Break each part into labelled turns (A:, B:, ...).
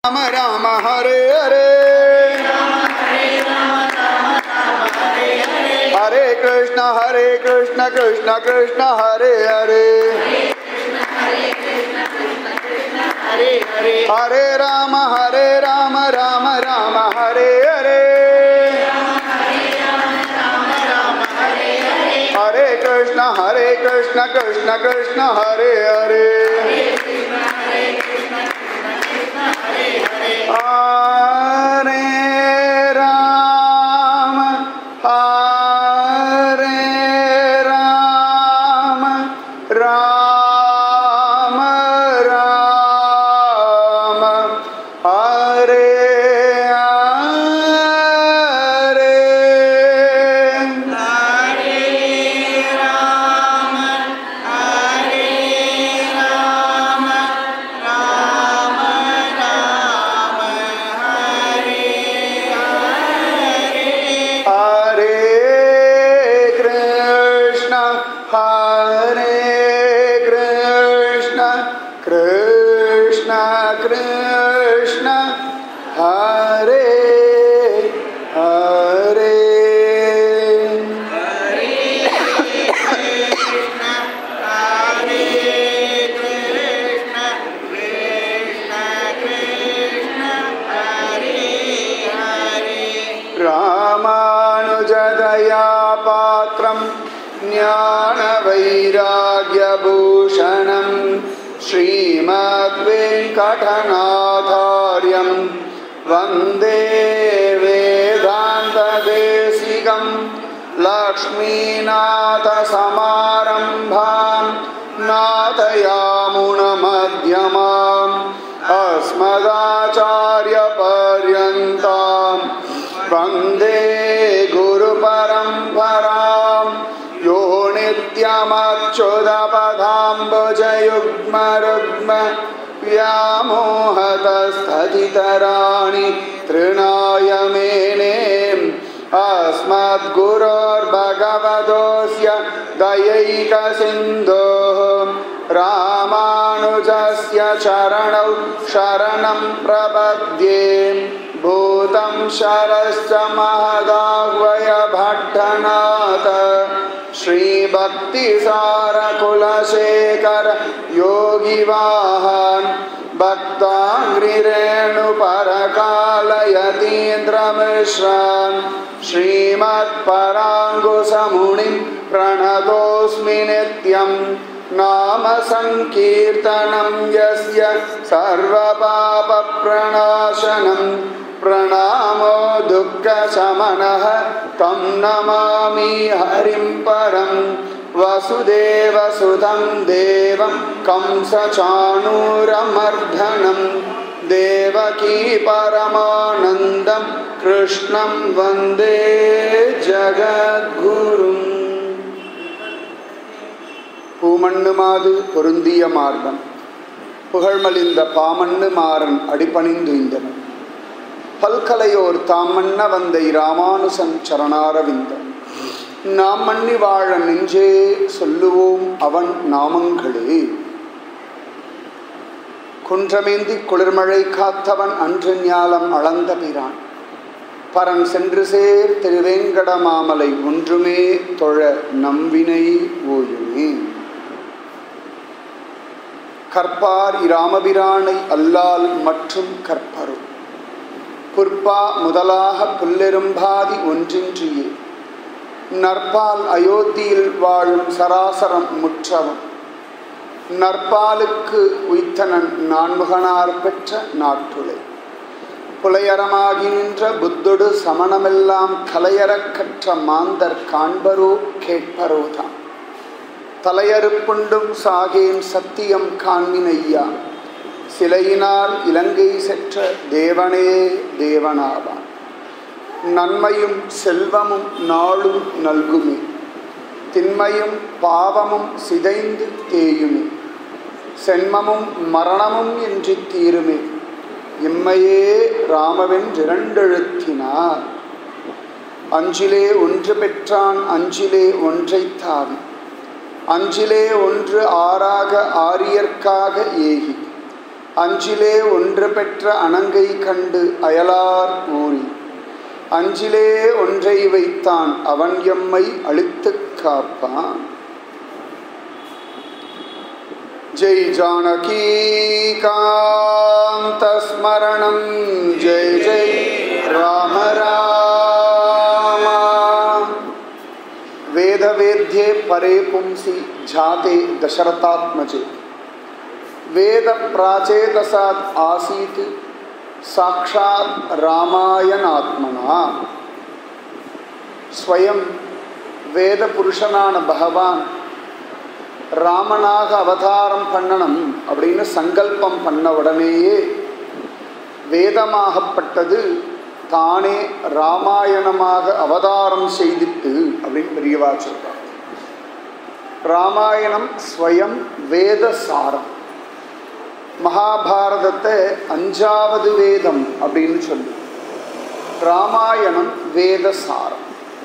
A: राम राम हरे हरे हरे कृष्ण हरे कृष्ण कृष्ण कृष्ण हरे हरे हरे राम हरे राम राम राम हरे हरे हरे कृष्ण हरे कृष्ण कृष्ण कृष्ण हरे हरे हरे राम हरे राम राम राम हरे हरे हरे कृष्ण हरे कृष्ण कृष्ण कृष्ण हरे हरे रामानुजदया पात्रं ज्ञानवैराग्यभूषणं श्रीमद्वेङ्कटनाथार्यं वन्दे वेदान्तदेशिकं लक्ष्मीनाथसमारम्भां नाथयामुनमध्यमाम् अस्मदाचार्यपर्यन्तां वन्दे गुरुपरम्परां यो नित्यमच्युतपदाम्बुजयुग्मरुग्म व्यामोहतस्थतितराणि तृणाय मेनेम् अस्मद्गुरोर्भगवतोऽस्य दयैकसिन्धोः रामानुजस्य चरणौ शरणं प्रपद्ये भूतं शरश्च महदाह्वय भट्टनाथ श्रीभक्तिसारकुलशेखर योगिवाहान् भक्ताङ्घ्रिरेणुपरकालयतीन्द्रमिश्रान् श्रीमत्पराङ्गुसमुनिं प्रणतोऽस्मि नित्यम् नाम सङ्कीर्तनं यस्य सर्वपापप्रणाशनं प्रणामो दुःखशमनः तं नमामि हरिं परं वसुदेवसुतं देवं कंसचाणूरमर्दनं देवकी परमानन्दं कृष्णं वन्दे जगद्गुरुम् பூமண்ணு மாது பொருந்திய மார்பன் புகழ்மலிந்த பாமண்ணு மாறன் அடிபணிந்துய்ந்தவன் பல்கலையோர் தாமண்ண வந்தை ராமானுசன் சரணாரவிந்தம் நாம் மண்ணி வாழ நெஞ்சே சொல்லுவோம் அவன் நாமங்களே குன்றமேந்தி குளிர்மழை காத்தவன் அன்று ஞாலம் அளந்த பிரான் பரன் சென்று சேர் திருவேங்கட மாமலை ஒன்றுமே தொழ நம்பினை ஓயுமே கற்பார் இராமபிரானை அல்லால் மற்றும் கற்பரும் புற்பா முதலாக புல்லெரும்பாதி ஒன்றின்றியே நற்பால் அயோத்தியில் வாழும் சராசரம் முற்றவன் நற்பாலுக்கு உய்த்தனன் நான்முகனார் பெற்ற நாட்டுளை புலையரமாகி நின்ற புத்தொடு சமணமெல்லாம் கலையறக் கற்ற மாந்தர் காண்பரோ கேட்பரோதான் தலையறுப்புண்டும் சாகேன் சத்தியம் காண்மினையா சிலையினால் இலங்கை செற்ற தேவனே தேவனாவான் நன்மையும் செல்வமும் நாளும் நல்குமே திண்மையும் பாவமும் சிதைந்து தேயுமே சென்மமும் மரணமும் இன்றி தீருமே இம்மையே ராமவென்றிரண்டெழுத்தினார் அஞ்சிலே ஒன்று பெற்றான் அஞ்சிலே ஒன்றை தாவி அஞ்சிலே ஒன்று ஆறாக ஆரியர்க்காக ஏகி அஞ்சிலே ஒன்று பெற்ற அணங்கை கண்டு அயலார் ஊறி அஞ்சிலே ஒன்றை வைத்தான் அவன் எம்மை அழித்துக் காப்பான் जय जानकीकान्तस्मरणं जय जय राम राम वेदवेद्ये परे पुंसि जाते दशरथात्मजे वेदप्राचेतसात् आसीत् साक्षात् रामायणात्मना स्वयं வேதபுருஷனான பகவான் ராமனாக அவதாரம் பண்ணணும் அப்படின்னு சங்கல்பம் பண்ண உடனேயே வேதமாகப்பட்டது தானே ராமாயணமாக அவதாரம் செய்திட்டு அப்படின்னு பெரியவா சொல்றார் ராமாயணம் ஸ்வயம் வேத சாரம் மகாபாரதத்தை அஞ்சாவது வேதம் அப்படின்னு சொல்லு ராமாயணம் வேத சாரம்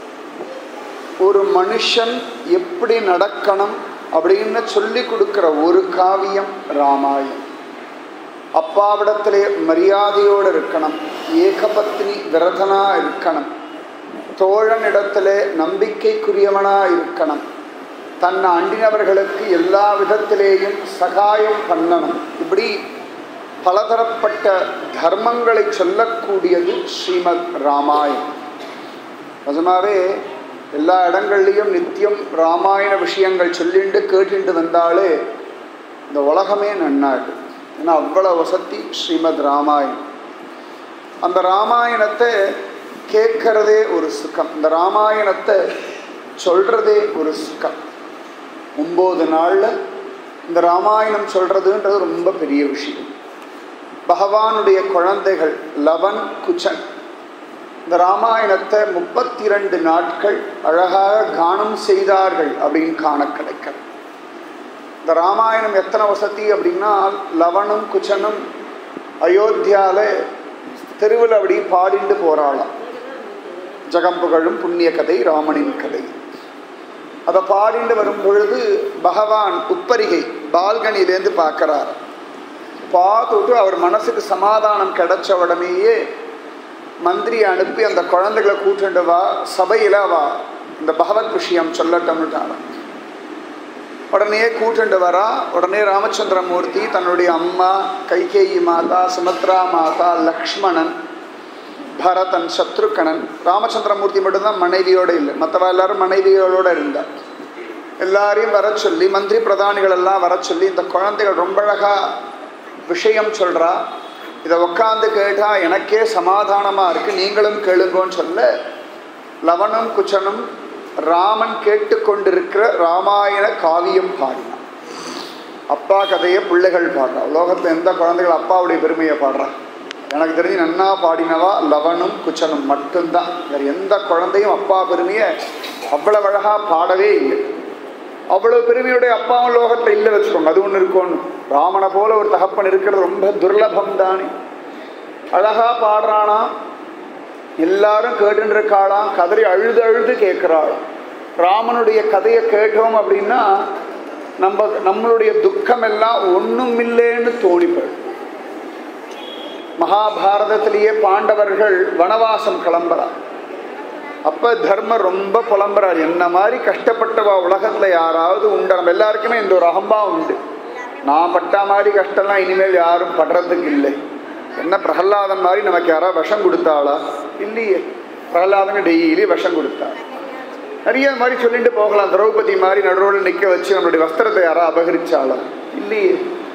A: ஒரு மனுஷன் எப்படி நடக்கணும் அப்படின்னு சொல்லி கொடுக்கிற ஒரு காவியம் ராமாயணம் அப்பாவிடத்திலே மரியாதையோடு இருக்கணும் ஏகபத்னி விரதனா இருக்கணும் தோழனிடத்திலே நம்பிக்கைக்குரியவனா இருக்கணும் தன்னை அண்டினவர்களுக்கு எல்லா விதத்திலேயும் சகாயம் பண்ணணும் இப்படி பலதரப்பட்ட தர்மங்களை சொல்லக்கூடியது ஸ்ரீமத் ராமாயணம் நிஜமாவே எல்லா இடங்கள்லையும் நித்தியம் ராமாயண விஷயங்கள் சொல்லிண்டு கேட்டுட்டு வந்தாலே இந்த உலகமே நன்னாடு ஏன்னா அவ்வளோ வசதி ஸ்ரீமத் ராமாயணம் அந்த ராமாயணத்தை கேட்கறதே ஒரு சுகம் இந்த ராமாயணத்தை சொல்கிறதே ஒரு சுகம் ஒம்பது நாளில் இந்த ராமாயணம் சொல்கிறதுன்றது ரொம்ப பெரிய விஷயம் பகவானுடைய குழந்தைகள் லவன் குச்சன் இந்த ராமாயணத்தை முப்பத்தி ரெண்டு நாட்கள் அழகாக கானம் செய்தார்கள் அப்படின்னு காண கிடைக்கும் இந்த ராமாயணம் எத்தனை வசதி அப்படின்னா லவனும் குச்சனும் அயோத்தியால தெருவில் அப்படி பாடிண்டு போராளாம் ஜகம்புகழும் புண்ணிய கதை ராமனின் கதை அதை பாடிண்டு வரும் பொழுது பகவான் உப்பரிகை பால்கனிலேருந்து பார்க்குறார் பார்த்துட்டு அவர் மனசுக்கு சமாதானம் கிடைச்ச உடனேயே மந்திரியை அனுப்பி அந்த குழந்தைகளை கூட்டுண்டு வா சபையில் வா இந்த பகவத் விஷயம் சொல்லட்டம்னுட்டாங்க உடனே கூட்டுண்டு வரா உடனே ராமச்சந்திரமூர்த்தி தன்னுடைய அம்மா கைகேயி மாதா சுமத்ரா மாதா லக்ஷ்மணன் பரதன் சத்ருக்கணன் ராமச்சந்திரமூர்த்தி மட்டும்தான் மனைவியோடு இல்லை மற்றவ எல்லாரும் மனைவிகளோடு இருந்தார் எல்லாரையும் வர சொல்லி மந்திரி பிரதானிகள் எல்லாம் வர சொல்லி இந்த குழந்தைகள் ரொம்ப அழகா விஷயம் சொல்கிறா இதை உட்காந்து கேட்டால் எனக்கே சமாதானமாக இருக்குது நீங்களும் கேளுங்கன்னு சொல்ல லவனும் குச்சனும் ராமன் கேட்டுக்கொண்டிருக்கிற ராமாயண காவியம் பாடினான் அப்பா கதையை பிள்ளைகள் பாடுறா உலோகத்தில் எந்த குழந்தைகள் அப்பாவுடைய பெருமையை பாடுறா எனக்கு தெரிஞ்சு நன்னா பாடினவா லவனும் குச்சனும் மட்டும்தான் வேறு எந்த குழந்தையும் அப்பா பெருமையை அவ்வளவு அழகாக பாடவே இல்லை அவ்வளவு பெருமையுடைய அப்பாவும் லோகத்தில் இல்லை வச்சுக்கோங்க அது ஒன்று இருக்கும்னு ராமனை போல ஒரு தகப்பன் இருக்கிறது ரொம்ப துர்லபம் தானே அழகா பாடுறானா எல்லாரும் கேட்டுன்னு இருக்காளாம் கதறி அழுது அழுது கேட்குறாளாம் ராமனுடைய கதையை கேட்டோம் அப்படின்னா நம்ம நம்மளுடைய துக்கம் எல்லாம் ஒன்றும் இல்லைன்னு தோணிப்படும் மகாபாரதத்திலேயே பாண்டவர்கள் வனவாசம் கிளம்புறார் அப்போ தர்மர் ரொம்ப புலம்புறார் என்ன மாதிரி கஷ்டப்பட்டவா உலகத்தில் யாராவது உண்டு நம்ம எல்லாருக்குமே இந்த ஒரு அகம்பா உண்டு நான் பட்ட மாதிரி கஷ்டம்லாம் இனிமேல் யாரும் படுறதுக்கு இல்லை என்ன பிரகலாதன் மாதிரி நமக்கு யாராவது விஷம் கொடுத்தாளா இல்லையே பிரகலாதன் டெய்லி விஷம் கொடுத்தாள் நிறைய மாதிரி சொல்லிட்டு போகலாம் திரௌபதி மாதிரி நடுரோடு நிற்க வச்சு நம்மளுடைய வஸ்திரத்தை யாரா அபகரிச்சாளா இல்லையே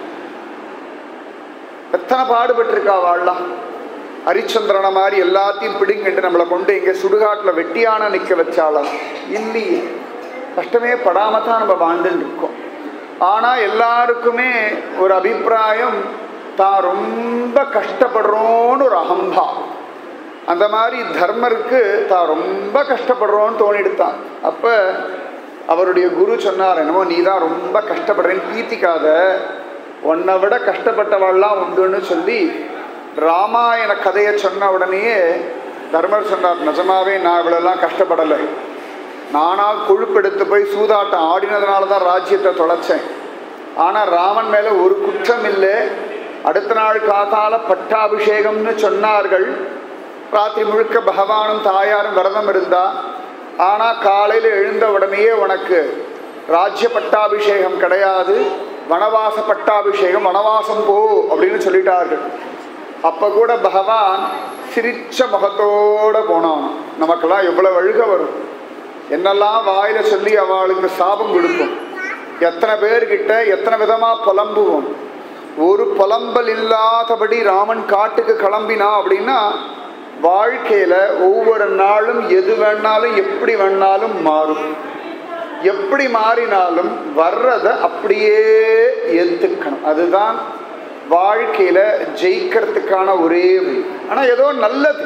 A: எத்தனை பாடுபட்டிருக்கா வாழலாம் ஹரிச்சந்திரனை மாதிரி எல்லாத்தையும் பிடிங்கிட்டு நம்மளை கொண்டு இங்கே சுடுகாட்டில் வெட்டியான நிற்க வச்சாலாம் இல்லையே கஷ்டமே படாம தான் நம்ம வாழ்ந்துட்டு இருக்கோம் ஆனால் எல்லாருக்குமே ஒரு அபிப்பிராயம் தான் ரொம்ப கஷ்டப்படுறோன்னு ஒரு அகம்பா அந்த மாதிரி தர்மருக்கு தான் ரொம்ப கஷ்டப்படுறோன்னு தோணிடுத்தான் அப்போ அவருடைய குரு சொன்னார் என்னமோ நீ தான் ரொம்ப கஷ்டப்படுறேன்னு பீத்திக்காத உன்னை விட கஷ்டப்பட்டவாள்லாம் உண்டுன்னு சொல்லி ராமாயண கதையை சொன்ன உடனேயே தர்மர் சொன்னார் நிஜமாவே நான் இவ்வளோலாம் கஷ்டப்படலை நானாக கொழுப்பெடுத்து போய் சூதாட்டம் ஆடினதுனால தான் ராஜ்யத்தை தொலைச்சேன் ஆனால் ராமன் மேலே ஒரு குற்றம் இல்லை அடுத்த நாள் காத்தால பட்டாபிஷேகம்னு சொன்னார்கள் ராத்திரி முழுக்க பகவானும் தாயாரும் விரதம் இருந்தா ஆனா காலையில எழுந்த உடனேயே உனக்கு ராஜ்ய பட்டாபிஷேகம் கிடையாது வனவாச பட்டாபிஷேகம் வனவாசம் போ அப்படின்னு சொல்லிட்டார்கள் அப்ப கூட பகவான் சிரிச்ச முகத்தோட போனான் நமக்கெல்லாம் எவ்வளவு அழுக வரும் என்னெல்லாம் வாயில சொல்லி அவளுக்கு சாபம் கொடுக்கும் எத்தனை பேர்கிட்ட எத்தனை விதமா புலம்புவோம் ஒரு புலம்பல் இல்லாதபடி ராமன் காட்டுக்கு கிளம்பினா அப்படின்னா வாழ்க்கையில ஒவ்வொரு நாளும் எது வேணாலும் எப்படி வேணாலும் மாறும் எப்படி மாறினாலும் வர்றத அப்படியே ஏத்துக்கணும் அதுதான் வாழ்க்கையில ஜெயிக்கிறதுக்கான ஒரே வழி ஆனா ஏதோ நல்லது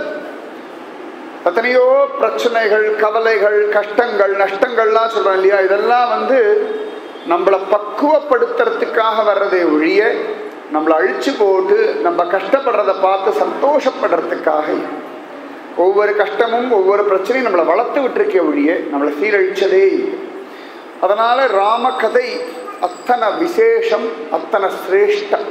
A: எத்தனையோ பிரச்சனைகள் கவலைகள் கஷ்டங்கள் நஷ்டங்கள்லாம் சொல்றோம் இல்லையா இதெல்லாம் வந்து நம்மளை பக்குவப்படுத்துறதுக்காக வர்றதே ஒழிய நம்மளை அழிச்சு போட்டு நம்ம கஷ்டப்படுறத பார்த்து சந்தோஷப்படுறதுக்காக இல்லை. ஒவ்வொரு கஷ்டமும் ஒவ்வொரு பிரச்சனையும் நம்மளை வளர்த்து விட்டுருக்கே ஒழிய நம்மளை சீரழிச்சதே இல்லை அதனால ராமகதை அத்தனை விசேஷம் அத்தனை சிரேஷ்டம்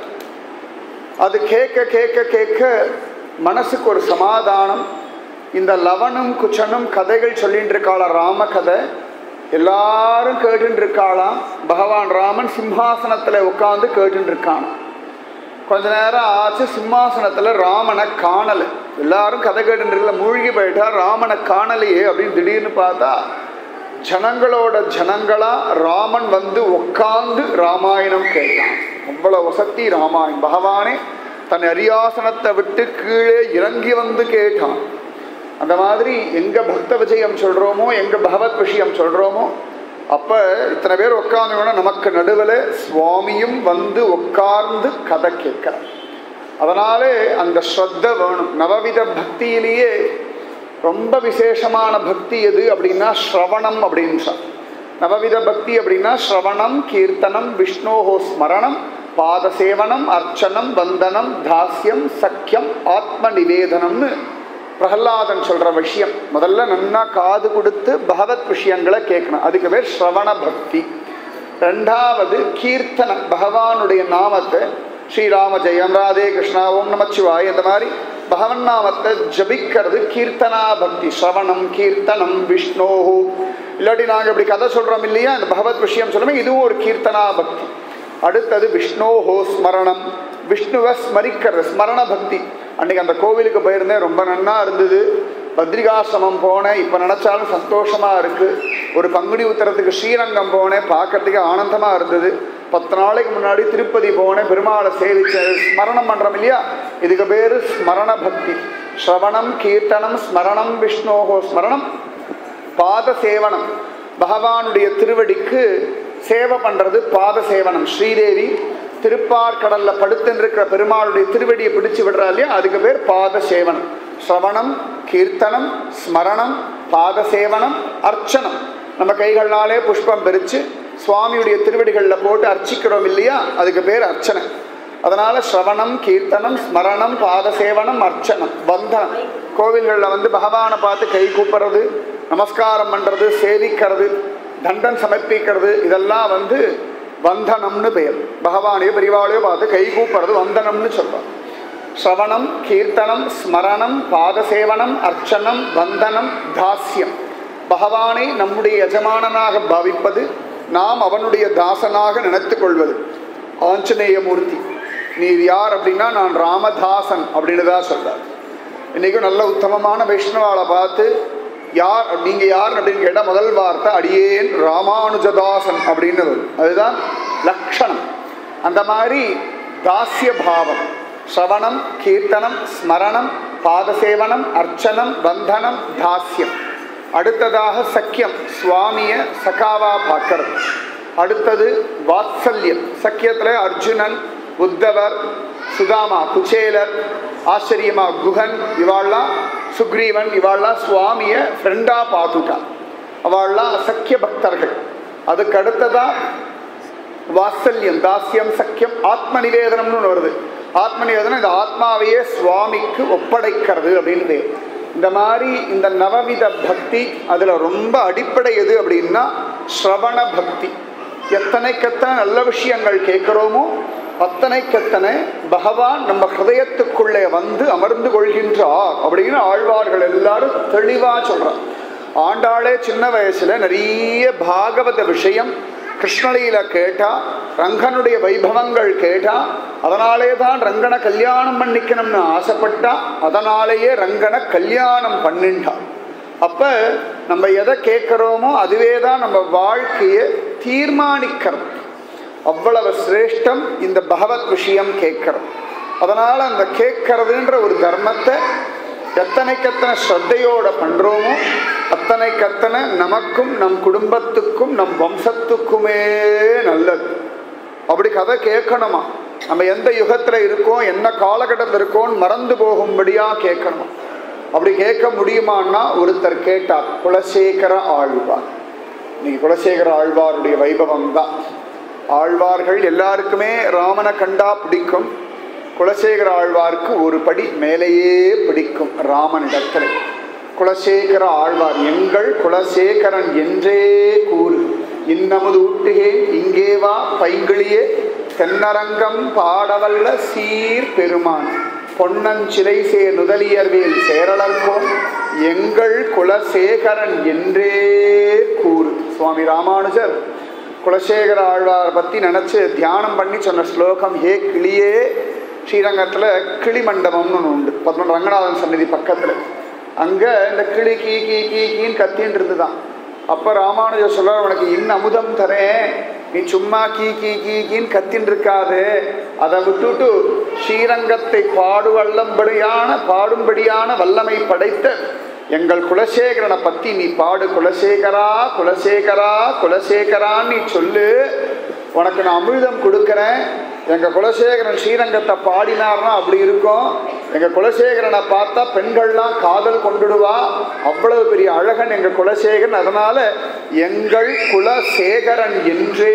A: அது கேட்க கேட்க கேட்க மனசுக்கு ஒரு சமாதானம் இந்த லவனும் குச்சனும் கதைகள் சொல்லிட்டு இருக்காளா ராம கதை எல்லாரும் கேட்டுட்டு இருக்காளாம் பகவான் ராமன் சிம்ஹாசனத்துல உட்கார்ந்து கேட்டுட்டு இருக்கான் கொஞ்ச நேரம் ஆச்சு சிம்மாசனத்துல ராமனை காணல எல்லாரும் கதை கேட்டுட்டு இருக்கல மூழ்கி போயிட்டா ராமனை காணலையே அப்படின்னு திடீர்னு பார்த்தா ஜனங்களோட ஜனங்களா ராமன் வந்து உட்கார்ந்து ராமாயணம் கேட்டான் அவ்வளவு வசதி ராமாயணம் பகவானே தன் அரியாசனத்தை விட்டு கீழே இறங்கி வந்து கேட்டான் அந்த மாதிரி எங்க பக்த விஜயம் சொல்றோமோ எங்க பகவத் விஷயம் சொல்றோமோ அப்ப இத்தனை பேர் உட்கார்ந்தோம்னா நமக்கு நடுவில் சுவாமியும் வந்து உட்கார்ந்து கதை கேட்கிறார் அதனாலே அந்த ஸ்ரத்த வேணும் நவவித பக்தியிலேயே ரொம்ப விசேஷமான பக்தி எது அப்படின்னா ஸ்ரவணம் அப்படின்னு சொல் நவவித பக்தி அப்படின்னா ஸ்ரவணம் கீர்த்தனம் விஷ்ணோஹோ ஸ்மரணம் பாதசேவனம் அர்ச்சனம் வந்தனம் தாஸ்யம் சக்கியம் ஆத்ம நிவேதனம்னு பிரகலாதன் சொல்ற விஷயம் முதல்ல நன்னா காது கொடுத்து பகவத் விஷயங்களை கேட்கணும் அதுக்கு பேர் ஸ்ரவண பக்தி ரெண்டாவது கீர்த்தனம் பகவானுடைய நாமத்தை ஸ்ரீராம ஜெயம் ராதே கிருஷ்ணா ஓம் நமச்சிவாய் இந்த மாதிரி பகவன் நாமத்தை ஜபிக்கிறது கீர்த்தனா பக்தி ஸ்ரவணம் கீர்த்தனம் விஷ்ணோஹு இல்லாட்டி நாங்கள் இப்படி கதை சொல்றோம் இல்லையா இந்த பகவத் விஷயம் சொல்லுமே இதுவும் ஒரு கீர்த்தனா பக்தி அடுத்தது விஷ்ணோஹோ ஸ்மரணம் விஷ்ணுவை ஸ்மரிக்கிறது ஸ்மரண பக்தி அன்னைக்கு அந்த கோவிலுக்கு போயிருந்தேன் ரொம்ப நன்னா இருந்தது பத்ரிகாசிரமம் போனேன் இப்போ நினச்சாலும் சந்தோஷமா இருக்கு ஒரு பங்குனி உத்தரத்துக்கு ஸ்ரீரங்கம் போனேன் பார்க்கறதுக்கு ஆனந்தமா இருந்தது பத்து நாளைக்கு முன்னாடி திருப்பதி போனேன் பெருமாளை சேவிச்சேன் ஸ்மரணம் பண்றோம் இல்லையா இதுக்கு பேரு ஸ்மரண பக்தி ஸ்ரவணம் கீர்த்தனம் ஸ்மரணம் விஷ்ணோகோ ஸ்மரணம் பாத சேவனம் பகவானுடைய திருவடிக்கு சேவை பண்றது பாத சேவனம் ஸ்ரீதேவி திருப்பார்கடல்ல படுத்துன்னு இருக்கிற பெருமாளுடைய திருவடியை பிடிச்சு விடுறா இல்லையா அதுக்கு பேர் பாத சேவனம் ஸ்ரவணம் கீர்த்தனம் ஸ்மரணம் பாத சேவனம் அர்ச்சனம் நம்ம கைகள்னாலே புஷ்பம் பறிச்சு சுவாமியுடைய திருவடிகளில் போட்டு அர்ச்சிக்கிறோம் இல்லையா அதுக்கு பேர் அர்ச்சனை அதனால ஸ்ரவணம் கீர்த்தனம் ஸ்மரணம் பாத சேவனம் அர்ச்சனம் பந்தனம் கோவில்களில் வந்து பகவானை பார்த்து கை கூப்புறது நமஸ்காரம் பண்றது சேவிக்கிறது தண்டன் சமர்ப்பிக்கிறது இதெல்லாம் வந்து வந்தனம்னு பெயர் பகவானையோ பெரியவாளையோ பார்த்து கை கூப்புறது வந்தனம்னு சொல்றோம் ஸ்ரவணம் கீர்த்தனம் ஸ்மரணம் பாதசேவனம் அர்ச்சனம் வந்தனம் தாஸ்யம் பகவானை நம்முடைய எஜமானனாக பாவிப்பது நாம் அவனுடைய தாசனாக நினைத்துக் கொள்வது ஆஞ்சநேயமூர்த்தி நீர் யார் அப்படின்னா நான் ராமதாசன் அப்படின்னு தான் சொல்றார் இன்னைக்கும் நல்ல உத்தமமான வைஷ்ணவாளை பார்த்து யார் நீங்க யார் அப்படின்னு கேட்டா முதல் வார்த்தை அடியேன் ராமானுஜதாசன் அப்படின்னு வரும் அதுதான் லக்ஷணம் அந்த மாதிரி தாசிய பாவம் ஸ்ரவணம் கீர்த்தனம் ஸ்மரணம் பாதசேவனம் அர்ச்சனம் பந்தனம் தாஸ்யம் அடுத்ததாக சக்கியம் சுவாமிய சகாவா பார்க்கறது அடுத்தது வாத்சல்யம் சக்கியத்துல அர்ஜுனன் உத்தவர் சுதாமா குச்சேலர் ஆச்சரியமா குஹன் இவாள்லாம் சுக்ரீவன் இவாள்லாம் சுவாமிய ஃப்ரெண்டா பார்த்துட்டா அவள்லாம் சக்கிய பக்தர்கள் அதுக்கு அடுத்ததா வாத்சல்யம் தாஸ்யம் சக்கியம் ஆத்ம நிவேதனம்னு ஒண்ணு வருது ஆத்ம நிவேதனம் இந்த ஆத்மாவையே சுவாமிக்கு ஒப்படைக்கிறது அப்படின்னு பேர் இந்த மாதிரி இந்த நவவித பக்தி அதுல ரொம்ப அடிப்படை எது அப்படின்னா ஸ்ரவண பக்தி எத்தனைக்கெத்தனை நல்ல விஷயங்கள் கேட்குறோமோ அத்தனைக்கத்தனை பகவான் நம்ம ஹிருதயத்துக்குள்ளே வந்து அமர்ந்து கொள்கின்றார் அப்படின்னு ஆழ்வார்கள் எல்லாரும் தெளிவா சொல்றார் ஆண்டாளே சின்ன வயசுல நிறைய பாகவத விஷயம் கிருஷ்ணலீல கேட்டா ரங்கனுடைய வைபவங்கள் கேட்டா அதனாலே தான் ரங்கனை கல்யாணம் பண்ணிக்கணும்னு ஆசைப்பட்டா அதனாலேயே ரங்கனை கல்யாணம் பண்ணிண்டா அப்ப நம்ம எதை கேட்கிறோமோ அதுவே தான் நம்ம வாழ்க்கையை தீர்மானிக்கிறோம் அவ்வளவு சிரேஷ்டம் இந்த பகவத் விஷயம் கேட்கிறோம் அதனால அந்த கேட்கறதுன்ற ஒரு தர்மத்தை எத்தனைக்கத்தனை ஸ்ரத்தையோட பண்றோமோ அத்தனைக்கத்தனை நமக்கும் நம் குடும்பத்துக்கும் நம் வம்சத்துக்குமே நல்லது அப்படி கதை கேட்கணுமா நம்ம எந்த யுகத்துல இருக்கோம் என்ன காலகட்டத்தில் இருக்கோம் மறந்து போகும்படியா கேட்கணுமா அப்படி கேட்க முடியுமான்னா ஒருத்தர் கேட்டார் குலசேகர ஆழ்வார் இன்னைக்கு குலசேகர ஆழ்வாருடைய வைபவம் தான் ஆழ்வார்கள் எல்லாருக்குமே ராமனை கண்டா பிடிக்கும் குலசேகர ஆழ்வாருக்கு ஒரு படி மேலேயே பிடிக்கும் ராமனிடத்தில் குலசேகர ஆழ்வார் எங்கள் குலசேகரன் என்றே கூறு இன்னமுது ஊட்டுகே இங்கே வா பைங்கிளியே தென்னரங்கம் பாடவல்ல சீர் பெருமான் பொன்னஞ்சிலை சே நுதலியர்வேல் சேரலர்கோம் எங்கள் குலசேகரன் என்றே கூறு சுவாமி ராமானுஜர் குலசேகர ஆழ்வார் பற்றி நினச்சி தியானம் பண்ணி சொன்ன ஸ்லோகம் ஹே கிளியே ஸ்ரீரங்கத்தில் கிளி மண்டபம்னு ஒன்று உண்டு பத்மன் ரங்கநாதன் சந்நிதி பக்கத்தில் அங்கே இந்த கிளி கீ கீ கீ கீன்னு கத்தின்னு இருந்துதான் அப்போ ராமானுஜர் சொல்றார் உனக்கு இன்ன அமுதம் தரேன் நீ சும்மா கீ கீ கீ கீன்னு கத்தின்னு இருக்காது அதை விட்டுட்டு ஸ்ரீரங்கத்தை பாடுவல்லம்படியான பாடும்படியான வல்லமை படைத்த எங்கள் குலசேகரனை பத்தி நீ பாடு குலசேகரா குலசேகரா குலசேகரான்னு நீ சொல்லு உனக்கு நான் அமிர்தம் கொடுக்குறேன் எங்கள் குலசேகரன் ஸ்ரீரங்கத்தை பாடினார்னா அப்படி இருக்கும் எங்கள் குலசேகரனை பார்த்தா பெண்கள்லாம் காதல் கொண்டுடுவா அவ்வளவு பெரிய அழகன் எங்கள் குலசேகரன் அதனால எங்கள் குலசேகரன் என்றே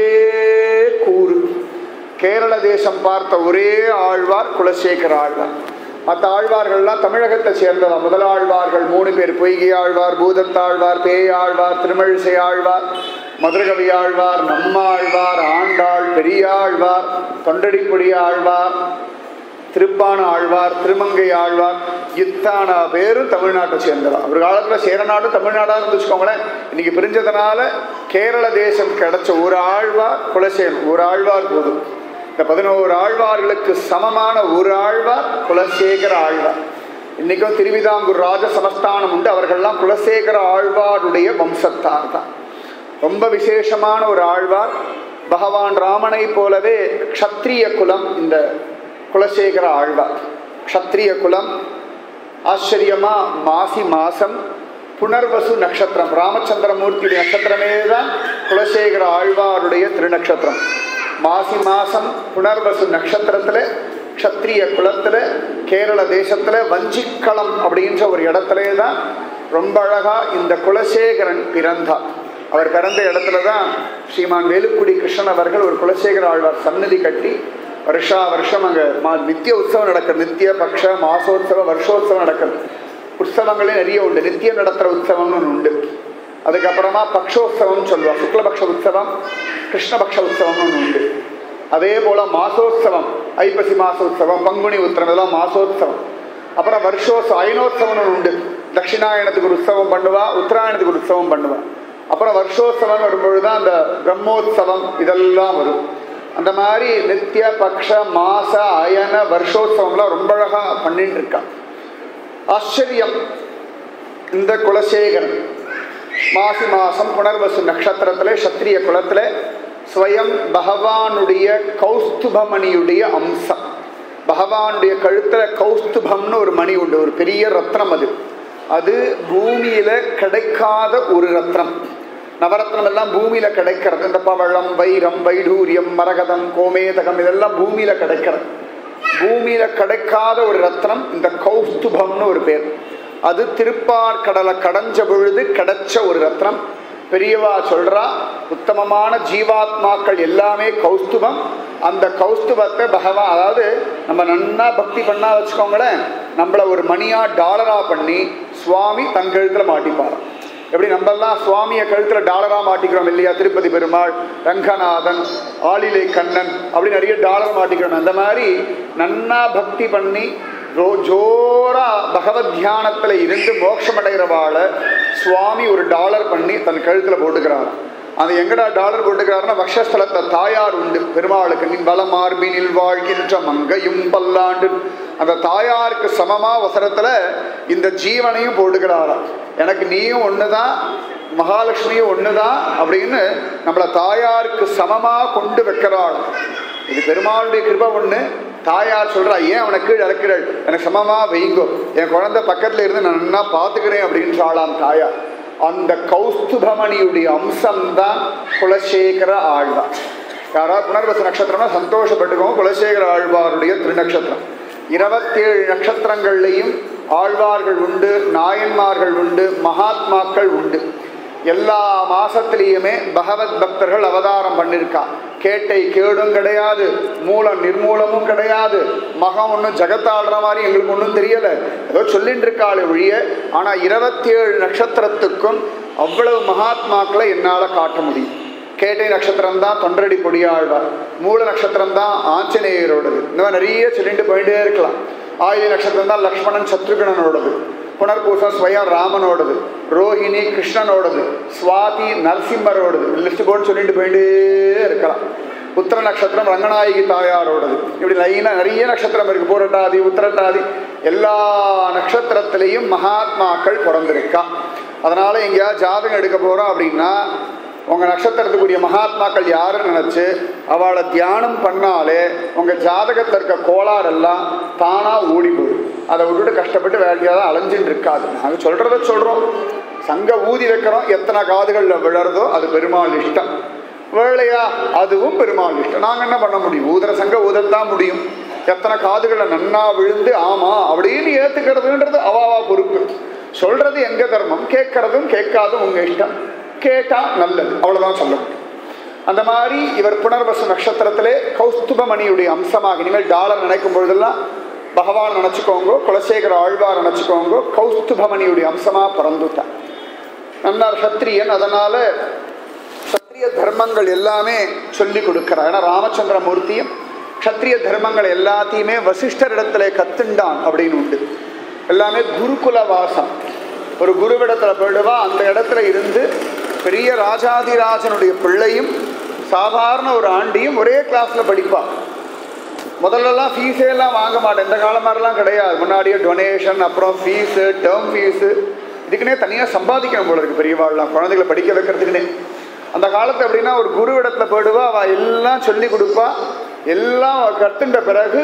A: கூறு கேரள தேசம் பார்த்த ஒரே ஆழ்வார் குலசேகர ஆழ்வார் மற்ற ஆழ்வார்கள்லாம் தமிழகத்தை சேர்ந்ததா முதல் ஆழ்வார்கள் மூணு பேர் பொய்கை ஆழ்வார் பூதத்தாழ்வார் பேயாழ்வார் திருமழிசை ஆழ்வார் மதுரகவி ஆழ்வார் நம்மாழ்வார் ஆண்டாள் பெரியாழ்வார் தொண்டடிப்புடி ஆழ்வார் திருப்பான ஆழ்வார் திருமங்கை ஆழ்வார் இத்தான பேரும் தமிழ்நாட்டை சேர்ந்ததா ஒரு காலத்தில் சேரநாடு தமிழ்நாடாக இருந்து வச்சுக்கோங்களேன் இன்னைக்கு பிரிஞ்சதுனால கேரள தேசம் கிடைச்ச ஒரு ஆழ்வார் குலசேகரன் ஒரு ஆழ்வார் போதும் இந்த பதினோரு ஆழ்வார்களுக்கு சமமான ஒரு ஆழ்வார் குலசேகர ஆழ்வார் இன்னைக்கும் திருவிதாங்கூர் ராஜ சமஸ்தானம் உண்டு அவர்கள்லாம் குலசேகர ஆழ்வாருடைய வம்சத்தார் தான் ரொம்ப விசேஷமான ஒரு ஆழ்வார் பகவான் ராமனை போலவே க்ஷத்ரிய குலம் இந்த குலசேகர ஆழ்வார் க்ஷத்ரிய குலம் ஆச்சரியமா மாசி மாசம் புனர்வசு நட்சத்திரம் ராமச்சந்திரமூர்த்தியுடைய நட்சத்திரமே தான் குலசேகர ஆழ்வாருடைய திருநட்சத்திரம் மாசி மாசம் புனர்வசு நட்சத்திரத்துல க்ஷத்ரிய குலத்துல கேரள தேசத்துல வஞ்சிக்களம் அப்படின்ற ஒரு இடத்துல தான் ரொம்ப அழகா இந்த குலசேகரன் பிறந்தார் அவர் பிறந்த இடத்துல தான் ஸ்ரீமான் வேலுக்குடி கிருஷ்ணன் அவர்கள் ஒரு குலசேகர ஆழ்வார் சன்னதி கட்டி வருஷா வருஷம் அங்கே மா நித்திய உற்சவம் நடக்குது நித்திய பக்ஷ மாசோத்சவ வருஷோத்சவம் நடக்குது உற்சவங்களே நிறைய உண்டு நித்தியம் நடத்துகிற உற்சவம்னு ஒன்று உண்டு அதுக்கப்புறமா பக்ஷோத்சவம் சொல்லுவாங்க சுக்லபக்ஷ உற்சவம் கிருஷ்ணபக்ஷ உற்சவம்னு ஒன்று உண்டு அதே போல மாசோத்சவம் ஐப்பசி மாசோத்சவம் பங்குனி உத்திரம் இதெல்லாம் மாசோத்சவம் அப்புறம் வருஷோத்சவம் அயனோத்சவம்னு உண்டு தட்சிணாயனத்துக்கு ஒரு உற்சவம் பண்ணுவா உத்தராயணத்துக்கு ஒரு உற்சவம் பண்ணுவா அப்புறம் வருஷோத்சவம் வரும்பொழுது தான் அந்த பிரம்மோத்சவம் இதெல்லாம் வரும் அந்த மாதிரி நித்திய பக்ஷ மாச அயன வருஷோத்சவம்லாம் ரொம்ப அழகா பண்ணிட்டு இருக்கா ஆச்சரியம் இந்த குலசேகரன் மாசி மாசம் புனர்வசு நட்சத்திரத்துல சத்திரிய குலத்துல ஸ்வயம் பகவானுடைய கௌஸ்துபமணியுடைய அம்சம் பகவானுடைய கழுத்துல கௌஸ்துபம்னு ஒரு மணி உண்டு ஒரு பெரிய ரத்னம் அது அது பூமியில கிடைக்காத ஒரு ரத்னம் நவரத்னம் எல்லாம் பூமியில கிடைக்கிறது இந்த பவழம் வைரம் வைடூரியம் மரகதம் கோமேதகம் இதெல்லாம் பூமியில கிடைக்கிறது பூமியில கிடைக்காத ஒரு ரத்னம் இந்த கௌஸ்துபம்னு ஒரு பேர் அது திருப்பார்கடலை கடைஞ்ச பொழுது கிடைச்ச ஒரு ரத்னம் பெரியவா சொல்றா உத்தமமான ஜீவாத்மாக்கள் எல்லாமே கௌஸ்துபம் அந்த கௌஸ்துபத்தை பகவான் அதாவது நம்ம நன்னா பக்தி பண்ணா வச்சுக்கோங்களேன் நம்மளை ஒரு மணியா டாலரா பண்ணி சுவாமி தங்கழுத்துல மாட்டிப்பார் எப்படி நம்மெல்லாம் சுவாமியை கழுத்துல டாலரா மாட்டிக்கிறோம் இல்லையா திருப்பதி பெருமாள் ரங்கநாதன் ஆளிலை கண்ணன் அப்படி நிறைய டாலர் மாட்டிக்கிறோம் அந்த மாதிரி நன்னா பக்தி பண்ணி ரோ ஜோரா பகவத் தியானத்துல இருந்து மோட்சம் அடைகிறவாள சுவாமி ஒரு டாலர் பண்ணி தன் கழுத்துல போட்டுக்கிறார் அது எங்கடா டாலர் போட்டுக்கிறாருன்னா வக்ஷஸ்தலத்துல தாயார் உண்டு பெருமாளுக்கு நின் வளமார்பினில் வாழ்கின்ற மங்கையும் பல்லாண்டு அந்த தாயாருக்கு சமமா வசனத்துல இந்த ஜீவனையும் போட்டுக்கிறாராம் எனக்கு நீயும் ஒண்ணுதான் மகாலட்சுமியும் ஒண்ணுதான் அப்படின்னு நம்மள தாயாருக்கு சமமா கொண்டு வைக்கிறாள் இது பெருமாளுடைய கிருபை ஒண்ணு தாயார் சொல்றா ஏன் அவனை கீழே இறக்கிறாள் எனக்கு சமமா வைங்கோ என் குழந்தை பக்கத்துல இருந்து நான் நல்லா பாத்துக்கிறேன் அப்படின்னு சொல்லாம் தாயார் அந்த கௌஸ்துபமணியுடைய அம்சம்தான் குலசேகர ஆழ்வார் யாராவது புனர்வச நட்சத்திரம்னா சந்தோஷப்பட்டுக்கோங்க குலசேகர ஆழ்வாருடைய திருநக்ஷத்திரம் இருபத்தேழு நட்சத்திரங்கள்லையும் ஆழ்வார்கள் உண்டு நாயன்மார்கள் உண்டு மகாத்மாக்கள் உண்டு எல்லா மாசத்திலையுமே பகவத் பக்தர்கள் அவதாரம் பண்ணிருக்கா கேட்டை கேடும் கிடையாது மூலம் நிர்மூலமும் கிடையாது மகம் ஒன்றும் ஜகத்தாடுற மாதிரி எங்களுக்கு ஒன்றும் தெரியல ஏதோ சொல்லிட்டு இருக்காள் ஒழிய ஆனால் இருபத்தி ஏழு நட்சத்திரத்துக்கும் அவ்வளவு மகாத்மாக்களை என்னால் காட்ட முடியும் கேட்டை நட்சத்திரம் தான் தொண்டரடி பொடியாழ்வார் மூல நட்சத்திரம் தான் ஆஞ்சநேயரோடது இந்த மாதிரி நிறைய சொல்லிட்டு போயிட்டே இருக்கலாம் ஆயுத நட்சத்திரம் தான் லக்ஷ்மணன் சத்ருகணனோடது புனர்பூசம் ஸ்வயம் ராமனோடது ரோஹிணி கிருஷ்ணனோடது சுவாதி நரசிம்மரோடது லிஸ்ட் போட்டு சொல்லிட்டு போயிட்டே இருக்கலாம் உத்தர நட்சத்திரம் ரங்கநாயகி தாயாரோடது இப்படி லைனாக நிறைய நட்சத்திரம் இருக்கு பூரட்டாதி உத்தரட்டாதி எல்லா நட்சத்திரத்திலையும் மகாத்மாக்கள் பிறந்திருக்கா அதனால எங்கேயாவது ஜாதகம் எடுக்க போறோம் அப்படின்னா உங்க நட்சத்திரத்துக்குரிய மகாத்மாக்கள் யாருன்னு நினைச்சு அவளை தியானம் பண்ணாலே உங்க ஜாதகத்தில் இருக்க கோளாறெல்லாம் தானா ஓடி போயிடும் அதை விட்டுட்டு கஷ்டப்பட்டு வேலையாக தான் அலைஞ்சின்னு இருக்காது நாங்கள் சொல்றத சொல்றோம் சங்க ஊதி வைக்கிறோம் எத்தனை காதுகளில் விழறதோ அது பெருமாள் இஷ்டம் வேலையா அதுவும் பெருமாள் இஷ்டம் நாங்கள் என்ன பண்ண முடியும் ஊதுற சங்க ஊதத்தான் முடியும் எத்தனை காதுகளை நன்னா விழுந்து ஆமா அப்படின்னு ஏத்துக்கிறதுன்றது அவாவா பொறுப்பு சொல்றது எங்க தர்மம் கேட்கறதும் கேட்காதும் உங்க இஷ்டம் கேட்டா நல்லது அவ்வளவுதான் சொல்ல முடியும் அந்த மாதிரி இவர் புனர்வசு நட்சத்திரத்திலே கௌஸ்துபமணியுடைய அம்சமாக இனிமேல் டாலர் நினைக்கும் பொழுதெல்லாம் பகவான் நினைச்சுக்கோங்க குலசேகர ஆழ்வார் நினைச்சுக்கோங்க கௌஸ்துபமணியுடைய அம்சமா பிறந்துட்டார் நன்னார் சத்திரியன் அதனால சத்திரிய தர்மங்கள் எல்லாமே சொல்லி கொடுக்கிறார் ஏன்னா ராமச்சந்திர மூர்த்தியும் க்ஷத்ரிய தர்மங்கள் எல்லாத்தையுமே வசிஷ்டர் இடத்துல கத்துண்டான் அப்படின்னு உண்டு எல்லாமே குருகுல வாசம் ஒரு குருவிடத்துல போயிடுவா அந்த இடத்துல இருந்து பெரிய ராஜாதிராஜனுடைய பிள்ளையும் சாதாரண ஒரு ஆண்டியும் ஒரே கிளாஸ்ல படிப்பா முதல்லலாம் ஃபீஸே எல்லாம் வாங்க மாட்டேன் இந்த காலம் மாதிரிலாம் கிடையாது முன்னாடியே டொனேஷன் அப்புறம் ஃபீஸு டேர்ம் ஃபீஸு இதுக்குன்னே தனியாக சம்பாதிக்கணும் போல இருக்கு பெரியவாள்லாம் குழந்தைகளை படிக்க வைக்கிறதுக்குன்னே அந்த காலத்து எப்படின்னா ஒரு குரு இடத்துல போயிடுவா அவள் எல்லாம் சொல்லி கொடுப்பா எல்லாம் அவ கத்துண்ட பிறகு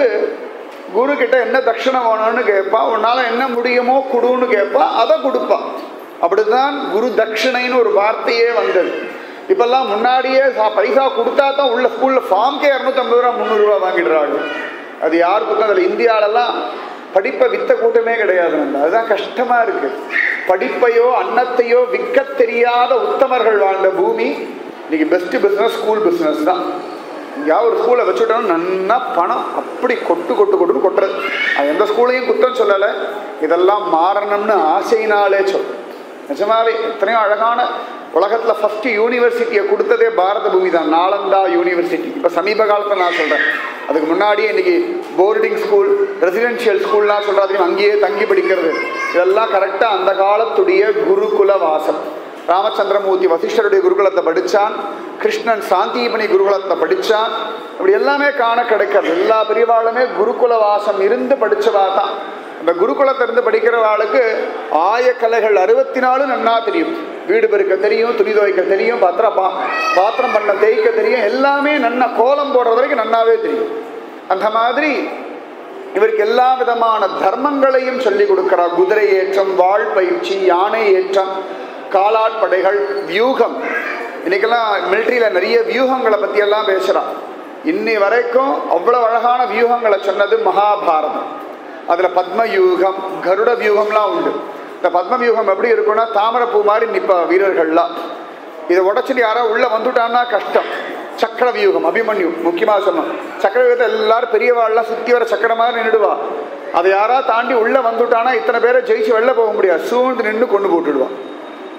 A: குரு கிட்ட என்ன தட்சணை வேணும்னு கேட்பா உன்னால என்ன முடியுமோ கொடுன்னு கேட்பா அதை கொடுப்பா அப்படிதான் குரு தட்சிணைன்னு ஒரு வார்த்தையே வந்தது இப்பெல்லாம் முன்னாடியே சா- பைசா கொடுத்தா தான் உள்ள ஸ்கூல்ல ஃபார்ம்க்கே இரநூத்தம்பது ரூபா முந்நூறுரூவா வாங்கிடுறாங்க அது யாருக்கும் அதில் இந்தியாவிலலாம் படிப்பை வித்த கூட்டமே கிடையாது நம்ம அதுதான் கஷ்டமா இருக்கு படிப்பையோ அன்னத்தையோ விற்க தெரியாத உத்தமர்கள் வாழ்ந்த பூமி இன்னைக்கு பெஸ்ட் பிஸ்னஸ் ஸ்கூல் பிஸ்னஸ் தான் எங்கேயாவது ஒரு ஸ்கூலை வச்சுட்டோம் நன்னா பணம் அப்படி கொட்டு கொட்டு கொட்டுன்னு கொட்டுறது அது எந்த ஸ்கூலையும் குத்தம் சொல்லலை இதெல்லாம் மாறணும்னு ஆசையினாலே சொல்றேன் நிஜமாவே எத்தனையோ அழகான உலகத்தில் ஃபர்ஸ்ட் யூனிவர்சிட்டியை கொடுத்ததே பாரத பூமி தான் நாலந்தா யூனிவர்சிட்டி இப்போ சமீப காலத்தில் நான் சொல்கிறேன் அதுக்கு முன்னாடியே இன்னைக்கு போர்டிங் ஸ்கூல் ரெசிடென்ஷியல் ஸ்கூல்லாம் சொல்கிறாதையும் அங்கேயே தங்கி படிக்கிறது இதெல்லாம் கரெக்டாக அந்த காலத்துடைய குருகுல வாசம் ராமச்சந்திரமூர்த்தி வசிஷ்டருடைய குருகுலத்தை படித்தான் கிருஷ்ணன் சாந்தீபனி குருகுலத்தை படித்தான் இப்படி எல்லாமே காண கிடைக்கிறது எல்லா பெரியவாளுமே குருகுல வாசம் இருந்து படிச்சவா தான் அந்த குருகுலத்தை இருந்து படிக்கிறவாளுக்கு ஆயக்கலைகள் அறுபத்தி நாலு நன்னா தெரியும் வீடு பெருக்க தெரியும் துணி துவைக்க தெரியும் பாத்திரம் பா பாத்திரம் பண்ண தேய்க்க தெரியும் எல்லாமே நன்னா கோலம் போடுறது வரைக்கும் நன்னாவே தெரியும் அந்த மாதிரி இவருக்கு எல்லா விதமான தர்மங்களையும் சொல்லி கொடுக்கிறார் குதிரை ஏற்றம் வாழ் பயிற்சி யானை ஏற்றம் காலாட்படைகள் வியூகம் இன்னைக்கெல்லாம் மிலிட்ரியில் நிறைய வியூகங்களை பற்றியெல்லாம் பேசுகிறான் இன்னி வரைக்கும் அவ்வளவு அழகான வியூகங்களை சொன்னது மகாபாரதம் அதில் பத்ம யூகம் கருட வியூகம்லாம் உண்டு இந்த பத்ம வியூகம் எப்படி இருக்கும்னா தாமரைப்பூ மாதிரி நிற்ப வீரர்கள்லாம் இதை உடச்சிட்டு யாரோ உள்ள வந்துட்டான்னா கஷ்டம் சக்கர வியூகம் அபிமன்யு முக்கியமாக சொன்னோம் சக்கர வியூகத்தை எல்லாரும் பெரியவாள்லாம் சுற்றி வர சக்கர மாதிரி நின்றுடுவா அதை யாரா தாண்டி உள்ள வந்துட்டானா இத்தனை பேரை ஜெயிச்சு வெளில போக முடியாது சூழ்ந்து நின்று கொண்டு போட்டுடுவான்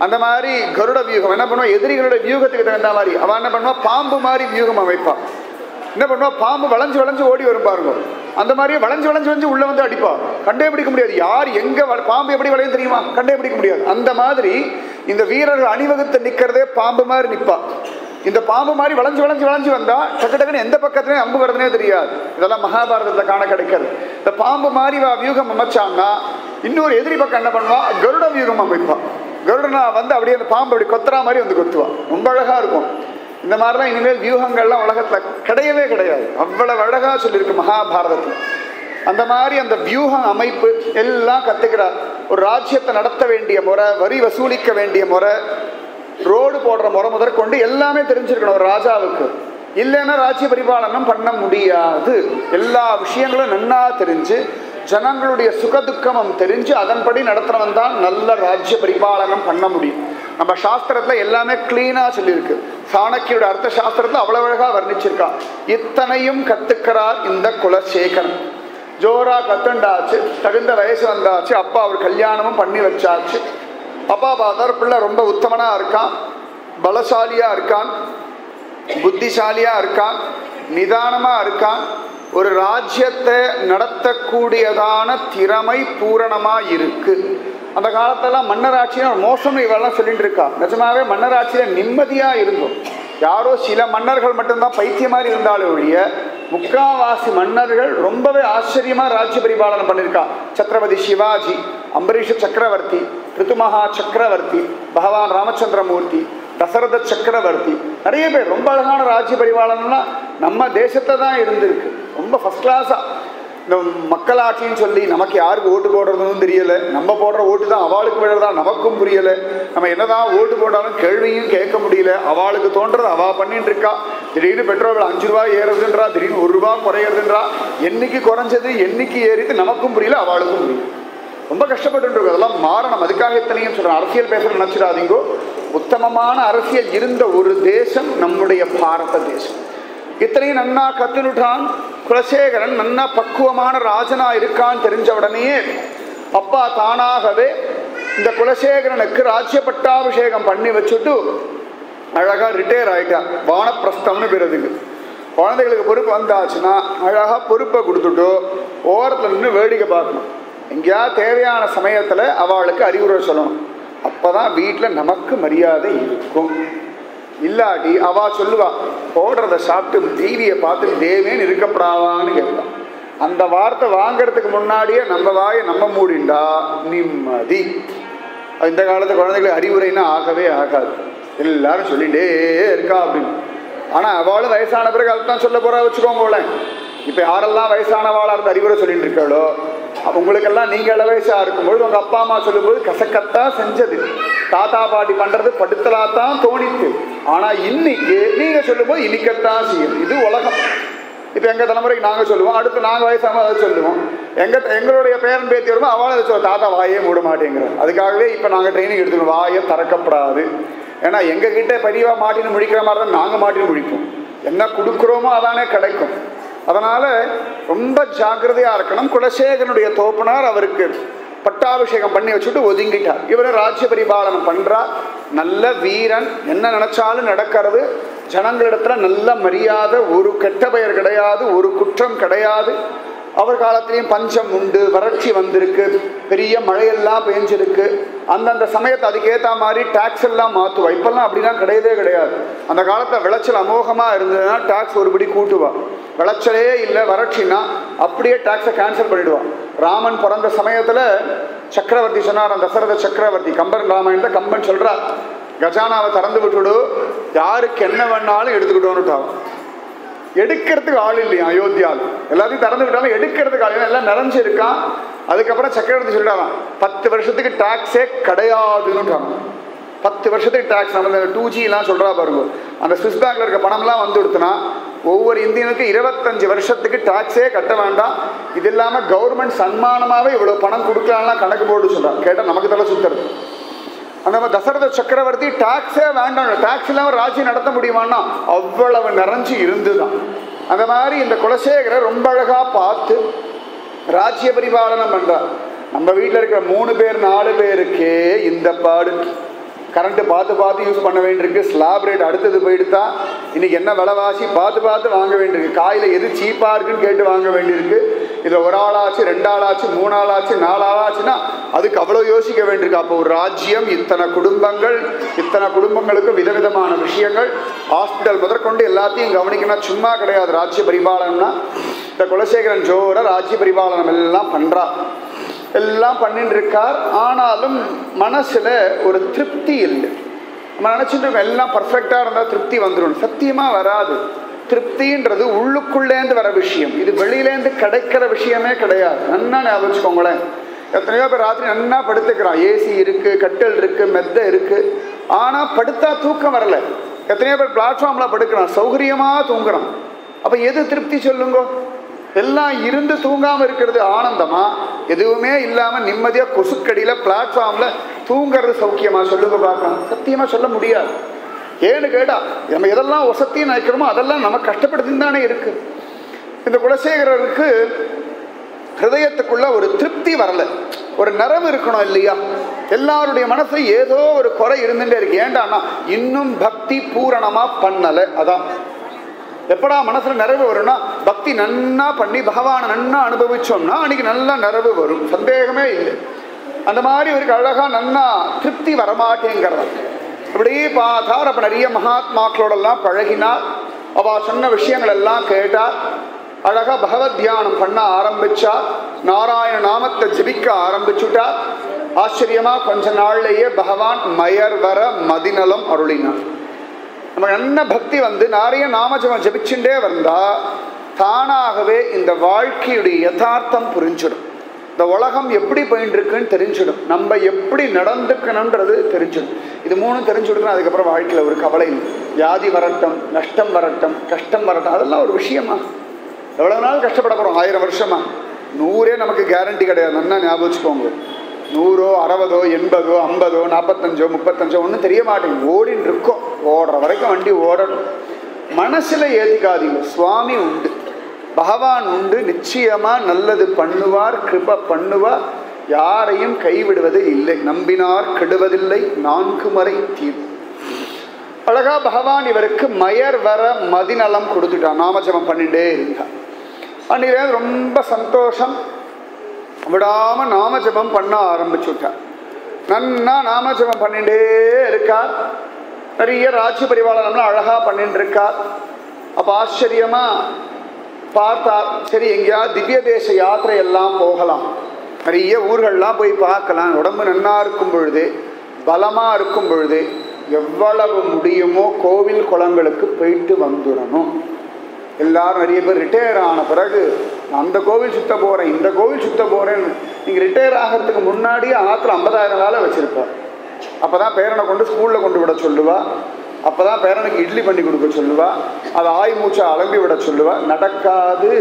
A: அந்த மாதிரி கருட வியூகம் என்ன பண்ணுவா எதிரிகளோட வியூகத்துக்கு தகுந்த மாதிரி அவன் என்ன பண்ணுவா பாம்பு மாதிரி வியூகம் அமைப்பான் என்ன பண்ணுவா பாம்பு வளைஞ்சு வளைஞ்சு ஓடி வரும் பாருங்க அந்த மாதிரியே வளைஞ்சு வளைஞ்சு வளைஞ்சு உள்ள வந்து அடிப்பா கண்டே பிடிக்க முடியாது யார் எங்க வ- பாம்பு எப்படி வளையும் தெரியுமா கண்டே பிடிக்க முடியாது அந்த மாதிரி இந்த வீரர்கள் அணிவகுத்து நிக்கிறதே பாம்பு மாதிரி நிப்பா இந்த பாம்பு மாதிரி வளைஞ்சு வளைஞ்சு வளைஞ்சு வந்தா டக்கு டக்குன்னு எந்த பக்கத்துலயும் அம்பு வருதுனே தெரியாது இதெல்லாம் மகாபாரதத்துல காண கிடைக்கிறது இந்த பாம்பு மாதிரி வா வியூகம் அமைச்சாங்கன்னா இன்னொரு எதிரி பக்கம் என்ன பண்ணுவா கருட வியூகம் அமைப்பான் கருடனா வந்து அப்படியே அந்த பாம்பு அப்படி கொத்துறா மாதிரி வந்து கொத்துவான் ரொம்ப அழகா இருக்கும் இந்த மாதிரிலாம் இனிமேல் வியூகங்கள்லாம் உலகத்துல கிடையவே கிடையாது அவ்வளவு அழகா சொல்லியிருக்கு மகாபாரதத்துல அந்த மாதிரி அந்த வியூகம் அமைப்பு எல்லாம் கத்துக்கிறார் ஒரு ராஜ்யத்தை நடத்த வேண்டிய முறை வரி வசூலிக்க வேண்டிய முறை ரோடு போடுற முறை முதற்கொண்டு எல்லாமே தெரிஞ்சிருக்கணும் ஒரு ராஜாவுக்கு இல்லைன்னா ராஜ்ய பரிபாலனம் பண்ண முடியாது எல்லா விஷயங்களும் நன்னா தெரிஞ்சு ஜனங்களுடைய சுகதுக்கமும் தெரிஞ்சு அதன்படி நடத்துறவன் தான் நல்ல ராஜ்ய பரிபாலனம் பண்ண முடியும் நம்ம சாஸ்திரத்துல எல்லாமே கிளீனா சொல்லியிருக்கு சாணக்கியோட அர்த்த சாஸ்திரத்துல அவ்வளவு அழகா வர்ணிச்சிருக்கான் இத்தனையும் கத்துக்கிறார் இந்த குலசேகரன் ஜோரா கத்துண்டாச்சு தகுந்த வயசு வந்தாச்சு அப்பா அவர் கல்யாணமும் பண்ணி வச்சாச்சு அப்பா பார்த்தார் பிள்ளை ரொம்ப உத்தமனா இருக்கான் பலசாலியா இருக்கான் புத்திசாலியா இருக்கான் நிதானமா இருக்கான் ஒரு ராஜ்யத்தை நடத்தக்கூடியதான திறமை பூரணமா இருக்கு அந்த காலத்தெல்லாம் மன்னராட்சினா மோசம் இவெல்லாம் சொல்லிட்டு இருக்கா நிஜமாவே மன்னராட்சியில நிம்மதியா இருந்தோம் யாரோ சில மன்னர்கள் மட்டும்தான் பைத்திய மாதிரி இருந்தாலே ஒழிய முக்காவாசி மன்னர்கள் ரொம்பவே ஆச்சரியமா ராஜ்ய பரிபாலனம் பண்ணியிருக்கா சத்ரபதி சிவாஜி அம்பரீஷ சக்கரவர்த்தி ரித்துமகா சக்கரவர்த்தி பகவான் ராமச்சந்திரமூர்த்தி தசரத சக்கரவர்த்தி நிறைய பேர் ரொம்ப அழகான ராஜ்ய பரிபாலனம்னா நம்ம தேசத்தை தான் இருந்திருக்கு ரொம்ப ஃபர்ஸ்ட் கிளாஸா இந்த மக்களாட்சின்னு சொல்லி நமக்கு யாருக்கு ஓட்டு போடுறதுன்னு தெரியல நம்ம போடுற ஓட்டு தான் அவளுக்கு விழுறதா நமக்கும் புரியல நம்ம என்னதான் ஓட்டு போட்டாலும் கேள்வியும் கேட்க முடியல அவளுக்கு தோன்றது அவா பண்ணிட்டு இருக்கா திடீர்னு பெட்ரோல் விலை அஞ்சு ரூபாய் ஏறுதுன்றா திடீர்னு ஒரு ரூபாய் குறையிறதுன்றா என்னைக்கு குறைஞ்சது என்னைக்கு ஏறிது நமக்கும் புரியல அவளுக்கும் புரியல ரொம்ப கஷ்டப்பட்டு இருக்கோம் அதெல்லாம் மாறணும் அதுக்காக இத்தனையும் சொல்றேன் அரசியல் பேச நினைச்சிடாதீங்கோ உத்தமமான அரசியல் இருந்த ஒரு தேசம் நம்முடைய பாரத தேசம் இத்தனையும் நன்னா கத்துனுட்டான் குலசேகரன் நன்னா பக்குவமான ராஜனா இருக்கான்னு தெரிஞ்ச உடனேயே அப்பா தானாகவே இந்த குலசேகரனுக்கு ராஜ்ய பட்டாபிஷேகம் பண்ணி வச்சுட்டு அழகா ரிட்டையர் ஆயிட்டான் வானப்பிரஸ்தம்னு பிறதுக்கு குழந்தைகளுக்கு பொறுப்பு வந்தாச்சுன்னா அழகா பொறுப்பை கொடுத்துட்டு ஓரத்துல நின்று வேடிக்கை பார்க்கணும் எங்கேயா தேவையான சமயத்துல அவளுக்கு அறிவுரை சொல்லணும் அப்பதான் வீட்டுல நமக்கு மரியாதை இருக்கும் இல்லாட்டி அவ சொல்லுவா போடுறத சாப்பிட்டு டிவியை பார்த்து தேவேன்னு இருக்கப்படாவான்னு கேட்பான் அந்த வார்த்தை வாங்குறதுக்கு முன்னாடியே நம்ம வாயை நம்ம மூடிண்டா நிம்மதி இந்த காலத்து குழந்தைகளுக்கு அறிவுரைன்னா ஆகவே ஆகாது எல்லாரும் சொல்லிட்டே இருக்கா அப்படின்னு ஆனா அவளும் வயசான பிறகு அதுதான் சொல்ல போறா வச்சுக்கோங்களேன் இப்ப யாரெல்லாம் வயசானவாளா இருந்து அறிவுரை சொல்லிட்டு இருக்காளோ அப்ப உங்களுக்கெல்லாம் நீங்க இள வயசா இருக்கும்பொழுது உங்க அப்பா அம்மா சொல்லும்போது கசக்கத்தான் செஞ்சது தாத்தா பாட்டி பண்றது படுத்தலாத்தான் தோணித்து ஆனா இன்னைக்கு நீங்க சொல்லும்போது இனிக்கத்தான் செய்யும் இது உலகம் இப்ப எங்க தலைமுறைக்கு நாங்க சொல்லுவோம் அடுத்து நாங்க வயசாம அதை சொல்லுவோம் எங்க எங்களுடைய பேரன் பேத்தி வருமோ அவளை அதை சொல்ல தாத்தா வாயே மூட மாட்டேங்கிறோம் அதுக்காகவே இப்ப நாங்க ட்ரைனிங் எடுத்துக்கணும் வாயை திறக்கப்படாது ஏன்னா எங்க கிட்ட பெரியவா மாட்டின்னு முடிக்கிற மாதிரி தான் நாங்க மாட்டின்னு முடிப்போம் என்ன கொடுக்குறோமோ அதானே கிடைக்கும் அதனால ரொம்ப ஜாக்கிரதையா இருக்கணும் குலசேகரனுடைய தோப்பனார் அவருக்கு பட்டாபிஷேகம் பண்ணி வச்சுட்டு ஒதுங்கிட்டார் இவரை ராஜ்ய பரிபாலனம் பண்றார் நல்ல வீரன் என்ன நினைச்சாலும் நடக்கிறது ஜனங்களிடத்துல நல்ல மரியாதை ஒரு கெட்ட பெயர் கிடையாது ஒரு குற்றம் கிடையாது அவர் காலத்திலையும் பஞ்சம் உண்டு வறட்சி வந்திருக்கு பெரிய மழையெல்லாம் பெஞ்சிருக்கு அந்தந்த சமயத்தை அதுக்கேற்ற மாதிரி டாக்ஸ் எல்லாம் மாற்றுவா இப்பெல்லாம் அப்படிலாம் கிடையவே கிடையாது அந்த காலத்தில் விளைச்சல் அமோகமாக இருந்ததுன்னா டாக்ஸ் ஒருபடி கூட்டுவா விளைச்சலே இல்லை வறட்சின்னா அப்படியே டாக்ஸை கேன்சல் பண்ணிடுவான் ராமன் பிறந்த சமயத்தில் சக்கரவர்த்தி சொன்னார் அந்த தசரத சக்கரவர்த்தி கம்பன் ராமாயணத்தை கம்பன் சொல்றார் கஜானாவை திறந்து விட்டுடு யாருக்கு என்ன வேணாலும் எடுத்துக்கிட்டோன்னுட்டான் எடுக்கிறதுக்கு ஆள் இல்லையா அயோத்தியாவில் எல்லாத்தையும் திறந்து விட்டாலும் எடுக்கிறதுக்கு ஆள் இல்லை. எல்லாம் நிறைஞ்சு இருக்கான் அதுக்கப்புறம் சக்கரவர்த்தி சொல்லிட்டாராம் பத்து வருஷத்துக்கு டாக்ஸே கிடையாதுன்னுட்டாங்க பத்து வருஷத்துக்கு டாக்ஸ் நம்ம டூ ஜிலாம் சொல்றா பாருங்க அந்த சுவிஸ் பேங்க்ல இருக்க பணம்லாம் வந்து கொடுத்தனா ஒவ்வொரு இந்தியனுக்கும் இருபத்தஞ்சு வருஷத்துக்கு டாக்ஸே கட்ட வேண்டாம் இது இல்லாம கவர்மெண்ட் சன்மானமாவே இவ்வளவு பணம் கொடுக்கலாம்லாம் கணக்கு போட்டு சொல்றான் கேட்டா நமக்கு தலை சுத்துறது அந்த மாதிரி தசரத சக்கரவர்த்தி டாக்ஸே வேண்டாம் டாக்ஸ் இல்லாம ராஜ்யம் நடத்த முடியுமான்னா அவ்வளவு நிறைஞ்சு இருந்துதான் அந்த மாதிரி இந்த குலசேகரை ரொம்ப அழகா பார்த்து ராஜ்ய பரிபாலனம் பண்றார் நம்ம வீட்டில் இருக்கிற மூணு பேர் நாலு பேருக்கே இந்த பாடு கரண்ட்டு பார்த்து பார்த்து யூஸ் பண்ண வேண்டியிருக்கு ஸ்லாப் ரேட் அடுத்தது போயிடுதா இன்னைக்கு என்ன விலைவாசி பார்த்து பார்த்து வாங்க வேண்டியிருக்கு காயில் எது சீப்பாக இருக்குன்னு கேட்டு வாங்க வேண்டியிருக்கு இதில் ஒரு ஆளாச்சு ரெண்டு ஆளாச்சு மூணு ஆளாச்சு நாலு ஆளாச்சுன்னா அதுக்கு அவ்வளோ யோசிக்க வேண்டியிருக்கு அப்போ ஒரு ராஜ்யம் இத்தனை குடும்பங்கள் இத்தனை குடும்பங்களுக்கு விதவிதமான விஷயங்கள் ஹாஸ்பிட்டல் முதற்கொண்டு எல்லாத்தையும் கவனிக்கணும் சும்மா கிடையாது ராஜ்ய பரிபாலனம்னா இந்த குலசேகரன் ஜோர ராஜ்ய பரிபாலனம் எல்லாம் பண்ணுறா எல்லாம் பண்ணிட்டு இருக்கார் ஆனாலும் மனசுல ஒரு திருப்தி இல்லை நம்ம நினைச்சிட்டு இருக்கோம் எல்லாம் பர்ஃபெக்டா இருந்தா திருப்தி வந்துடும் சத்தியமா வராது திருப்தின்றது உள்ளுக்குள்ளேந்து வர விஷயம் இது வெளியிலேருந்து கிடைக்கிற விஷயமே கிடையாது நன்னா ஞாபகம் வச்சுக்கோங்களேன் எத்தனையோ பேர் ராத்திரி நன்னா படுத்துக்கிறான் ஏசி இருக்கு கட்டல் இருக்கு மெத்த இருக்கு ஆனா படுத்தா தூக்கம் வரல எத்தனையோ பேர் பிளாட்ஃபார்ம்ல படுக்கிறான் சௌகரியமா தூங்குறான் அப்ப எது திருப்தி சொல்லுங்க எல்லாம் இருந்து தூங்காம இருக்கிறது ஆனந்தமா எதுவுமே இல்லாம நிம்மதியா கொசுக்கடியில பிளாட்ஃபார்ம்ல தூங்குறது சௌக்கியமா சொல்லுங்க பார்க்கலாம் சத்தியமா சொல்ல முடியாது ஏன்னு கேட்டா நம்ம எதெல்லாம் வசத்தியும் நினைக்கிறோமோ அதெல்லாம் நம்ம கஷ்டப்படுத்தின்னு தானே இருக்கு இந்த குலசேகரருக்கு ஹிருதயத்துக்குள்ள ஒரு திருப்தி வரல ஒரு நிறவு இருக்கணும் இல்லையா எல்லாருடைய மனசு ஏதோ ஒரு குறை இருந்துட்டே இருக்கு ஏண்டான்னா இன்னும் பக்தி பூரணமா பண்ணல அதான் எப்படா மனசுல நிறைவு வரும்னா பக்தி நன்னா பண்ணி பகவானை நன்னா அனுபவிச்சோம்னா அன்னைக்கு நல்லா நிறைவு வரும் சந்தேகமே இல்லை அந்த மாதிரி இவருக்கு அழகா நன்னா திருப்தி வரமாட்டேங்கிறதா இப்படியே பார்த்தார் அப்ப நிறைய மகாத்மாக்களோடெல்லாம் பழகினார் அவ சொன்ன விஷயங்கள் எல்லாம் கேட்டார் அழகா பகவத் தியானம் பண்ண ஆரம்பிச்சா நாராயண நாமத்தை ஜபிக்க ஆரம்பிச்சுட்டா ஆச்சரியமா கொஞ்ச நாள்லயே பகவான் மயர் வர மதிநலம் அருளினார் நம்ம நல்ல பக்தி வந்து நிறைய நாமஜபம் ஜபிச்சுட்டே வந்தா தானாகவே இந்த வாழ்க்கையுடைய யதார்த்தம் புரிஞ்சிடும் இந்த உலகம் எப்படி போயிட்டு இருக்குன்னு தெரிஞ்சிடும் நம்ம எப்படி நடந்துக்கணுன்றது தெரிஞ்சிடும் இது மூணும் தெரிஞ்சுடுக்கணும் அதுக்கப்புறம் வாழ்க்கையில் ஒரு கவலை இல்லை வியாதி வரட்டும் நஷ்டம் வரட்டும் கஷ்டம் வரட்டும் அதெல்லாம் ஒரு விஷயமா எவ்வளவு நாள் கஷ்டப்பட போறோம் ஆயிரம் வருஷமா நூறே நமக்கு கேரண்டி கிடையாது நல்லா ஞாபகம் வச்சுக்கோங்க நூறோ அறுபதோ எண்பதோ ஐம்பதோ நாற்பத்தஞ்சோ முப்பத்தஞ்சோ ஒன்றும் தெரிய மாட்டேங்குது ஓடின்னு இருக்கோம் ஓடுற வரைக்கும் வண்டி ஓடணும் மனசுல ஏத்திக்காதீங்க சுவாமி உண்டு பகவான் உண்டு நிச்சயமா நல்லது பண்ணுவார் கிருப பண்ணுவார் யாரையும் கைவிடுவது இல்லை நம்பினார் கெடுவதில்லை நான்கு முறை தீர்வு அழகா பகவான் இவருக்கு மயர் வர மதிநலம் கொடுத்துட்டான் நாமஜபம் பண்ணிட்டே இருந்தான் அன்னிலே ரொம்ப சந்தோஷம் விடாம நாமஜபம் பண்ண ஆரம்பிச்சுட்டார் நன்னா நாமஜபம் பண்ணிட்டே இருக்கார் நிறைய ராஜ்ய பரிபாலனம்லாம் அழகா பண்ணிட்டு இருக்கார் அப்ப ஆச்சரியமா பார்த்தார் சரி எங்கேயாவது திவ்ய தேச யாத்திரை எல்லாம் போகலாம் நிறைய ஊர்கள்லாம் போய் பார்க்கலாம் உடம்பு நன்னா இருக்கும் பொழுது பலமா இருக்கும் பொழுது எவ்வளவு முடியுமோ கோவில் குளங்களுக்கு போயிட்டு வந்துடணும் எல்லாரும் நிறைய பேர் ரிட்டையர் ஆன பிறகு நான் அந்த கோவில் சுத்த போறேன் இந்த கோவில் சுத்த போறேன்னு நீங்க ரிட்டையர் ஆகிறதுக்கு முன்னாடியே ஆத்துல ஐம்பதாயிரம் வேலை வச்சிருப்பார் அப்பதான் பேரனை கொண்டு ஸ்கூல்ல கொண்டு விட சொல்லுவா அப்பதான் பேரனுக்கு இட்லி பண்ணி கொடுக்க சொல்லுவா அதை ஆய் மூச்சா அலம்பி விட சொல்லுவா நடக்காது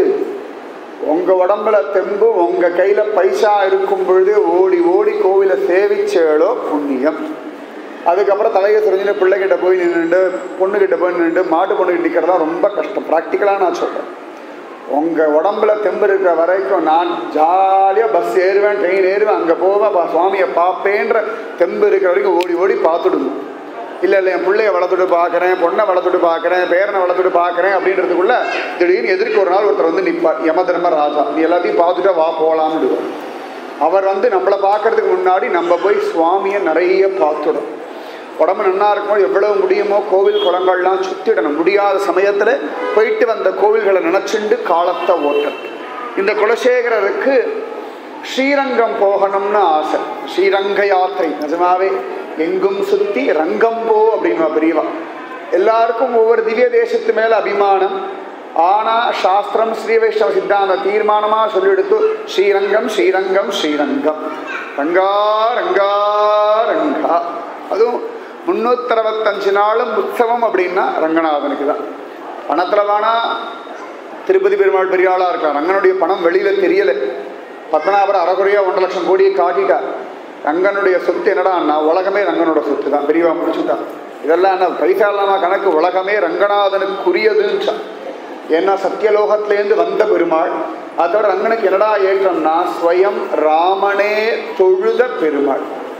A: உங்க உடம்புல தெம்பு உங்க கையில பைசா இருக்கும் பொழுது ஓடி ஓடி கோவில சேவிச்சேளோ புண்ணியம் அதுக்கப்புறம் தலையை தெரிஞ்சுட்டு பிள்ளைகிட்ட போய் நின்றுட்டு பொண்ணுகிட்ட போய் நின்றுட்டு மாட்டு பொண்ணுகிட்ட நிற்கிறதா ரொம்ப கஷ்டம் ப்ராக்டிக்கலாக நான் சொல்கிறேன் உங்கள் உடம்புல தெம்பு இருக்கிற வரைக்கும் நான் ஜாலியாக பஸ் ஏறுவேன் ட்ரெயின் ஏறுவேன் அங்கே போவேன் பா சுவாமியை பார்ப்பேன்ற தெம்பு இருக்கிற வரைக்கும் ஓடி ஓடி பார்த்துடுங்க இல்லை இல்லை என் பிள்ளைய வளர்த்துட்டு பார்க்குறேன் பொண்ணை வளர்த்துட்டு பார்க்குறேன் பேரனை வளர்த்துட்டு பார்க்குறேன் அப்படின்றதுக்குள்ள திடீர்னு எதிர்க்கு ஒரு நாள் ஒருத்தர் வந்து நிற்பார் யம தர்ம ராஜா நீ எல்லாத்தையும் பார்த்துட்டா வா போகலான்னு அவர் வந்து நம்மளை பார்க்கறதுக்கு முன்னாடி நம்ம போய் சுவாமியை நிறைய பார்த்துடும் உடம்பு நன்னா இருக்கும்போது எவ்வளவு முடியுமோ கோவில் குளங்கள்லாம் சுத்திடணும் முடியாத சமயத்தில் போயிட்டு வந்த கோவில்களை நினச்சிண்டு காலத்தை ஓட்டணும் இந்த குலசேகரருக்கு ஸ்ரீரங்கம் போகணும்னு ஆசை ஸ்ரீரங்க யாத்திரை நிஜமாவே எங்கும் சுத்தி ரங்கம் போ அப்படின்னு பெரியவா எல்லாருக்கும் ஒவ்வொரு திவ்ய தேசத்து மேல அபிமானம் ஆனா சாஸ்திரம் ஸ்ரீ வைஷ்ணவ சித்தாந்த தீர்மானமா சொல்லிடுத்து ஸ்ரீரங்கம் ஸ்ரீரங்கம் ஸ்ரீரங்கம் ரங்கா ரங்கா ரங்கா அதுவும் முன்னூத்தறுபத்தஞ்சு நாளும் உற்சவம் அப்படின்னா ரங்கநாதனுக்கு தான் பணத்தில் வேணா திருப்பதி பெருமாள் பெரிய ஆளாக இருக்கார் ரங்கனுடைய பணம் வெளியில தெரியல பத்மநாபர் அறகுறையா ஒன்றரை லட்சம் கோடியை காட்டிட்டார் ரங்கனுடைய சொத்து என்னடான்னா உலகமே ரங்கனோட சொத்து தான் பெரியவா முடிச்சுட்டான் இதெல்லாம் என்ன பைசா இல்லாம கணக்கு உலகமே ரங்கநாதனுக்குரியதுன்னு ஏன்னா சத்தியலோகத்திலேருந்து வந்த பெருமாள் அதோட ரங்கனுக்கு என்னடா ஏற்றம்னா ஸ்வயம் ராமனே தொழுத பெருமாள்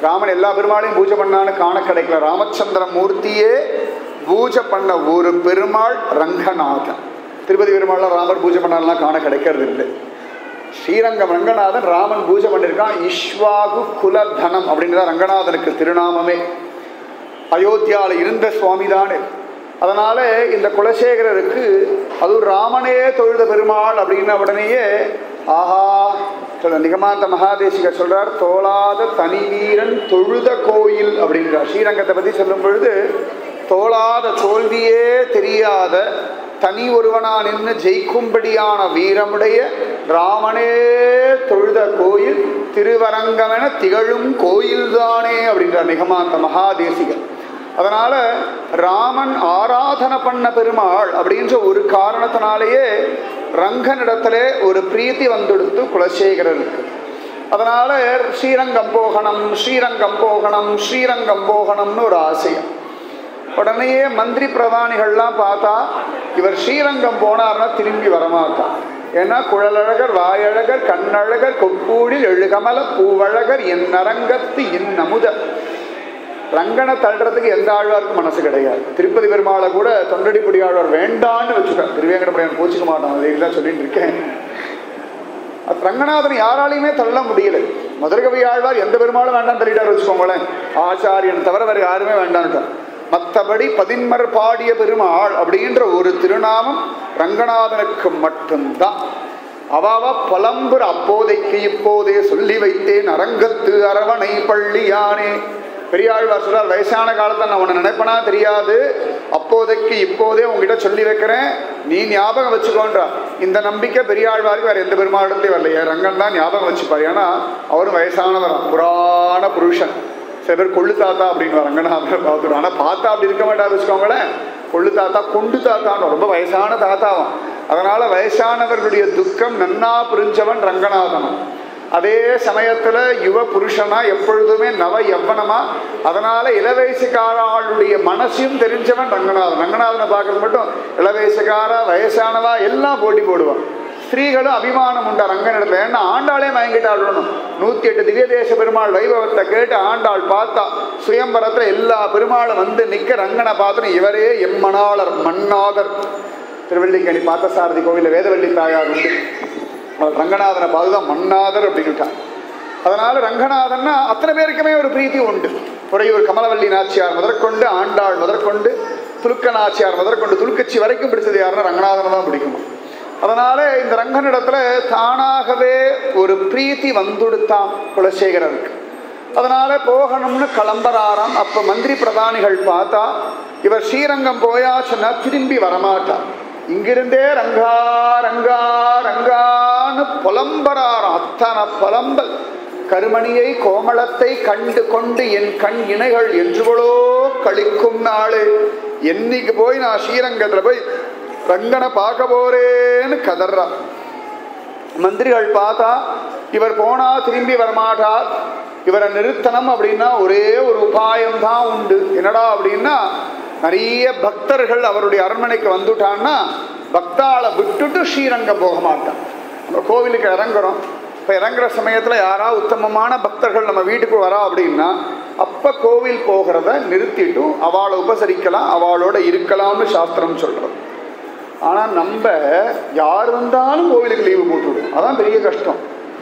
A: ராமன் எல்லா பெருமாளையும் பூஜை பண்ணான்னு காண கிடைக்கல ராமச்சந்திர மூர்த்தியே பூஜை பண்ண ஒரு பெருமாள் ரங்கநாதன் திருப்பதி பெருமாள் ராமர் பூஜை பண்ணாலாம் காண கிடைக்கிறது இல்லை ஸ்ரீரங்கம் ரங்கநாதன் ராமன் பூஜை பண்ணியிருக்கான் இஷ்வாகு குலதனம் அப்படின்றத ரங்கநாதனுக்கு திருநாமமே அயோத்தியாவில் இருந்த சுவாமி தானே அதனால இந்த குலசேகரருக்கு அது ராமனே தொழுத பெருமாள் அப்படின்ன உடனேயே ஆஹா சொல்ல நிகமாந்த மகாதேசிகர் சொல்றார் தோளாத தனி வீரன் தொழுத கோயில் அப்படின்றார் ஸ்ரீரங்கத்தை பத்தி சொல்லும் பொழுது தோளாத தோல்வியே தெரியாத தனி ஒருவனா நின்று ஜெயிக்கும்படியான வீரமுடைய ராமனே தொழுத கோயில் திருவரங்கமென திகழும் கோயில்தானே அப்படின்றார் நிகமாந்த மகாதேசிகர் அதனால ராமன் ஆராதனை பண்ண பெருமாள் அப்படின்ற ஒரு காரணத்தினாலேயே ரங்கனிடத்துல ஒரு பிரீத்தி வந்துடுத்து குலசேகரருக்கு அதனால ஸ்ரீரங்கம் போகணும் ஸ்ரீரங்கம் போகணும் ஸ்ரீரங்கம் போகணும்னு ஒரு ஆசையம் உடனேயே மந்திரி பிரதானிகள்லாம் பார்த்தா இவர் ஸ்ரீரங்கம் போனார்னா திரும்பி வரமாட்டார் ஏன்னா குழலழகர் வாயழகர் கண்ணழகர் கொப்பூடில் எழுகமல பூவழகர் என் அரங்கத்து என் அமுத ரங்கனை தள்ளுறதுக்கு எந்த ஆழ்வாருக்கும் மனசு கிடையாது திருப்பதி பெருமாளை கூட தொண்டடிப்படி ஆழ்வார் வேண்டான்னு வச்சுட்டார் திருவேங்கடப்படியான் கோச்சிக்க மாட்டான் அதை தான் சொல்லிட்டு இருக்கேன் அது ரங்கநாதன் யாராலையுமே தள்ள முடியல மதுரகவி ஆழ்வார் எந்த பெருமாளும் வேண்டாம் தள்ளிட்டார் வச்சுக்கோங்களேன் ஆச்சாரியன் தவிர வேற யாருமே வேண்டான்ட்டார் மற்றபடி பதின்மர் பாடிய பெருமாள் அப்படின்ற ஒரு திருநாமம் ரங்கநாதனுக்கு மட்டும்தான் அவாவ புலம்புற அப்போதைக்கு இப்போதே சொல்லி வைத்தேன் அரங்கத்து அரவணை பள்ளியானே பெரியாழ்வார் சொல்றார் வயசான காலத்தில் நான் உன்னை நினைப்பனா தெரியாது அப்போதைக்கு இப்போதே உங்ககிட்ட சொல்லி வைக்கிறேன் நீ ஞாபகம் வச்சுக்கோன்றா இந்த நம்பிக்கை பெரியாழ்வாருக்கு வேற எந்த பெருமாளத்துலேயும் வரலையே ரங்கன் தான் ஞாபகம் வச்சுப்பார் ஏன்னா அவரும் வயசானவர் புராண புருஷன் சில பேர் கொள்ளு தாத்தா அப்படின்னு ரங்கநாதர் பார்த்துடும் ஆனால் பார்த்தா அப்படி இருக்க மாட்டார் வச்சுக்கோங்களேன் கொள்ளு தாத்தா கொண்டு தாத்தான்னு ரொம்ப வயசான தாத்தாவான் அதனால வயசானவர்களுடைய துக்கம் நன்னா புரிஞ்சவன் ரங்கநாதன் அதே சமயத்துல யுவ புருஷனா எப்பொழுதுமே நவ யவ்வனமா அதனால இளவயசுக்காராளுடைய மனசையும் தெரிஞ்சவன் ரங்கநாதன் ரங்கநாதனை பார்க்கறது மட்டும் இளவயசுக்காரா வயசானவா எல்லாம் போட்டி போடுவான் ஸ்திரீகளும் அபிமானம் உண்டா ரங்கனிடத்துல ஏன்னா ஆண்டாளே மயங்கிட்டாள் நூத்தி எட்டு திவ்ய தேச பெருமாள் வைபவத்தை கேட்டு ஆண்டாள் பார்த்தா சுயம்பரத்துல எல்லா பெருமாளும் வந்து நிக்க ரங்கனை பார்த்தோம் இவரே எம்மனாளர் மன்னாதர் திருவள்ளிக்கணி பார்த்தசாரதி கோவிலில் வேதவள்ளி தாயார் உண்டு அவர் ரங்கநாதனை பார்த்துதான் மன்னாதர் அப்படின்னுட்டார் அதனால ரங்கநாதன்னா அத்தனை பேருக்குமே ஒரு பிரீத்தி உண்டு உறையூர் கமலவல்லி நாச்சியார் முதற்கொண்டு ஆண்டாள் முதற்கொண்டு துலுக்க நாச்சியார் முதற்கொண்டு துலுக்கச்சி வரைக்கும் பிடிச்சது யாருன்னா ரங்கநாதனை தான் பிடிக்கும் அதனால இந்த ரங்கனிடத்துல தானாகவே ஒரு பிரீத்தி வந்துடுத்தான் குலசேகரனுக்கு அதனால போகணும்னு கிளம்புறாராம் அப்ப மந்திரி பிரதானிகள் பார்த்தா இவர் ஸ்ரீரங்கம் போயாச்சுன்னா திரும்பி வரமாட்டார் இங்கிருந்தே ரங்கா ரங்கா ரங்கான்னு புலம்பராராம் அத்தனை புலம்பல் கருமணியை கோமளத்தை கண்டு கொண்டு என் கண் இணைகள் என்றுகளோ கழிக்கும் நாளே என்னைக்கு போய் நான் ஸ்ரீரங்கத்துல போய் ரங்கனை பார்க்க போறேன்னு கதறா மந்திரிகள் பார்த்தா இவர் போனா திரும்பி வரமாட்டார் இவரை நிறுத்தணும் அப்படின்னா ஒரே ஒரு உபாயம் தான் உண்டு என்னடா அப்படின்னா நிறைய பக்தர்கள் அவருடைய அரண்மனைக்கு வந்துட்டான்னா பக்தாளை விட்டுட்டு ஸ்ரீரங்கம் போக மாட்டான் நம்ம கோவிலுக்கு இறங்குறோம் இப்போ இறங்குற சமயத்தில் யாராவது உத்தமமான பக்தர்கள் நம்ம வீட்டுக்கு வரா அப்படின்னா அப்போ கோவில் போகிறத நிறுத்திட்டு அவளை உபசரிக்கலாம் அவளோட இருக்கலாம்னு சாஸ்திரம் சொல்கிறோம் ஆனால் நம்ம யார் வந்தாலும் கோவிலுக்கு லீவு போட்டுவிடும் அதான் பெரிய கஷ்டம்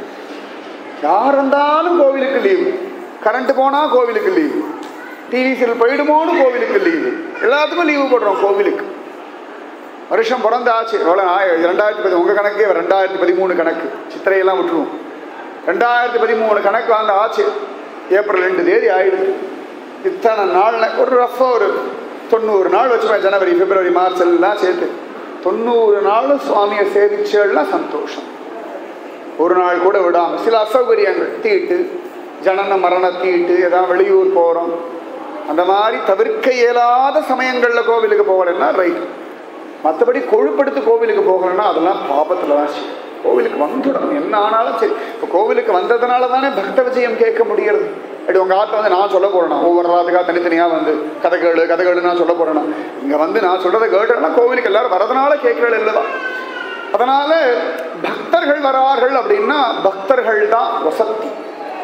A: யார் வந்தாலும் கோவிலுக்கு லீவு கரண்ட் போனால் கோவிலுக்கு லீவு டிவி சீரியல் போயிடுமோன்னு கோவிலுக்கு லீவு எல்லாத்துக்கும் லீவு போடுறோம் கோவிலுக்கு வருஷம் பிறந்தாச்சு எவ்வளோ ரெண்டாயிரத்தி பதி உங்கள் கணக்கே ரெண்டாயிரத்தி பதிமூணு கணக்கு சித்திரையெல்லாம் விட்டுருவோம் ரெண்டாயிரத்தி பதிமூணு கணக்கு வந்து ஆச்சு ஏப்ரல் ரெண்டு தேதி ஆயிடுது இத்தனை நாள் ஒரு ரஃபாக ஒரு தொண்ணூறு நாள் வச்சுப்பேன் ஜனவரி பிப்ரவரி மார்ச் எல்லாம் சேர்த்து தொண்ணூறு நாள் சுவாமியை சேவிச்சேன்னா சந்தோஷம் ஒரு நாள் கூட விடாமல் சில அசௌகரியங்கள் தீட்டு ஜனன மரண தீட்டு ஏதாவது வெளியூர் போகிறோம் அந்த மாதிரி தவிர்க்க இயலாத சமயங்களில் கோவிலுக்கு போகலைன்னா ரைட் மற்றபடி கொழுப்படுத்து கோவிலுக்கு போகணும்னா அதெல்லாம் பாபத்தில் தான் செய்யும் கோவிலுக்கு வந்துடணும் என்ன ஆனாலும் சரி இப்போ கோவிலுக்கு வந்ததுனால தானே பக்த விஜயம் கேட்க முடிகிறது அப்படி உங்கள் ஆற்ற வந்து நான் சொல்ல போறேனா ஒவ்வொரு ராத்துக்காக தனித்தனியாக வந்து கதைகள் கதைகள் நான் சொல்ல போறேனா இங்கே வந்து நான் சொல்றதை கேட்டேன்னா கோவிலுக்கு எல்லாரும் வரதுனால கேட்கறது இல்லைதான் அதனால பக்தர்கள் வரார்கள் அப்படின்னா பக்தர்கள் தான் வசதி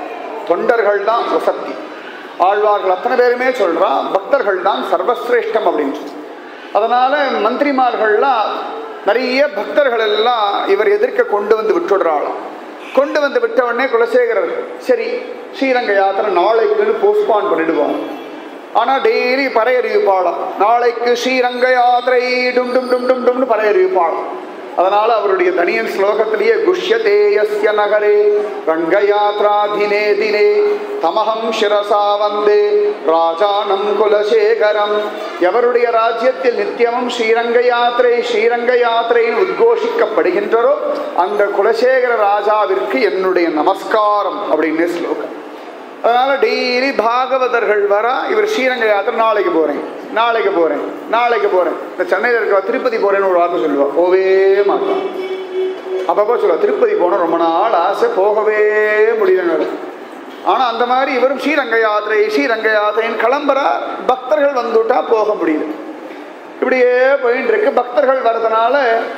A: தொண்டர்கள் தான் வசத்தி ஆழ்வார்கள் அத்தனை பேருமே சொல்றா பக்தர்கள் தான் சர்வசிரேஷ்டம் அப்படின்னு சொல்லி அதனால மந்திரிமார்கள்லாம் நிறைய பக்தர்கள் எல்லாம் இவர் எதிர்க்க கொண்டு வந்து விட்டுடுறாளாம் கொண்டு வந்து விட்ட உடனே குலசேகரர் சரி ஸ்ரீரங்க யாத்திரை நாளைக்குன்னு போஸ்ட்பான் பண்ணிடுவாங்க ஆனா டெய்லி பறையறிவிப்பாளாம் நாளைக்கு ஸ்ரீரங்க யாத்திரை டும் டும் டும் டும் டும்னு பறையறிவிப்பாளாம் அதனால அவருடைய தனியன் ஸ்லோகத்திலேயே குஷ்யதேயஸ்ய நகரே ரங்கயாத்ரா தினே தினே தமகம் சிரசா வந்தே ராஜானம் குலசேகரம் எவருடைய ராஜ்யத்தில் நித்தியமும் ஸ்ரீரங்க யாத்திரை ஸ்ரீரங்க யாத்திரைன்னு உத்கோஷிக்கப்படுகின்றதோ அந்த குலசேகர ராஜாவிற்கு என்னுடைய நமஸ்காரம் அப்படின்னு ஸ்லோகம் அதனால டெய்லி பாகவதர்கள் வர இவர் ஸ்ரீரங்க யாத்திரை நாளைக்கு போறேன் நாளைக்கு போறேன் நாளைக்கு போறேன் இந்த சென்னையில் இருக்க திருப்பதி போறேன்னு ஒரு வார்த்தை சொல்லுவா போவே மாட்டான் அப்பப்போ சொல்லுவா திருப்பதி போகணும் ரொம்ப நாள் ஆசை போகவே முடியல ஆனா அந்த மாதிரி இவரும் ஸ்ரீரங்க யாத்திரை ஸ்ரீரங்க யாத்திரைன்னு கிளம்புறா பக்தர்கள் வந்துட்டா போக முடியுது இப்படியே போயிட்டு இருக்கு பக்தர்கள் வர்றதுனால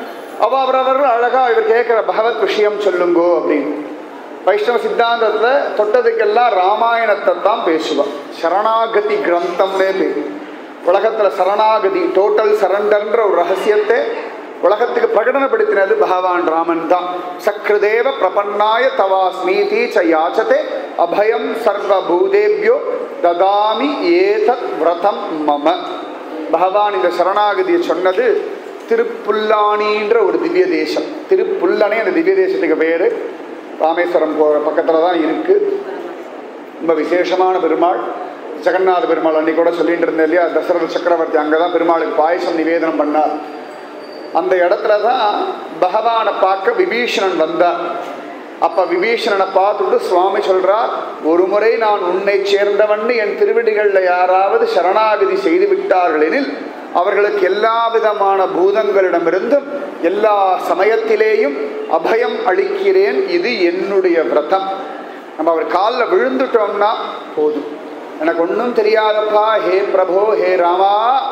A: அவ அவரவர்கள் அழகா இவர் கேட்கிற பகவத் விஷயம் சொல்லுங்கோ அப்படின்னு வைஷ்ணவ சித்தாந்தத்தில் தொட்டதுக்கெல்லாம் ராமாயணத்தை தான் பேசுவான் சரணாகதி கிரந்தம்னே பேர் உலகத்தில் சரணாகதி டோட்டல் சரண்டர்ன்ற ஒரு ரகசியத்தை உலகத்துக்கு பிரகடனப்படுத்தினது பகவான் ராமன் தான் சக்ருதேவ பிரபன்னாய தவாஸ்மீதி ச யாச்சதே அபயம் சர்வபூதேபியோ ததாமி ஏதத் விரதம் மம பகவான் இந்த சரணாகதியை சொன்னது திருப்புல்லானின்ற ஒரு திவ்ய தேசம் திருப்புல்லனே அந்த திவ்ய தேசத்துக்கு பேர் ராமேஸ்வரம் போகிற பக்கத்தில் தான் இருக்குது ரொம்ப விசேஷமான பெருமாள் ஜெகநாத பெருமாள் அன்னைக்கு கூட சொல்லிட்டு இருந்தேன் இல்லையா தசரத சக்கரவர்த்தி அங்கே தான் பெருமாளுக்கு பாயசம் நிவேதனம் பண்ணார் அந்த இடத்துல தான் பகவானை பார்க்க விபீஷணன் வந்தார் அப்ப விபீஷணனை பார்த்துட்டு சுவாமி சொல்றார் ஒரு முறை நான் உன்னை சேர்ந்தவன் என் திருவடிகளில் யாராவது சரணாகதி செய்து விட்டார்கள் எனில் அவர்களுக்கு எல்லா விதமான பூதங்களிடமிருந்தும் எல்லா சமயத்திலேயும் அபயம் அளிக்கிறேன் இது என்னுடைய விரதம் நம்ம அவர் காலில் விழுந்துட்டோம்னா போதும் எனக்கு ஒன்றும் தெரியாதப்பா ஹே பிரபோ ஹே ராமா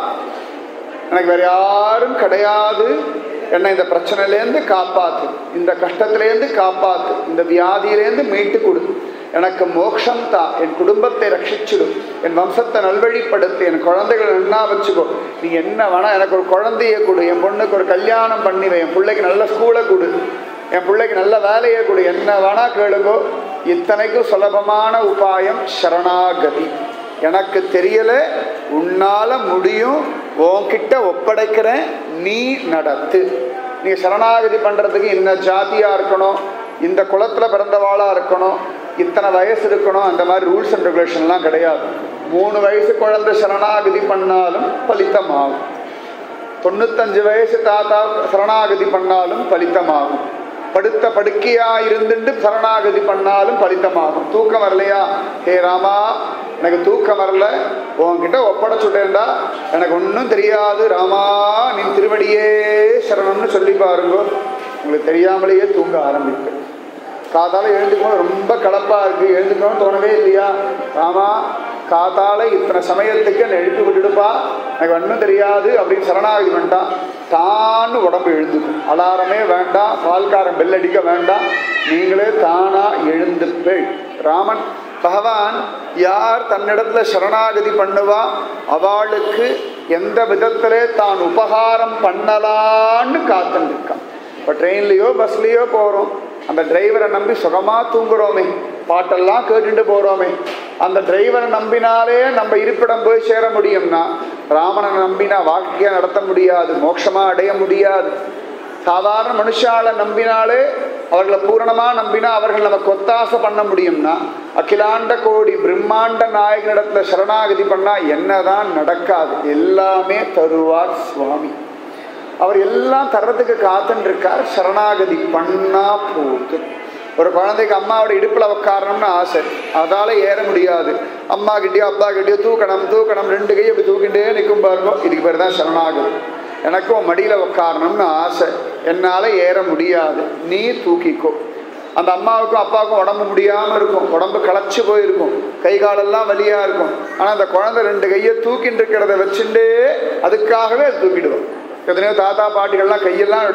A: எனக்கு வேற யாரும் கிடையாது என்னை இந்த பிரச்சனையிலேருந்து காப்பாத்து இந்த கஷ்டத்திலேருந்து காப்பாத்து இந்த வியாதியிலேருந்து மீட்டு கொடு எனக்கு மோட்சம் தான் என் குடும்பத்தை ரட்சிச்சிடும் என் வம்சத்தை நல்வழிப்படுத்து என் குழந்தைகளை நன்னா வச்சுக்கோ நீ என்ன வேணா எனக்கு ஒரு குழந்தைய கொடு என் பொண்ணுக்கு ஒரு கல்யாணம் பண்ணி வை என் பிள்ளைக்கு நல்ல ஸ்கூலை கொடு என் பிள்ளைக்கு நல்ல வேலையை கொடு என்ன வேணா கேளுங்கோ இத்தனைக்கும் சுலபமான உபாயம் சரணாகதி எனக்கு தெரியல உன்னால முடியும் உன்கிட்ட ஒப்படைக்கிறேன் நீ நடத்து நீ சரணாகதி பண்றதுக்கு இந்த ஜாதியா இருக்கணும் இந்த குளத்துல பிறந்தவாளா இருக்கணும் இத்தனை வயசு இருக்கணும் அந்த மாதிரி ரூல்ஸ் அண்ட் ரெகுலேஷன்லாம் கிடையாது மூணு வயசு குழந்தை சரணாகதி பண்ணாலும் பலித்தமாகும் தொண்ணூத்தஞ்சு வயசு தாத்தா சரணாகதி பண்ணாலும் பலித்தமாகும் படுத்த படுக்கையா இருந்துட்டு சரணாகதி பண்ணாலும் பலித்தமாகும் தூக்கம் வரலையா ஹே ராமா எனக்கு தூக்கம் வரல உன்கிட்ட ஒப்படைச்சுட்டேன்டா எனக்கு ஒன்றும் தெரியாது ராமா நீ திருவடியே சரணம்னு சொல்லி பாருங்க உங்களுக்கு தெரியாமலேயே தூங்க ஆரம்பிப்பேன் காத்தால எழுந்துக்கணும் ரொம்ப கலப்பா இருக்கு எழுந்துக்கணும்னு தோணவே இல்லையா ராமா காத்தால இத்தனை சமயத்துக்கு என்னை எழுப்பி விட்டுடுப்பா எனக்கு ஒன்றும் தெரியாது அப்படின்னு சரணாகதி வேண்டாம் தான்னு உடம்பு எழுந்துக்கும் அலாரமே வேண்டாம் பால்காரன் பெல் அடிக்க வேண்டாம் நீங்களே தானா எழுந்துப்பேள் ராமன் பகவான் யார் தன்னிடத்துல சரணாகதி பண்ணுவா அவளுக்கு எந்த விதத்திலே தான் உபகாரம் பண்ணலான்னு காத்துருக்கான் இப்போ ட்ரெயின்லேயோ பஸ்லேயோ போகிறோம் அந்த டிரைவரை நம்பி சுகமாக தூங்குறோமே பாட்டெல்லாம் கேட்டுட்டு போகிறோமே அந்த டிரைவரை நம்பினாலே நம்ம இருப்பிடம் போய் சேர முடியும்னா ராமனை நம்பினா வாழ்க்கையை நடத்த முடியாது மோட்சமாக அடைய முடியாது சாதாரண மனுஷால நம்பினாலே அவர்களை பூரணமா நம்பினா அவர்கள் நமக்கு ஒத்தாசை பண்ண முடியும்னா அகிலாண்ட கோடி பிரம்மாண்ட நாயகனிடத்துல சரணாகதி பண்ணா என்னதான் நடக்காது எல்லாமே தருவார் சுவாமி அவர் எல்லாம் தர்றதுக்கு காத்துன்னு இருக்கார் சரணாகதி பண்ணா போகுது ஒரு குழந்தைக்கு அம்மாவோட இடுப்புல உட்காரணும்னு ஆசை அதால ஏற முடியாது அம்மா கிட்டயோ அப்பா கிட்டயோ தூக்கணும் தூக்கணும் ரெண்டு கையை இப்படி தூக்கிட்டே நிற்கும் பாருங்க இதுக்கு பேர் தான் சரணாகதி எனக்கும் மடியில் உட்காரணும்னு ஆசை என்னால் ஏற முடியாது நீ தூக்கிக்கோ அந்த அம்மாவுக்கும் அப்பாவுக்கும் உடம்பு முடியாமல் இருக்கும் உடம்பு களைச்சு போயிருக்கும் கை காலெல்லாம் வலியாக இருக்கும் ஆனால் அந்த குழந்தை ரெண்டு கையை தூக்கிட்டு இருக்கிறத வச்சுட்டே அதுக்காகவே அது தூக்கிடுவோம் எத்தனையோ தாத்தா பாட்டிகள்லாம் கையெல்லாம் எடுக்கும்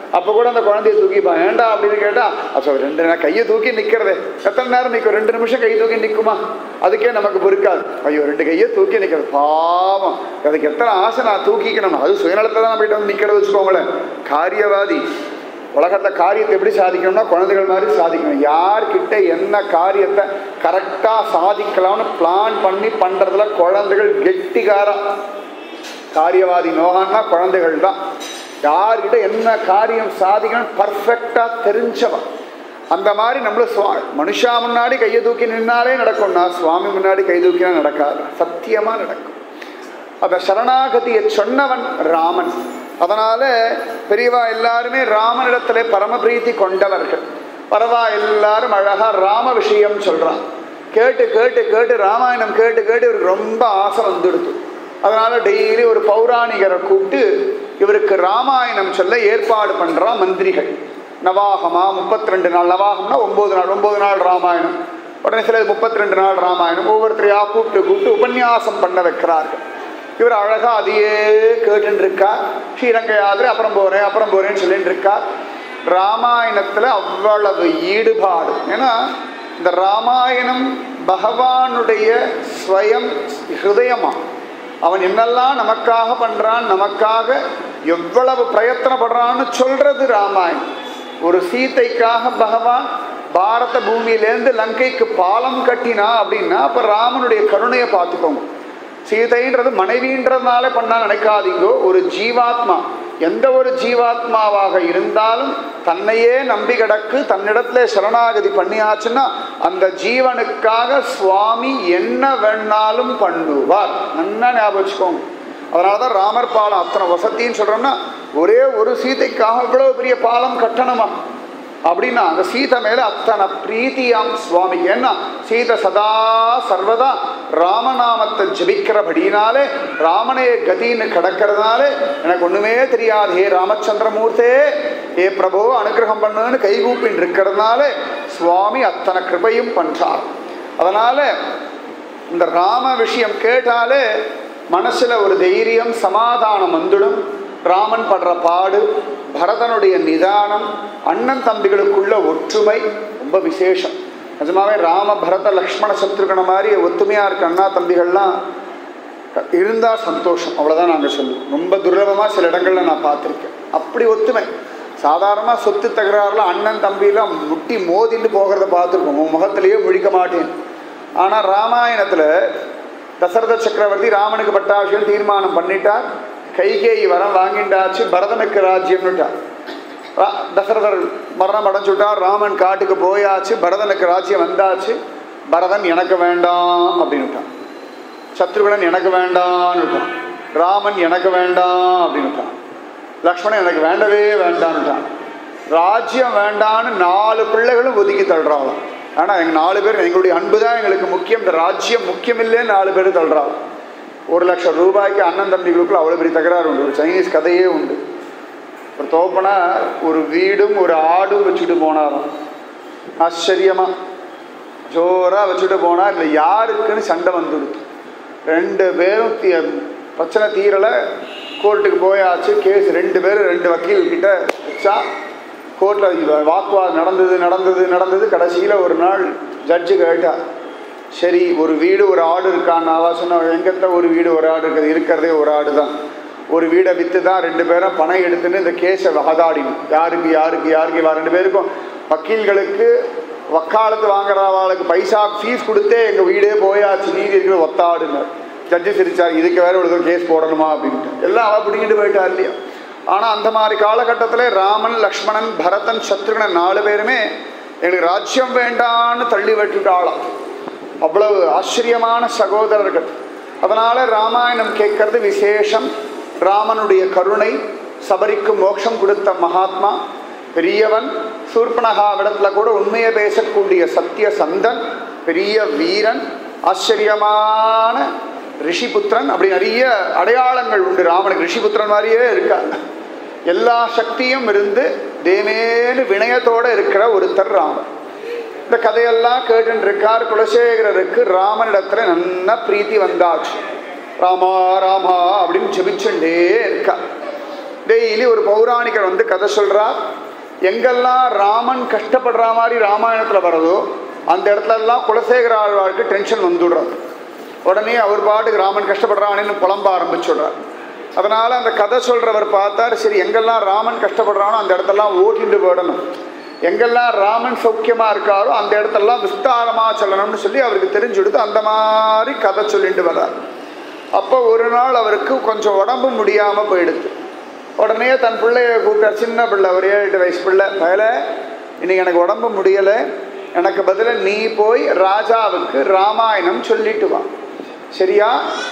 A: அப்போ கூட அந்த குழந்தைய தூக்கிப்பான் ஏண்டா அப்படின்னு கேட்டா அப்போ ரெண்டு நேரம் கையை தூக்கி நிற்கிறதே எத்தனை நேரம் நிற்கும் ரெண்டு நிமிஷம் கை தூக்கி நிற்குமா அதுக்கே நமக்கு பொறுக்காது ஐயோ ரெண்டு கையை தூக்கி நிற்கிறது பாவம் அதுக்கு எத்தனை ஆசை நான் தூக்கிக்கணும் அது சுயநலத்தை தான் போயிட்டு வந்து நிற்கிறது வச்சுக்கோங்களேன் காரியவாதி உலகத்தில் காரியத்தை எப்படி சாதிக்கணும்னா குழந்தைகள் மாதிரி சாதிக்கணும் யார்கிட்ட என்ன காரியத்தை கரெக்டாக சாதிக்கலாம்னு பிளான் பண்ணி பண்ணுறதுல குழந்தைகள் கெட்டிகாரம் காரியவாதி நோகான்னா குழந்தைகள் தான் யார்கிட்ட என்ன காரியம் சாதிக்கணும் பர்ஃபெக்டாக தெரிஞ்சவன் அந்த மாதிரி நம்மள சுவா மனுஷா முன்னாடி கையை தூக்கி நின்னாலே நடக்கும்னா சுவாமி முன்னாடி கை தூக்கினா நடக்காது சத்தியமாக நடக்கும் அந்த சரணாகதியை சொன்னவன் ராமன் அதனால பெரியவா எல்லாருமே ராமனிடத்துல பரமபிரீத்தி கொண்டவர்கள் பரவா எல்லாரும் அழகா ராம விஷயம் சொல்றான் கேட்டு கேட்டு கேட்டு ராமாயணம் கேட்டு கேட்டு இவருக்கு ரொம்ப ஆசை வந்துடுது அதனால டெய்லி ஒரு பௌராணிகரை கூப்பிட்டு இவருக்கு ராமாயணம் சொல்ல ஏற்பாடு பண்றா மந்திரிகள் நவாகமா முப்பத்தி ரெண்டு நாள் நவாகம்னா ஒன்பது நாள் ஒன்பது நாள் ராமாயணம் உடனே சில முப்பத்தி ரெண்டு நாள் ராமாயணம் ஒவ்வொருத்தரையா கூப்பிட்டு கூப்பிட்டு உபன்யாசம் பண்ண வைக்கிறார்கள் இவர் அழகா அதையே கேட்டுட்டு இருக்கார் ஸ்ரீரங்க யாத்திரை அப்புறம் போறேன் அப்புறம் போறேன்னு சொல்லிட்டு இருக்கார் ராமாயணத்துல அவ்வளவு ஈடுபாடு ஏன்னா இந்த ராமாயணம் பகவானுடைய ஸ்வயம் ஹிருதயமா அவன் என்னெல்லாம் நமக்காக பண்றான் நமக்காக எவ்வளவு பிரயத்தனப்படுறான்னு சொல்றது ராமாயணம் ஒரு சீதைக்காக பகவான் பாரத பூமியிலேருந்து லங்கைக்கு பாலம் கட்டினா அப்படின்னா அப்ப ராமனுடைய கருணையை பார்த்துக்கோங்க சீதைன்றது மனைவின்றதுனால பண்ணா நினைக்காதீங்கோ ஒரு ஜீவாத்மா எந்த ஒரு ஜீவாத்மாவாக இருந்தாலும் தன்னையே நம்பி கிடக்கு தன்னிடத்துல சரணாகதி பண்ணியாச்சுன்னா அந்த ஜீவனுக்காக சுவாமி என்ன வேணாலும் பண்ணுவார் நல்லா ஞாபகம் வச்சுக்கோங்க அதனால தான் ராமர் பாலம் அத்தனை வசத்தின்னு சொல்றோம்னா ஒரே ஒரு சீதைக்காக இவ்வளவு பெரிய பாலம் கட்டணுமா அப்படின்னா அந்த சீதை மேல அத்தனை பிரீத்தியாம் சுவாமி ஏன்னா சீதை சதா சர்வதா ராமநாமத்தை ஜபிக்கிறபடினாலே ராமனே கதின்னு கிடக்கிறதுனாலே எனக்கு ஒண்ணுமே தெரியாது ஹே ராமச்சந்திரமூர்த்தே ஏ பிரபு அனுகிரகம் பண்ணுன்னு கைகூப்பின்னு இருக்கிறதுனால சுவாமி அத்தனை கிருபையும் பண்றார் அதனால இந்த ராம விஷயம் கேட்டாலே மனசுல ஒரு தைரியம் சமாதானம் வந்துடும் ராமன் படுற பாடு பரதனுடைய நிதானம் அண்ணன் தம்பிகளுக்குள்ள ஒற்றுமை ரொம்ப விசேஷம் நிஜமாவே ராம பரத லக்ஷ்மண சத்ருகன மாதிரி ஒத்துமையா இருக்க அண்ணா தம்பிகள்லாம் இருந்தா சந்தோஷம் அவ்வளவுதான் நாங்க சொல்லுவோம் ரொம்ப துர்லபமா சில இடங்கள்ல நான் பார்த்துருக்கேன் அப்படி ஒத்துமை சாதாரணமாக சொத்து தகராறுல அண்ணன் தம்பிலாம் முட்டி மோதின்னு போகிறத பார்த்துருக்கோம் உன் முகத்திலேயே முழிக்க மாட்டேன் ஆனால் ராமாயணத்தில் தசரத சக்கரவர்த்தி ராமனுக்கு பட்டாபிஷேகம் தீர்மானம் பண்ணிட்டார் கைகேயி வரம் வாங்கிண்டாச்சு பரதனுக்கு ராஜ்யம்னுட்டார் ரா- தசரதர் மரணம் அடைஞ்சுட்டார் ராமன் காட்டுக்கு போயாச்சு பரதனுக்கு ராஜ்யம் வந்தாச்சு பரதன் எனக்கு வேண்டாம் அப்படின்னுட்டான் சத்ருகனன் எனக்கு வேண்டான்னுட்டான் ராமன் எனக்கு வேண்டாம் அப்படின்னுட்டான் லக்ஷ்மணன் எனக்கு வேண்டவே வேண்டான்னுட்டான் ராஜ்யம் வேண்டான்னு நாலு பிள்ளைகளும் ஒதுக்கி தள்ளுறாங்களாம் ஆனால் எங்கள் நாலு பேர் எங்களுடைய அன்பு தான் எங்களுக்கு முக்கியம் இந்த ராஜ்யம் முக்கியம் இல்லைன்னு நாலு பேர் தள்ளுறாங்க ஒரு லட்சம் ரூபாய்க்கு அண்ணன் தம்பிகளுக்குள்ள அவ்வளோ பெரிய தகராறு உண்டு ஒரு சைனீஸ் கதையே உண்டு ஒரு தோப்பனா ஒரு வீடும் ஒரு ஆடும் வச்சுட்டு போனாராம் ஆச்சரியமா ஜோரா வச்சுட்டு போனா இல்லை யாருக்குன்னு சண்டை வந்துடுது ரெண்டு பேரும் தீ- பிரச்சனை தீரலை கோர்ட்டுக்கு போயாச்சு கேஸ் ரெண்டு பேரும் ரெண்டு வக்கீல் கிட்ட வச்சா கோர்ட்டில் வாக்குவாதம் நடந்தது நடந்தது நடந்தது கடைசியில் ஒரு நாள் ஜட்ஜு கேட்டா சரி ஒரு வீடு ஒரு ஆடு இருக்கான்னு அவ சொன்ன எங்கத்த ஒரு வீடு ஒரு ஆடு இருக்குது இருக்கிறதே ஒரு ஆடு தான் ஒரு வீடை விற்று தான் ரெண்டு பேரும் பணம் எடுத்துன்னு இந்த கேஸை வாதாடினோம் யாருக்கு யாருக்கு யாருக்கு இவா ரெண்டு பேருக்கும் வக்கீல்களுக்கு வக்காலத்து வாங்குறவாளுக்கு பைசா ஃபீஸ் கொடுத்தே எங்கள் வீடே போயாச்சு நீதி இருக்கிற ஒத்தாடுங்க ஜட்ஜு சிரிச்சார் இதுக்கு வேற ஒரு கேஸ் போடணுமா அப்படின்ட்டு எல்லாம் அவ பிடிங்கிட்டு போயிட்டா இல்லையா ஆனால் அந்த மாதிரி காலகட்டத்தில் ராமன் லக்ஷ்மணன் பரதன் சத்ருகனன் நாலு பேருமே எனக்கு ராஜ்யம் வேண்டான்னு தள்ளி விட்டுட்டாளாம் அவ்வளவு ஆச்சரியமான சகோதரர்கள் அதனால ராமாயணம் கேட்கறது விசேஷம் ராமனுடைய கருணை சபரிக்கு மோட்சம் கொடுத்த மகாத்மா பெரியவன் சூர்பனகாவிடத்துல கூட உண்மையை பேசக்கூடிய சத்திய சந்தன் பெரிய வீரன் ஆச்சரியமான ரிஷிபுத்திரன் அப்படி நிறைய அடையாளங்கள் உண்டு ராமனுக்கு ரிஷிபுத்திரன் மாதிரியே இருக்கா எல்லா சக்தியும் இருந்து தேமேனு வினயத்தோட இருக்கிற ஒருத்தர் ராமன் இந்த கதையெல்லாம் கேட்டுட்டு இருக்கார் குலசேகரருக்கு ராமனிடத்துல நல்ல பிரீத்தி வந்தாச்சு ராமா ராமா அப்படின்னு ஜெபிச்சுட்டே இருக்கா டெய்லி ஒரு பௌராணிகர் வந்து கதை சொல்றா எங்கெல்லாம் ராமன் கஷ்டப்படுற மாதிரி ராமாயணத்தில் வரதோ அந்த இடத்துல எல்லாம் குலசேகர ஆழ்வாருக்கு டென்ஷன் வந்துடுறாரு உடனே அவர் பாட்டுக்கு ராமன் கஷ்டப்படுறான்னு புலம்ப ஆரம்பிச்சுடுறார் அதனால அந்த கதை சொல்றவர் பார்த்தார் சரி எங்கெல்லாம் ராமன் கஷ்டப்படுறானோ அந்த இடத்தெல்லாம் ஓட்டிட்டு போயிடணும் எங்கெல்லாம் ராமன் சௌக்கியமா இருக்காரோ அந்த இடத்தெல்லாம் விஸ்தாரமா சொல்லணும்னு சொல்லி அவருக்கு தெரிஞ்சுடுத்து அந்த மாதிரி கதை சொல்லிட்டு வர்றார் அப்போ ஒரு நாள் அவருக்கு கொஞ்சம் உடம்பு முடியாம போயிடுது உடனே தன் பிள்ளைய கூப்பிட்டார் சின்ன பிள்ளை ஒரு ஏழு எட்டு வயசு பிள்ளை பயல இன்னைக்கு எனக்கு உடம்பு முடியலை எனக்கு பதிலாக நீ போய் ராஜாவுக்கு ராமாயணம் சொல்லிட்டு வா சரியா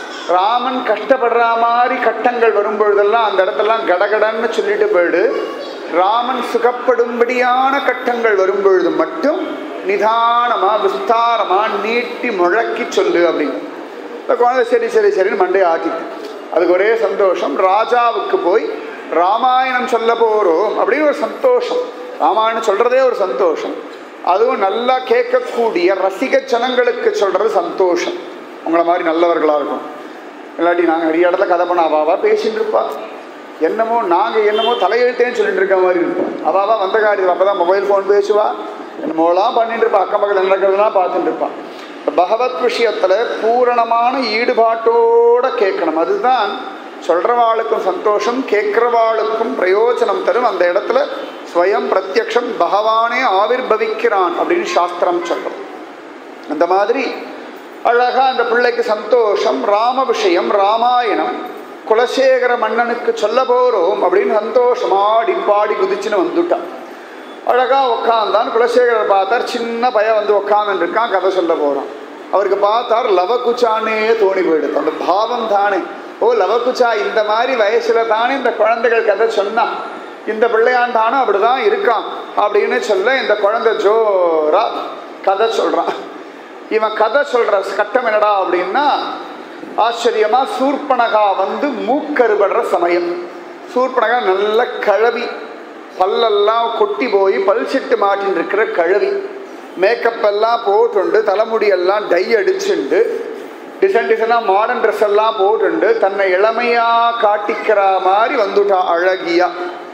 A: ராமன் கஷ்டப்படுற மாதிரி கட்டங்கள் வரும்பொழுதெல்லாம் அந்த இடத்தெல்லாம் கடகடன்னு சொல்லிட்டு போயிடு ராமன் சுகப்படும்படியான கட்டங்கள் வரும்பொழுது மட்டும் நிதானமா விஸ்தாரமா நீட்டி முழக்கி சொல்லு அப்படின்னு இந்த குழந்தை சரி சரி சரின்னு மண்டையை ஆட்டிட்டு அதுக்கு ஒரே சந்தோஷம் ராஜாவுக்கு போய் ராமாயணம் சொல்ல போறோம் அப்படின்னு ஒரு சந்தோஷம் ராமாயணம் சொல்றதே ஒரு சந்தோஷம் அதுவும் நல்லா கேட்கக்கூடிய ரசிக ஜனங்களுக்கு சொல்றது சந்தோஷம் உங்களை மாதிரி நல்லவர்களா இருக்கும் இல்லாட்டி நாங்கள் நிறைய இடத்துல கதை பண்ண அவாவா பேசிட்டு இருப்பா என்னமோ நாங்கள் என்னமோ தலையெழுத்தேன்னு சொல்லிட்டு இருக்க மாதிரி இருப்போம் அவாவா வந்த காரியம் அப்போ தான் மொபைல் ஃபோன் பேசுவா என்னமோலாம் பண்ணிட்டு இருப்பா அக்கம் பக்கத்தில் நடக்கிறதுலாம் பார்த்துட்டு இருப்பான் பகவத் விஷயத்தில் பூரணமான ஈடுபாட்டோட கேட்கணும் அதுதான் சொல்றவாளுக்கும் சந்தோஷம் கேட்கிறவாளுக்கும் பிரயோஜனம் தரும் அந்த இடத்துல ஸ்வயம் பிரத்யக்ஷம் பகவானே ஆவிர்பவிக்கிறான் அப்படின்னு சாஸ்திரம் சொல்றோம் அந்த மாதிரி அழகா அந்த பிள்ளைக்கு சந்தோஷம் ராம விஷயம் ராமாயணம் குலசேகர மன்னனுக்கு சொல்ல போறோம் அப்படின்னு சந்தோஷமா ஆடி பாடி குதிச்சுன்னு வந்துட்டான் அழகா உக்காந்தான் குலசேகரர் பார்த்தார் சின்ன பையன் வந்து உக்காந்துட்டு இருக்கான் கதை சொல்ல போறான் அவருக்கு பார்த்தார் லவகுச்சானே தோணி போயிடுது அந்த பாவம் தானே ஓ லவகுச்சா இந்த மாதிரி வயசுல தானே இந்த குழந்தைகள் கதை சொன்னா இந்த பிள்ளையான் தானே அப்படிதான் இருக்கான் அப்படின்னு சொல்ல இந்த குழந்தை ஜோரா கதை சொல்றான் இவன் கதை சொல்ற கட்டம் என்னடா அப்படின்னா ஆச்சரியமா சூர்பனகா வந்து மூக்கருபடுற சமயம் சூர்பனகா நல்ல கழவி பல்லெல்லாம் கொட்டி போய் பல் சிட்டு மாட்டின்னு இருக்கிற கழவி மேக்கப் எல்லாம் போட்டுண்டு தலைமுடியெல்லாம் டை அடிச்சுண்டு டிசைன் டிசைனாக மாடர்ன் ட்ரெஸ் எல்லாம் போட்டுண்டு தன்னை இளமையாக காட்டிக்கிற மாதிரி வந்துட்டா அழகியா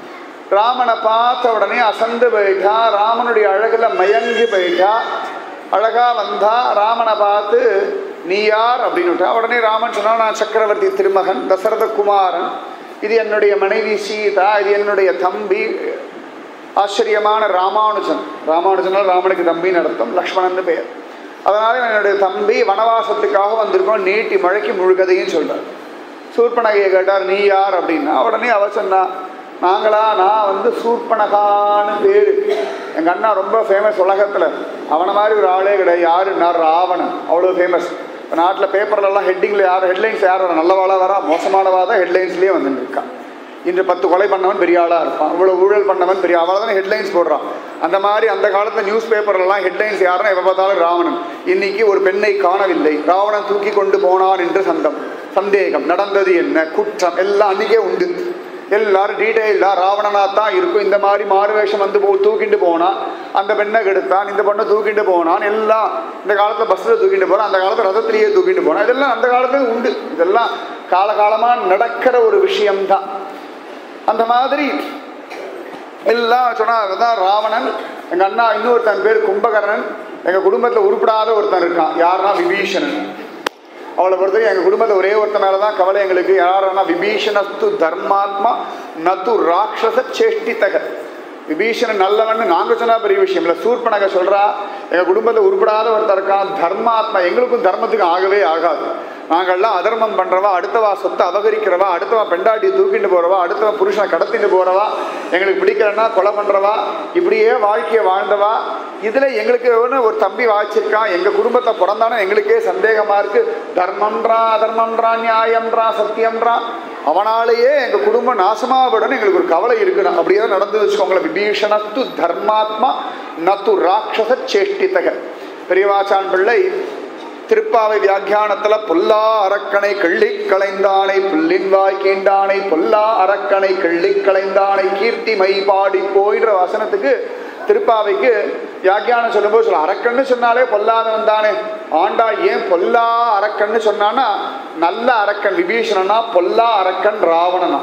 A: ராமனை பார்த்த உடனே அசந்து போயிட்டா ராமனுடைய அழகுல மயங்கி போயிட்டா அழகா வந்தா ராமனை பார்த்து நீ யார் அப்படின்னுட்டா உடனே ராமன் சொன்னா நான் சக்கரவர்த்தி திருமகன் தசரத குமாரன் இது என்னுடைய மனைவி சீதா இது என்னுடைய தம்பி ஆச்சரியமான ராமானுஜன் ராமானுஜனால் ராமனுக்கு தம்பி நடத்தும் லக்ஷ்மணன் பெயர் அதனால என்னுடைய தம்பி வனவாசத்துக்காக வந்திருக்கோம் நீட்டி மழைக்கு முழுகதையும் சொல்றார் சூர்பனகையை கேட்டார் நீ யார் அப்படின்னா உடனே அவ சொன்னா நாங்களா நான் வந்து சூர்பனகான்னு பேரு எங்க அண்ணா ரொம்ப ஃபேமஸ் உலகத்துல அவனை மாதிரி ஒரு ஆளே கிடையாது யாருன்னா ராவணன் அவ்வளோ ஃபேமஸ் இப்போ நாட்டில் பேப்பர்லலாம் ஹெட்டிங்கில் யார் ஹெட்லைன்ஸ் யார் வரா நல்லவாளா வரா மோசமானவா தான் ஹெட்லைன்ஸ்லேயே வந்துட்டு இருக்கான் இன்று பத்து கொலை பண்ணவன் பெரிய ஆளாக இருப்பான் இவ்வளோ ஊழல் பண்ணவன் பெரிய அவளை தான் ஹெட்லைன்ஸ் போடுறான் அந்த மாதிரி அந்த காலத்தில் நியூஸ் பேப்பர்லாம் ஹெட்லைன்ஸ் யாருன்னா எப்போ பார்த்தாலும் ராவணன் இன்னைக்கு ஒரு பெண்ணை காணவில்லை ராவணன் தூக்கி கொண்டு போனான் என்று சந்தம் சந்தேகம் நடந்தது என்ன குற்றம் எல்லாம் அன்றைக்கே உண்டு எல்லாரும் டீட்டெயிலாக ராவணனா தான் இருக்கும் இந்த மாதிரி மாறுவேஷம் வந்து போ தூக்கிட்டு போனான் அந்த பெண்ணை கெடுத்தான் இந்த பொண்ணை தூக்கிட்டு போனான் எல்லாம் இந்த காலத்தில் பஸ்ஸில் தூக்கிட்டு போனான் அந்த காலத்தில் ரதத்திலேயே தூக்கிட்டு போனான் இதெல்லாம் அந்த காலத்தில் உண்டு இதெல்லாம் காலகாலமாக நடக்கிற ஒரு விஷயம்தான் அந்த மாதிரி எல்லாம் சொன்னா தான் ராவணன் எங்கள் அண்ணா இன்னொருத்தன் பேர் கும்பகர்ணன் எங்கள் குடும்பத்தில் உருப்படாத ஒருத்தன் இருக்கான் யாருன்னா விபீஷணன் அவளை பொறுத்தவரைக்கும் எங்கள் குடும்பத்தில் ஒரே ஒருத்தன் மேலே தான் கவலை எங்களுக்கு யாருன்னா விபீஷணஸ்து தர்மாத்மா நது ராட்சச சேஷ்டித்தக விபீஷணன் நல்லவன்னு நாங்கள் சொன்னா பெரிய விஷயம் இல்லை சூர்பனக சொல்றா எங்கள் குடும்பத்தில் உருப்படாத ஒருத்தர் இருக்கான் தர்மாத்மா எங்களுக்கும் தர்மத்துக்கு ஆகவே ஆகாது நாங்கள்லாம் அதர்மம் பண்றவா அடுத்தவா சொத்தை அபகரிக்கிறவா அடுத்தவா பெண்டாட்டி தூக்கிட்டு போறவா அடுத்தவன் புருஷனை கடத்திட்டு போறவா எங்களுக்கு பிடிக்கலன்னா கொலை பண்றவா இப்படியே வாழ்க்கையை வாழ்ந்தவா இதுல எங்களுக்கு ஒன்று ஒரு தம்பி வாய்ச்சிருக்கான் எங்க குடும்பத்தை பிறந்தானே எங்களுக்கே சந்தேகமா இருக்கு தர்மம்ன்றா அதர்மம்ன்றா நியாயம்ன்றா சத்தியம்ன்றா அவனாலேயே எங்க குடும்பம் நாசமா விடணும் எங்களுக்கு ஒரு கவலை இருக்கணும் அப்படியே தான் நடந்து வச்சுக்கோங்களேன் விபீஷணத்து தர்மாத்மா நத்து ராட்சச சேஷ்டித்தக பெரியவாச்சான் பிள்ளை திருப்பாவை வியாக்கியானத்துல பொல்லா அரக்கனை கிள்ளி களைந்தானை புல்லின் வாய் கீண்டானை பொல்லா அரக்கனை கிள்ளி களைந்தானை கீர்த்தி மை பாடி போயின்ற வசனத்துக்கு திருப்பாவைக்கு வியாக்கியானம் சொல்லும்போது சொல்ல அரக்கன்னு சொன்னாலே பொல்லாதவன் தானே ஆண்டா ஏன் பொல்லா அரக்கன்னு சொன்னான்னா நல்ல அரக்கன் விபீஷணனா பொல்லா அரக்கன் ராவணனா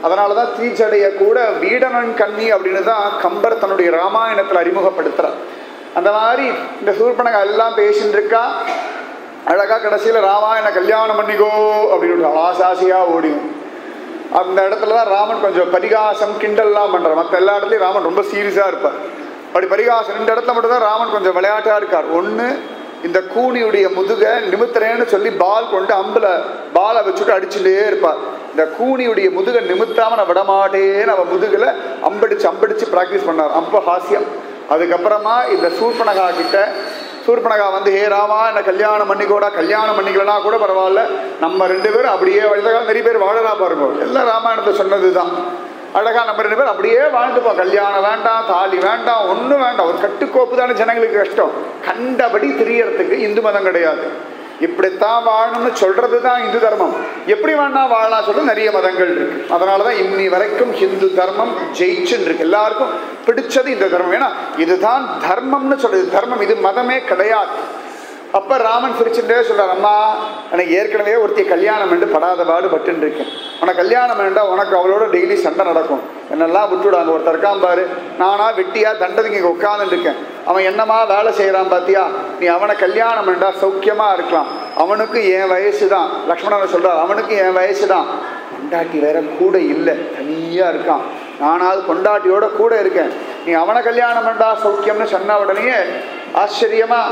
A: அதனால தான் தீச்சடைய கூட வீடனன் கண்ணி அப்படின்னு தான் கம்பர் தன்னுடைய ராமாயணத்தில் அறிமுகப்படுத்துறார் அந்த மாதிரி இந்த சூர்பனகா எல்லாம் பேசின்னு இருக்கா அழகா கடைசியில் ராமாயண கல்யாணம் பண்ணிக்கோ அப்படின்னு ஆசாசியாக ஓடியும் அந்த இடத்துல தான் ராமன் கொஞ்சம் பரிகாசம் கிண்டல்லாம் பண்றார் மற்ற எல்லா இடத்துலையும் ராமன் ரொம்ப சீரியஸாக இருப்பார் அப்படி பரிகாசம் இந்த இடத்துல மட்டும் தான் ராமன் கொஞ்சம் விளையாட்டா இருக்கார் ஒன்று இந்த கூனியுடைய முதுக நிமித்துறேன்னு சொல்லி பால் கொண்டு அம்புல பாலை வச்சுட்டு அடிச்சுட்டே இருப்பார் இந்த கூனியுடைய முதுக நிமித்தாம நான் விடமாட்டேன்னு அவ முதுகுல அம்படிச்சு அம்படிச்சு பிராக்டிஸ் பண்ணார் அப்போ ஹாஸ்யம் அதுக்கப்புறமா இந்த சூர்பனகா கிட்ட சூர்பனகா வந்து ஹே ராமா என்ன கல்யாணம் பண்ணிக்கோடா கல்யாணம் பண்ணிக்கலனா கூட பரவாயில்ல நம்ம ரெண்டு பேரும் அப்படியே இந்த காலம் நிறைய பேர் வாழறா பாருங்க எல்லாம் ராமாயணத்தை சொன்னதுதான் அழகா நம்ம ரெண்டு பேரும் அப்படியே வாழ்ந்துப்போம் கல்யாணம் வேண்டாம் தாலி வேண்டாம் ஒன்றும் வேண்டாம் ஒரு கட்டுக்கோப்பு தானே ஜனங்களுக்கு கஷ்டம் கண்டபடி திரியறதுக்கு இந்து மதம் கிடையாது இப்படித்தான் வாழணும்னு சொல்றது தான் இந்து தர்மம் எப்படி வேணா வாழலாம் சொல்ல நிறைய மதங்கள் இருக்கு அதனால தான் இன்னி வரைக்கும் ஹிந்து தர்மம் ஜெயிச்சுன்னு இருக்கு எல்லாருக்கும் பிடிச்சது இந்த தர்மம் ஏன்னா இதுதான் தர்மம்னு சொல்றது தர்மம் இது மதமே கிடையாது அப்ப ராமன் சிரிச்சுட்டே சொல்றார் அம்மா எனக்கு ஏற்கனவே ஒருத்தி கல்யாணம் பண்ணி படாத பாடு பட்டுன்னு இருக்கேன் உனக்கு கல்யாணம் வேண்டாம் உனக்கு அவளோட டெய்லி சண்டை நடக்கும் என்னெல்லாம் விட்டுவிடாங்க ஒருத்தர் இருக்கான் பாரு நானா வெட்டியா தண்டதுக்கு இங்கே உட்காந்துட்டு இருக்கேன் அவன் என்னமா வேலை செய்கிறான் பாத்தியா நீ அவனை கல்யாணம் பண்ணா சௌக்கியமா இருக்கலாம் அவனுக்கு என் வயசு தான் லக்ஷ்மணன் சொல்றார் அவனுக்கு என் வயசு தான் கொண்டாட்டி வேற கூட இல்லை தனியா இருக்கான் நானாவது கொண்டாட்டியோட கூட இருக்கேன் நீ அவனை கல்யாணம் பண்ணா சௌக்கியம்னு சொன்ன உடனே ஆச்சரியமா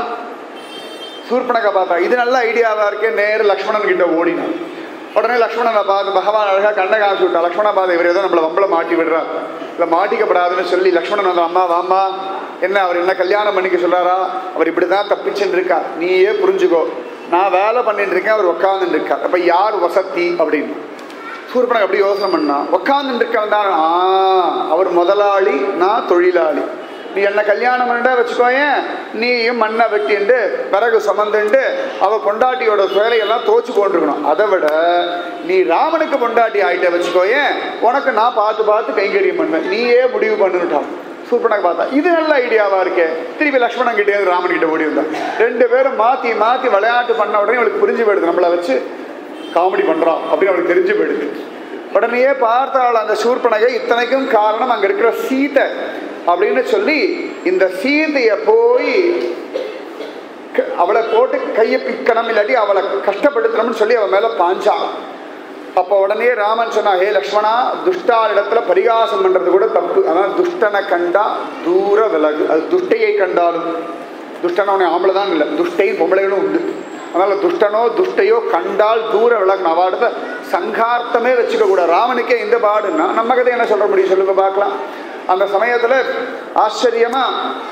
A: சூர்பனகை பார்த்தா இது நல்ல ஐடியாவா இருக்கே நேரு லக்ஷ்மணன் கிட்ட ஓடினான் உடனே லக்ஷ்மணனை பார்த்து பகவான் அழகா கண்ணை காமிச்சு விட்டா லக்ஷ்மணன் பார்த்து இவர் ஏதோ நம்மளை வம்பளை மாட்டி விடுறார் இல்லை மாட்டிக்கப்படாதுன்னு சொல்லி லக்ஷ்மணன் வந்து அம்மா வாம்மா என்ன அவர் என்ன கல்யாணம் பண்ணிக்க சொல்றாரா அவர் இப்படிதான் தப்பிச்சுட்டு இருக்கா நீயே புரிஞ்சுக்கோ நான் வேலை பண்ணிட்டு இருக்கேன் அவர் உட்காந்துட்டு இருக்கார் அப்ப யார் வசதி அப்படின்னு சூர்பனக் அப்படி யோசனை பண்ணா உட்காந்துட்டு இருக்கவன் தான் ஆ அவர் முதலாளி நான் தொழிலாளி நீ என்ன கல்யாணம் பண்ணிட்டா வச்சுக்கோயேன் நீயும் மண்ணை வெட்டிண்டு பிறகு சுமந்துண்டு அவ பொண்டாட்டியோட வேலையெல்லாம் தோச்சு கொண்டிருக்கணும் அதை விட நீ ராமனுக்கு பொண்டாட்டி ஆயிட்ட வச்சுக்கோயேன் உனக்கு நான் பார்த்து பார்த்து கைங்கரியம் பண்ணுவேன் நீயே முடிவு பண்ணுட்டான் சூப்பனாக பார்த்தா இது நல்ல ஐடியாவா இருக்கே திருப்பி லக்ஷ்மணன் கிட்டே ராமன் கிட்ட ஓடி வந்தான் ரெண்டு பேரும் மாத்தி மாத்தி விளையாட்டு பண்ண உடனே அவளுக்கு புரிஞ்சு போயிடுது நம்மளை வச்சு காமெடி பண்றான் அப்படின்னு அவளுக்கு தெரிஞ்சு போயிடுது உடனேயே பார்த்தாள் அந்த சூர்பனகை இத்தனைக்கும் காரணம் அங்க இருக்கிற சீதை அப்படின்னு சொல்லி இந்த சீதையை போய் க- அவளை போட்டு கையை பிக்கணும் இல்லாட்டி அவளை கஷ்டப்படுத்தணும்னு சொல்லி அவன் மேல பாஞ்சான் அப்போ உடனே ராமன் சொன்னா ஹே லக்ஷ்மணா துஷ்டார் இடத்துல பரிகாசம் பண்றது கூட தப்பு அதான் துஷ்டனை கண்டா தூர விலகு அது துஷ்டையை கண்டாலும் துஷ்டன அவனை ஆம்பளை தான் இல்லை துஷ்டை பொம்பளைகளும் உண்டு அதனால துஷ்டனோ துஷ்டையோ கண்டால் தூர விலகணும் அவாடத்த சங்கார்த்தமே வச்சுக்க கூட ராமனுக்கே இந்த பாடுன்னா நம்ம கதை என்ன சொல்ற முடியும் சொல்லுங்க பார்க்கலாம் அந்த சமயத்துல ஆச்சரியமா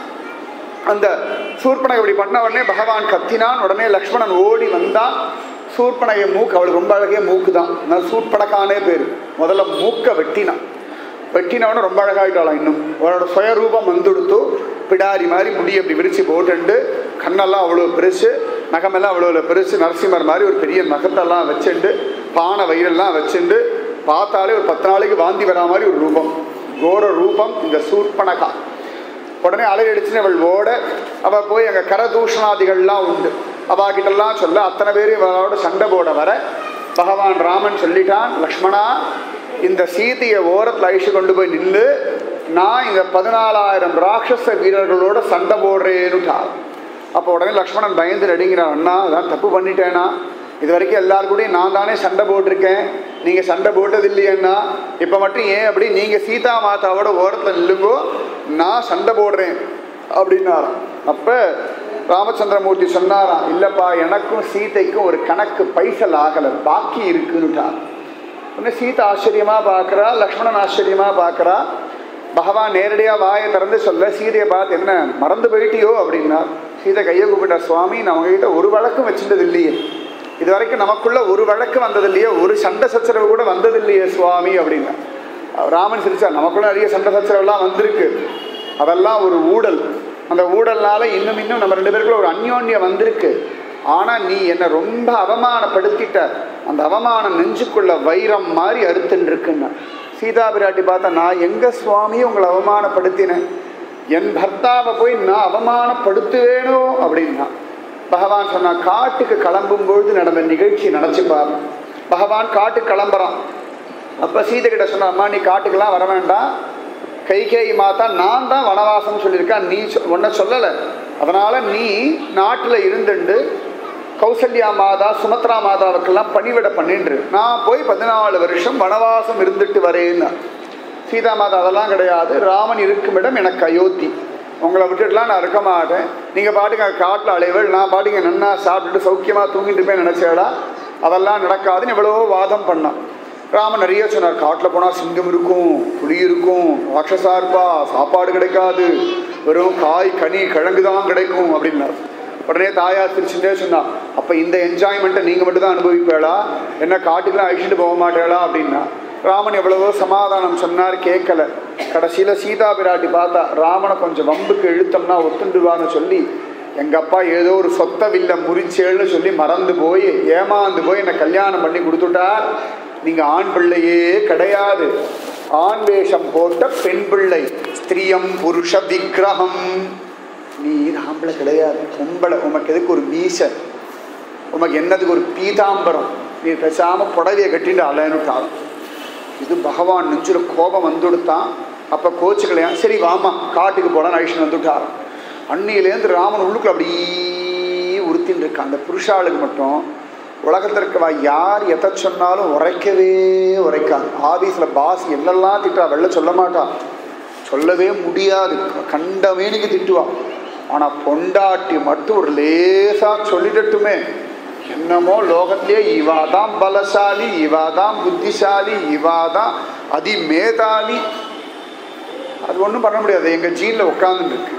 A: அந்த சூர்பனகை இப்படி பண்ண உடனே பகவான் கத்தினான் உடனே லக்ஷ்மணன் ஓடி வந்தான் சூர்பனகை மூக்கு அவளுக்கு ரொம்ப அழகிய மூக்கு தான் அதனால சூர்பனகானே பேர் முதல்ல மூக்கை வெட்டினான் வெட்டினவன ரொம்ப அழகாயிட்டாளாம் இன்னும் அவளோட சுயரூபம் வந்துடுத்து பிடாரி மாதிரி முடி அப்படி விரிச்சு போட்டுண்டு கண்ணெல்லாம் அவ்வளோ பெருசு நகமெல்லாம் அவ்வளோ பெருசு நரசிம்மர் மாதிரி ஒரு பெரிய நகத்தெல்லாம் வச்சுண்டு பானை வயிறெல்லாம் வச்சுண்டு பார்த்தாலே ஒரு பத்து நாளைக்கு வாந்தி வரா மாதிரி ஒரு ரூபம் கோர ரூபம் இந்த சூர்பனகா உடனே அலையடிச்சுன்னு அவள் ஓட அவ போய் அங்க கரதூஷணாதிகள்லாம் உண்டு அவா கிட்டலாம் சொல்ல அத்தனை பேரும் இவளோட சண்டை போட வர பகவான் ராமன் சொல்லிட்டான் லக்ஷ்மணா இந்த சீதையை ஓரத்தில் அழிச்சு கொண்டு போய் நில்லு நான் இந்த பதினாலாயிரம் ராட்சச வீரர்களோட சண்டை போடுறேன்னுட்டாள் அப்போ உடனே லக்ஷ்மணன் பயந்து நடுங்கிறான் அண்ணா அதான் தப்பு பண்ணிட்டேனா இது வரைக்கும் எல்லார் கூடயும் நான் தானே சண்டை போட்டிருக்கேன் நீங்கள் சண்டை போட்டது இல்லையண்ணா இப்போ மட்டும் ஏன் அப்படி நீங்கள் சீதா மாதாவோட ஓரத்தில் நில்லுங்கோ நான் சண்டை போடுறேன் அப்படின்னாராம் அப்போ ராமச்சந்திரமூர்த்தி சொன்னாராம் இல்லைப்பா எனக்கும் சீதைக்கும் ஒரு கணக்கு பைசல் ஆகலை பாக்கி இருக்குன்னுட்டார் உடனே சீதா ஆச்சரியமாக பார்க்குறா லக்ஷ்மணன் ஆச்சரியமாக பார்க்குறா பகவான் நேரடியாக வாயை திறந்து சொல்ல சீதையை பார்த்து என்ன மறந்து போயிட்டியோ அப்படின்னா சீதை கையை கூப்பிட்டா சுவாமி நான் உங்ககிட்ட ஒரு வழக்கும் வச்சிருந்தது இல்லையே இது வரைக்கும் நமக்குள்ள ஒரு வழக்கு வந்தது இல்லையே ஒரு சண்டை சச்சரவு கூட வந்தது இல்லையே சுவாமி அப்படின்னா ராமன் சிரிச்சா நமக்குள்ள நிறைய சண்டை சச்சரவுலாம் வந்திருக்கு அதெல்லாம் ஒரு ஊடல் அந்த ஊடல்னால இன்னும் இன்னும் நம்ம ரெண்டு பேருக்குள்ள ஒரு அந்யோன்யம் வந்திருக்கு ஆனா நீ என்னை ரொம்ப அவமானப்படுத்திட்ட அந்த அவமானம் நெஞ்சுக்குள்ள வைரம் மாதிரி அறுத்துன்னு இருக்குன்னா சீதா பிராட்டி பார்த்தா நான் எங்க சுவாமி உங்களை அவமானப்படுத்தினேன் என் பர்த்தாவை போய் நான் அவமானப்படுத்துவேனோ அப்படின்னா பகவான் சொன்னா காட்டுக்கு கிளம்பும் பொழுது நடந்த நிகழ்ச்சி நினைச்சு பாரு பகவான் காட்டுக்கு கிளம்புறான் அப்போ சீதை கிட்ட சொன்ன அம்மா நீ காட்டுக்கெல்லாம் வர வேண்டாம் கைகேயி மாதா நான் தான் வனவாசம் சொல்லியிருக்கேன் நீ சொ- உன்னை சொல்லலை அதனால் நீ நாட்டில் இருந்துண்டு கௌசல்யா மாதா சுமத்ரா மாதாவுக்கெல்லாம் பணிவிட பண்ணின்று நான் போய் பதினாலு வருஷம் வனவாசம் இருந்துட்டு வரேன்னு சீதா மாதா அதெல்லாம் கிடையாது ராமன் இருக்கும் இடம் எனக்கு அயோத்தி உங்களை விட்டுட்டுலாம் நான் இருக்க மாட்டேன் நீங்கள் பாட்டுங்க காட்டில் அலைவல் நான் பாட்டுங்க நன்னா சாப்பிட்டுட்டு சௌக்கியமாக தூங்கிட்டு போய் நினச்சேடா அதெல்லாம் நடக்காதுன்னு எவ்வளவோ வாதம் பண்ணான் ராமன் நிறைய சொன்னார் காட்டில் போனால் சிங்கம் இருக்கும் புலி இருக்கும் ராட்சசா இருப்பா சாப்பாடு கிடைக்காது வெறும் காய் கனி கிழங்கு தான் கிடைக்கும் அப்படின்னார் உடனே தாயார் சிரிச்சுட்டே சொன்னா அப்போ இந்த என்ஜாய்மெண்ட்டை நீங்கள் மட்டும் தான் அனுபவிப்பேளா என்ன காட்டுக்கெல்லாம் அழிச்சிட்டு போக மாட்டேளா அப்படின்னா ராமன் எவ்வளவோ சமாதானம் சொன்னார் கேட்கல கடைசியில் சீதா பிராட்டி பார்த்தா ராமனை கொஞ்சம் வம்புக்கு இழுத்தோம்னா ஒத்துண்டுவான்னு சொல்லி எங்க அப்பா ஏதோ ஒரு சொத்த வில்ல முறிச்சேள்னு சொல்லி மறந்து போய் ஏமாந்து போய் என்னை கல்யாணம் பண்ணி கொடுத்துட்டார் நீங்க ஆண் பிள்ளையே கிடையாது ஆண் வேஷம் போட்ட பெண் பிள்ளை ஸ்திரியம் புருஷ விக்கிரகம் நீ ஆம்பளை கிடையாது பொம்பளை உமக்கு எதுக்கு ஒரு மீச உமக்கு என்னதுக்கு ஒரு பீதாம்பரம் நீ பேசாம புடவையை கட்டிட்டு அலையனுட்டாலும் இது பகவான் நெஞ்சில் கோபம் வந்துடுத்தான் அப்போ கோச்சுக்கலையா சரி வாமா காட்டுக்கு போலாம் ஐஷன் வந்துட்டாராம் அன்னியிலேருந்து ராமன் உள்ளுக்குள்ள அப்படியே உறுத்தின்னு இருக்கான் அந்த புருஷாளுக்கு மட்டும் உலகத்தில் இருக்கவா யார் எதை சொன்னாலும் உரைக்கவே உரைக்காது ஆபீஸில் பாஸ் எல்லாம் திட்டா வெளில சொல்ல மாட்டா சொல்லவே முடியாது கண்டமேனிக்கு திட்டுவா ஆனால் பொண்டாட்டி மட்டும் ஒரு லேசா சொல்லிடட்டுமே என்னமோ லோகத்திலே இவா தான் பலசாலி இவா தான் புத்திசாலி இவா தான் அதிமேதாலி அது ஒன்றும் பண்ண முடியாது எங்கள் ஜீனில் உட்காந்துருக்கு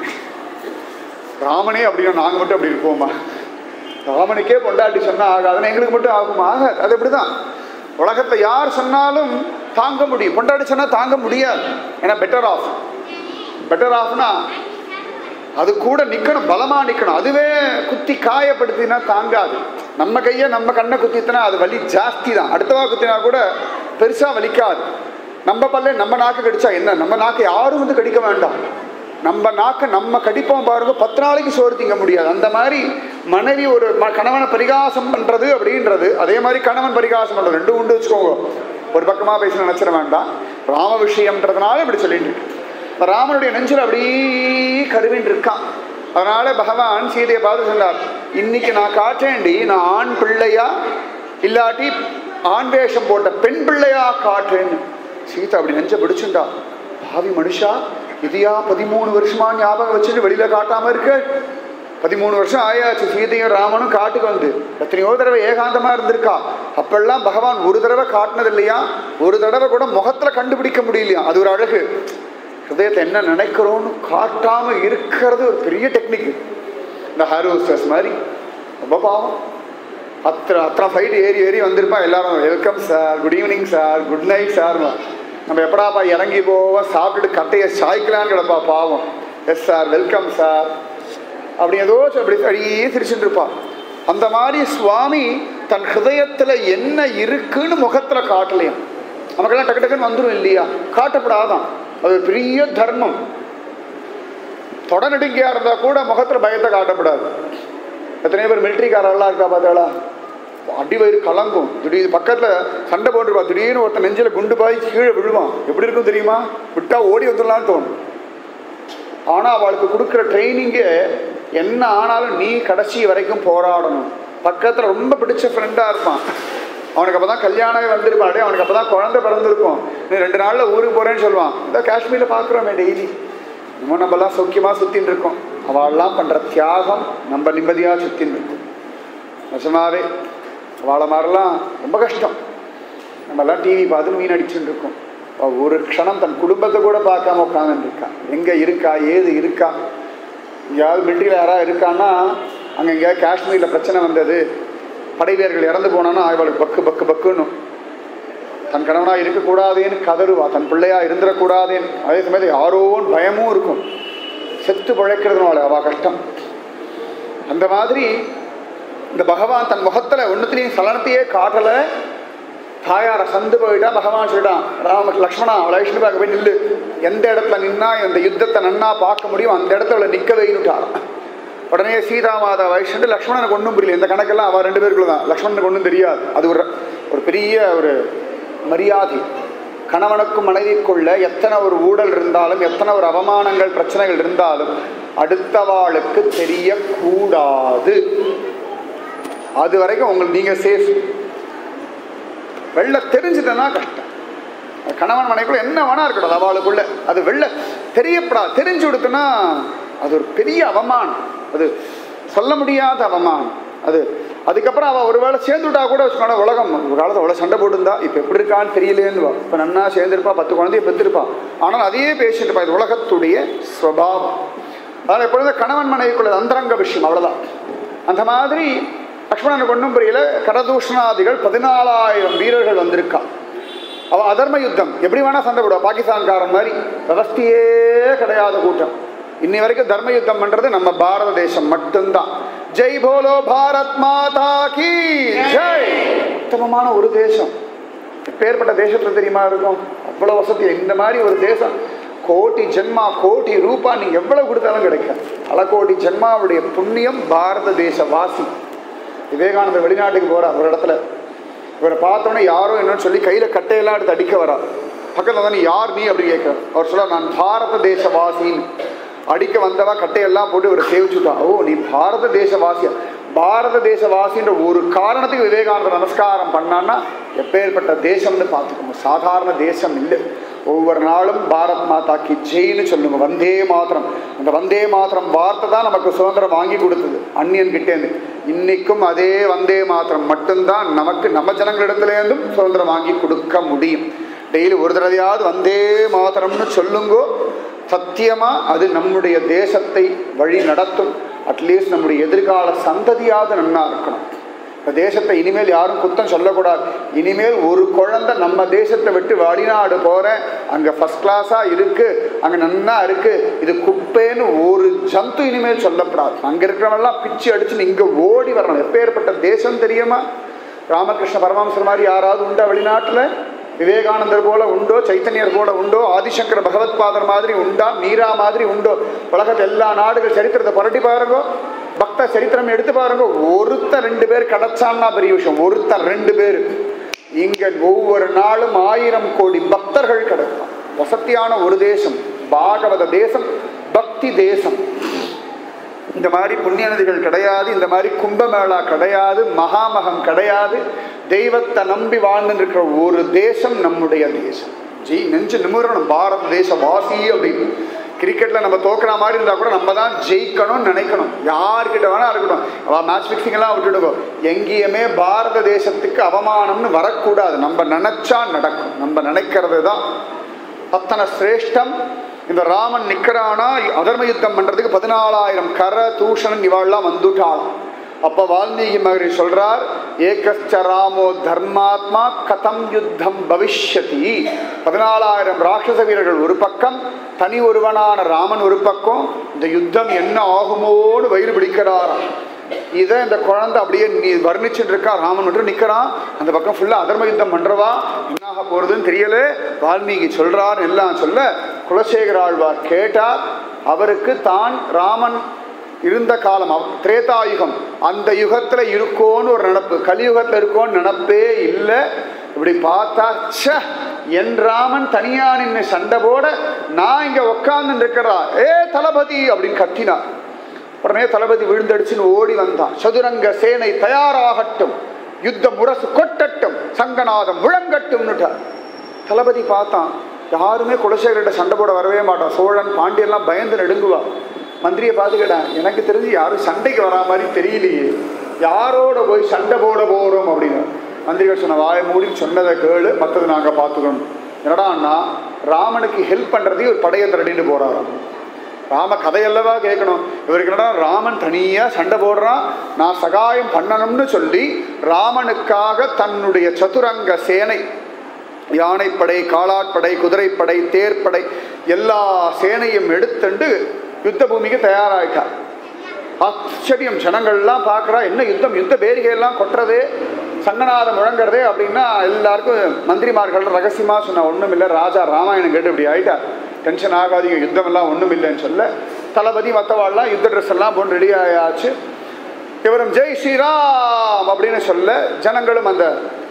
A: ராமனே அப்படின்னா நாங்கள் மட்டும் அப்படி இருப்போமா ராமனுக்கே பொண்டாட்டி சொன்னால் ஆகாதுன்னு எங்களுக்கு மட்டும் ஆகுமா ஆகாது அது அப்படி தான் உலகத்தில் யார் சொன்னாலும் தாங்க முடியும் பொண்டாட்டி சொன்னால் தாங்க முடியாது ஏன்னா பெட்டர் ஆஃப் பெட்டர் ஆஃப்னா அது கூட நிற்கணும் பலமாக நிற்கணும் அதுவே குத்தி காயப்படுத்தினா தாங்காது நம்ம கையை நம்ம கண்ணை குத்தினா அது வலி ஜாஸ்தி தான் அடுத்தவா குத்தினா கூட பெருசாக வலிக்காது நம்ம பல்ல நம்ம நாக்கு கடிச்சா என்ன நம்ம நாக்கு யாரும் வந்து கடிக்க வேண்டாம் நம்ம நாக்கை நம்ம கடிப்போம் பாருங்க பத்து நாளைக்கு சோறு திங்க முடியாது அந்த மாதிரி மனைவி ஒரு ம- கணவனை பரிகாசம் பண்ணுறது அப்படின்றது அதே மாதிரி கணவன் பரிகாசம் பண்ணுறது ரெண்டும் உண்டு வச்சுக்கோங்க ஒரு பக்கமாக பேச நினச்சிட வேண்டாம் ராம விஷயம்ன்றதுனால இப்படி சொல்லிட்டு இருக்கு இந்த ராமனுடைய நெஞ்சில் அப்படியே கருவின் இருக்கான் அதனால பகவான் சீதையை பார்த்து சொன்னார் இன்னைக்கு நான் காட்டேண்டி நான் ஆண் பிள்ளையா இல்லாட்டி ஆண் வேஷம் போட்ட பெண் பிள்ளையா காட்டுறேன்னு சீதா அப்படி நெஞ்ச பிடிச்சுண்டா பாவி மனுஷா இதையா பதிமூணு வருஷமா ஞாபகம் வச்சுட்டு வெளியில காட்டாம இருக்க பதிமூணு வருஷம் ஆயாச்சு சீதையும் ராமனும் காட்டுக்கு வந்து எத்தனையோ தடவை ஏகாந்தமா இருந்திருக்கா அப்பெல்லாம் பகவான் ஒரு தடவை காட்டினது இல்லையா ஒரு தடவை கூட முகத்துல கண்டுபிடிக்க முடியலையா அது ஒரு அழகு ஹிருதயத்தை என்ன நினைக்கிறோன்னு காட்டாம இருக்கிறது ஒரு பெரிய டெக்னிக் இந்த ஹாரோஸ்டர்ஸ் மாதிரி ரொம்ப பாவம் அத்தனை அத்தனை ஃபைட் ஏறி ஏறி வந்திருப்பா எல்லாரும் welcome sir good evening sir good night sir நம்ம எப்படாப்பா இறங்கி போவோம் சாப்பிட்டுட்டு கட்டையை சாய்க்கலான்னு கிடப்பா பாவம் எஸ் சார் வெல்கம் சார் அப்படி ஏதோ சொ- அப்படி அப்படியே சிரிச்சுட்டு இருப்பா அந்த மாதிரி சுவாமி தன் ஹிருதயத்தில் என்ன இருக்குன்னு முகத்தில் காட்டலையாம் நமக்கெல்லாம் டக்கு டக்குன்னு வந்துடும் இல்லையா காட்டப்படாதான் அது ஒரு பெரிய தர்மம் தொடநடுங்கியா இருந்தா கூட முகத்துல பயத்தை காட்டப்படாது எத்தனை பேர் மிலிட்ரிக்காரெல்லாம் இருக்கா பார்த்தாளா அடி வயிறு கலங்கும் திடீர் பக்கத்துல சண்டை போட்டுருப்பா திடீர்னு ஒருத்தன் நெஞ்சில குண்டு பாய் கீழே விழுவான் எப்படி இருக்கும் தெரியுமா விட்டா ஓடி வந்துடலாம்னு தோணும் ஆனா அவளுக்கு கொடுக்குற ட்ரைனிங்கே என்ன ஆனாலும் நீ கடைசி வரைக்கும் போராடணும் பக்கத்துல ரொம்ப பிடிச்ச ஃப்ரெண்டா இருப்பான் அவனுக்கு அப்பதான் கல்யாணமே வந்திருப்பான் அடே அவனுக்கு அப்பதான் குழந்தை பிறந்திருக்கும் நீ ரெண்டு நாள்ல ஊருக்கு போறேன்னு சொல்லுவான் இந்த காஷ்மீர்ல பாக்குறோமே டெய்லி இன்னும் நம்மலாம் சௌக்கியமா சுத்தின்னு இருக்கோம் அவள்லாம் பண்ற தியாகம் நம்ம நிம்மதியா சுத்தின்னு இருக்கோம் நிஜமாவே அவளை மாதிரிலாம் ரொம்ப கஷ்டம் நம்மலாம் டிவி பார்த்து மீன் அடிச்சுட்டு இருக்கோம் அவ ஒரு க்ஷணம் தன் குடும்பத்தை கூட பார்க்காம உட்காந்துட்டு இருக்கா எங்க இருக்கா ஏது இருக்கா எங்கேயாவது மிலிட்ரியில் யாராவது இருக்கான்னா அங்கே எங்கேயாவது காஷ்மீரில் பிரச்சனை வந்தது படை வீரர்கள் இறந்து போனான்னா அவளுக்கு பக்கு பக்கு பக்குன்னு தன் கணவனா இருக்கக்கூடாதேன்னு கதறுவா தன் பிள்ளையா இருந்துடக்கூடாதேன்னு அதே சமயத்தில் யாரோன்னு பயமும் இருக்கும் செத்து பிழைக்கிறதுனால அவ கஷ்டம் அந்த மாதிரி இந்த பகவான் தன் முகத்துல ஒன்றுத்துலையும் சலனத்தையே காட்டலை தாயாரை சந்து போயிட்டா பகவான் சொல்லிட்டான் ராம லக்ஷ்மணா அவளை விஷ்ணு பார்க்க போய் நில்லு எந்த இடத்துல நின்னா இந்த யுத்தத்தை நன்னா பார்க்க முடியும் அந்த இடத்துல அவளை நிற்க வைன்னுட்டார் உடனே சீதா மாதா வைஷ்ணு லக்ஷ்மணனுக்கு ஒன்றும் புரியல இந்த கணக்கெல்லாம் அவள் ரெண்டு பேருக்குள்ள தான் லக்ஷ்மணனுக்கு ஒன்றும் தெரியாது அது ஒரு ஒரு பெரிய ஒரு மரியாதை கணவனுக்கும் மனைவிக்குள்ள எத்தனை ஒரு ஊழல் இருந்தாலும் எத்தனை ஒரு அவமானங்கள் பிரச்சனைகள் இருந்தாலும் அடுத்தவாளுக்கு தெரியக்கூடாது அது வரைக்கும் உங்களுக்கு நீங்க சேஃப் வெளில தெரிஞ்சுதுன்னா கஷ்டம் அது கணவன் மனைக்குள்ள என்ன வேணா இருக்கட்டும் அது அவளுக்குள்ள அது வெளில தெரியப்படாது தெரிஞ்சு கொடுத்தனா அது ஒரு பெரிய அவமானம் அது சொல்ல முடியாத அவமானம் அது அதுக்கப்புறம் அவள் ஒருவேளை சேர்ந்துட்டா கூட வச்சுக்கோங்க உலகம் ஒரு காலத்தில் அவ்வளோ சண்டை போட்டுருந்தா இப்போ எப்படி இருக்கான்னு தெரியலேன்னு இப்போ நன்னா சேர்ந்துருப்பா பத்து குழந்தைய பெற்றிருப்பா ஆனால் அதையே பேசிட்டு இருப்பா இது உலகத்துடைய ஸ்வபாவம் அதனால் எப்பொழுதும் கணவன் மனைவிக்குள்ள அந்தரங்க விஷயம் அவ்வளோதான் அந்த மாதிரி லக்ஷ்மணனுக்கு ஒன்றும் புரியல கரதூஷணாதிகள் பதினாலாயிரம் வீரர்கள் வந்திருக்கா அவன் அதர்ம யுத்தம் எப்படி வேணா சண்டை போடுவா பாகிஸ்தான்காரன் மாதிரி விவஸ்தையே கிடையாத கூட்டம் இன்னி வரைக்கும் தர்ம யுத்தம் பண்றது நம்ம பாரத தேசம் மட்டும்தான் ஜெய் போலோ பாரத் மாதா கி ஜெய் உத்தமமான ஒரு தேசம் எப்பேற்பட்ட தேசத்துல தெரியுமா இருக்கும் அவ்வளவு வசதி இந்த மாதிரி ஒரு தேசம் கோடி ஜென்மா கோடி ரூபா நீங்க எவ்வளவு கொடுத்தாலும் கிடைக்காது பல கோடி ஜென்மாவுடைய புண்ணியம் பாரத தேச வாசி விவேகானந்தர் வெளிநாட்டுக்கு போறார் ஒரு இடத்துல இவரை பார்த்தோன்னே யாரோ என்னன்னு சொல்லி கையில கட்டையெல்லாம் எடுத்து அடிக்க வரா பக்கத்துல தான் யார் நீ அப்படி கேட்கிறார் அவர் சொல்ல நான் பாரத தேசவாசின்னு அடிக்க வந்தவா கட்டையெல்லாம் போட்டு இவரை சேவிச்சுட்டா ஓ நீ பாரத தேசவாசியா பாரத தேசவாசின்ற ஒரு காரணத்துக்கு விவேகானந்தர் நமஸ்காரம் பண்ணான்னா எப்பேற்பட்ட தேசம்னு பார்த்துக்கோங்க சாதாரண தேசம் இல்லை ஒவ்வொரு நாளும் பாரத் மாதா கி ஜெயின்னு சொல்லுங்க வந்தே மாத்திரம் அந்த வந்தே மாத்திரம் வார்த்தை தான் நமக்கு சுதந்திரம் வாங்கி கொடுத்தது அந்நியன் கிட்டேருந்து இன்னைக்கும் அதே வந்தே மாத்திரம் மட்டும்தான் நமக்கு நம்ம ஜனங்களிடத்துலேருந்தும் சுதந்திரம் வாங்கி கொடுக்க முடியும் டெய்லி ஒரு தடவையாவது வந்தே மாத்திரம்னு சொல்லுங்கோ சத்தியமா அது நம்முடைய தேசத்தை வழி நடத்தும் அட்லீஸ்ட் நம்முடைய எதிர்கால சந்ததியாவது நன்னா இருக்கணும் இந்த தேசத்தை இனிமேல் யாரும் குத்தம் சொல்லக்கூடாது இனிமேல் ஒரு குழந்தை நம்ம தேசத்தை விட்டு வெளிநாடு போகிறேன் அங்கே ஃபஸ்ட் கிளாஸாக இருக்கு அங்கே நன்னா இருக்கு இது குப்பைன்னு ஒரு ஜந்து இனிமேல் சொல்லப்படாது அங்கே இருக்கிறவங்கெல்லாம் பிச்சு அடிச்சு இங்கே ஓடி வரணும் எப்பேற்பட்ட தேசம் தெரியுமா ராமகிருஷ்ண பரமஹம்சர் மாதிரி யாராவது உண்டா வெளிநாட்டில் விவேகானந்தர் போல உண்டோ சைத்தன்யர் போல உண்டோ ஆதிசங்கர பகவத்பாதர் மாதிரி உண்டா மீரா மாதிரி உண்டோ உலகத்தில் எல்லா நாடுகள் சரித்திரத்தை புரட்டி பாருங்க பக்த சரித்திரம் எடுத்து பாருங்க ஒருத்தர் ரெண்டு பேர் கிடைச்சான்னா பெரிய விஷயம் ஒருத்தர் ரெண்டு பேர் இங்க ஒவ்வொரு நாளும் ஆயிரம் கோடி பக்தர்கள் கிடைக்கும் வசத்தியான ஒரு தேசம் பாகவத தேசம் பக்தி தேசம் இந்த மாதிரி புண்ணிய நதிகள் கிடையாது இந்த மாதிரி கும்பமேளா கிடையாது மகாமகம் கிடையாது தெய்வத்தை நம்பி வாழ்ந்துட்டு இருக்கிற ஒரு தேசம் நம்முடைய தேசம் ஜி நெஞ்சு நிமிரணும் பாரத தேச வாசி அப்படின்னு கிரிக்கெட்ல நம்ம தோக்குற மாதிரி இருந்தா கூட நம்ம தான் ஜெயிக்கணும்னு நினைக்கணும் யார்கிட்ட வேணா இருக்கட்டும் அவ மேட்ச் ஃபிக்ஸிங் எல்லாம் விட்டுடுங்க எங்கேயுமே பாரத தேசத்துக்கு அவமானம்னு வரக்கூடாது நம்ம நினைச்சா நடக்கும் நம்ம நினைக்கிறது தான் அத்தனை சிரேஷ்டம் இந்த ராமன் நிக்கிறானா அதர்ம யுத்தம் பண்றதுக்கு பதினாலாயிரம் கர தூஷணன் இவாள்லாம் வந்துட்டாளாம் அப்ப வால்மீகி மகரி சொல்றார் ஏகஸ்ச ராமோ தர்மாத்மா கதம் யுத்தம் பவிஷ்யதி பதினாலாயிரம் ராட்சச வீரர்கள் ஒரு பக்கம் தனி ஒருவனான ராமன் ஒரு பக்கம் இந்த யுத்தம் என்ன ஆகுமோன்னு வயிறு பிடிக்கிறாராம் இதை இந்த குழந்தை அப்படியே நீ வர்ணிச்சுட்டு இருக்கா ராமன் மட்டும் நிக்கிறான் அந்த பக்கம் ஃபுல்லா அதர்ம யுத்தம் பண்றவா என்னாக போறதுன்னு தெரியல வால்மீகி சொல்றார் எல்லாம் சொல்ல குலசேகர ஆழ்வார் கேட்டார் அவருக்கு தான் ராமன் இருந்த காலம் அவ- திரேதாயுகம் அந்த யுகத்துல இருக்கோன்னு ஒரு நினப்பு கலியுகத்துல இருக்கோன்னு நினப்பே இல்லை இப்படி பார்த்தா ச்சே என் ராமன் தனியா நின்று சண்டை போட நான் இங்க உட்கார்ந்து இருக்கிறா ஏ தளபதி அப்படின்னு கத்தினார் உடனே தளபதி விழுந்தடிச்சுன்னு ஓடி வந்தான் சதுரங்க சேனை தயாராகட்டும் யுத்த முரசு கொட்டட்டும் சங்கநாதம் முழங்கட்டும்னுட்டார் தளபதி பார்த்தான் யாருமே குலசேகர்கிட்ட சண்டை போட வரவே மாட்டான் சோழன் பாண்டியெல்லாம் பயந்து நடுங்குவா மந்திரியை பார்த்து கேட்டான் எனக்கு தெரிஞ்சு யாரும் சண்டைக்கு வரா மாதிரி தெரியலையே யாரோட போய் சண்டை போட போறோம் அப்படின்னு மந்திரிகள் சொன்ன வாய மூடி சொன்னதை கேளு மற்றது நாங்கள் பார்த்துக்கணும் என்னடான்னா ராமனுக்கு ஹெல்ப் பண்ணுறதையும் ஒரு படையை திரட்டிட்டு போறாராம் ராம கதையல்லவா கேட்கணும் இவருக்கு என்னடா ராமன் தனியா சண்டை போடுறான் நான் சகாயம் பண்ணணும்னு சொல்லி ராமனுக்காக தன்னுடைய சதுரங்க சேனை யானைப்படை காலாட்படை குதிரைப்படை தேர்ப்படை எல்லா சேனையும் எடுத்துண்டு யுத்த பூமிக்கு தயாராயிட்டார் ஆச்சரியம் ஜனங்கள்லாம் பார்க்குறா என்ன யுத்தம் யுத்த பேரிகையெல்லாம் கொட்டுறதே சங்கநாதம் முழங்குறதே அப்படின்னா எல்லாருக்கும் மந்திரிமார்கள் ரகசியமாக சொன்ன ஒன்றும் இல்லை ராஜா ராமாயணம் கேட்டு இப்படி ஆயிட்டார் டென்ஷன் ஆகாதீங்க யுத்தம் எல்லாம் ஒன்றும் இல்லைன்னு சொல்ல தளபதி மற்றவாள்லாம் யுத்த ட்ரெஸ் எல்லாம் போட்டு ரெடி ஆயாச்சு இவரும் ஜெய் ஸ்ரீராம் அப்படின்னு சொல்ல ஜனங்களும் அந்த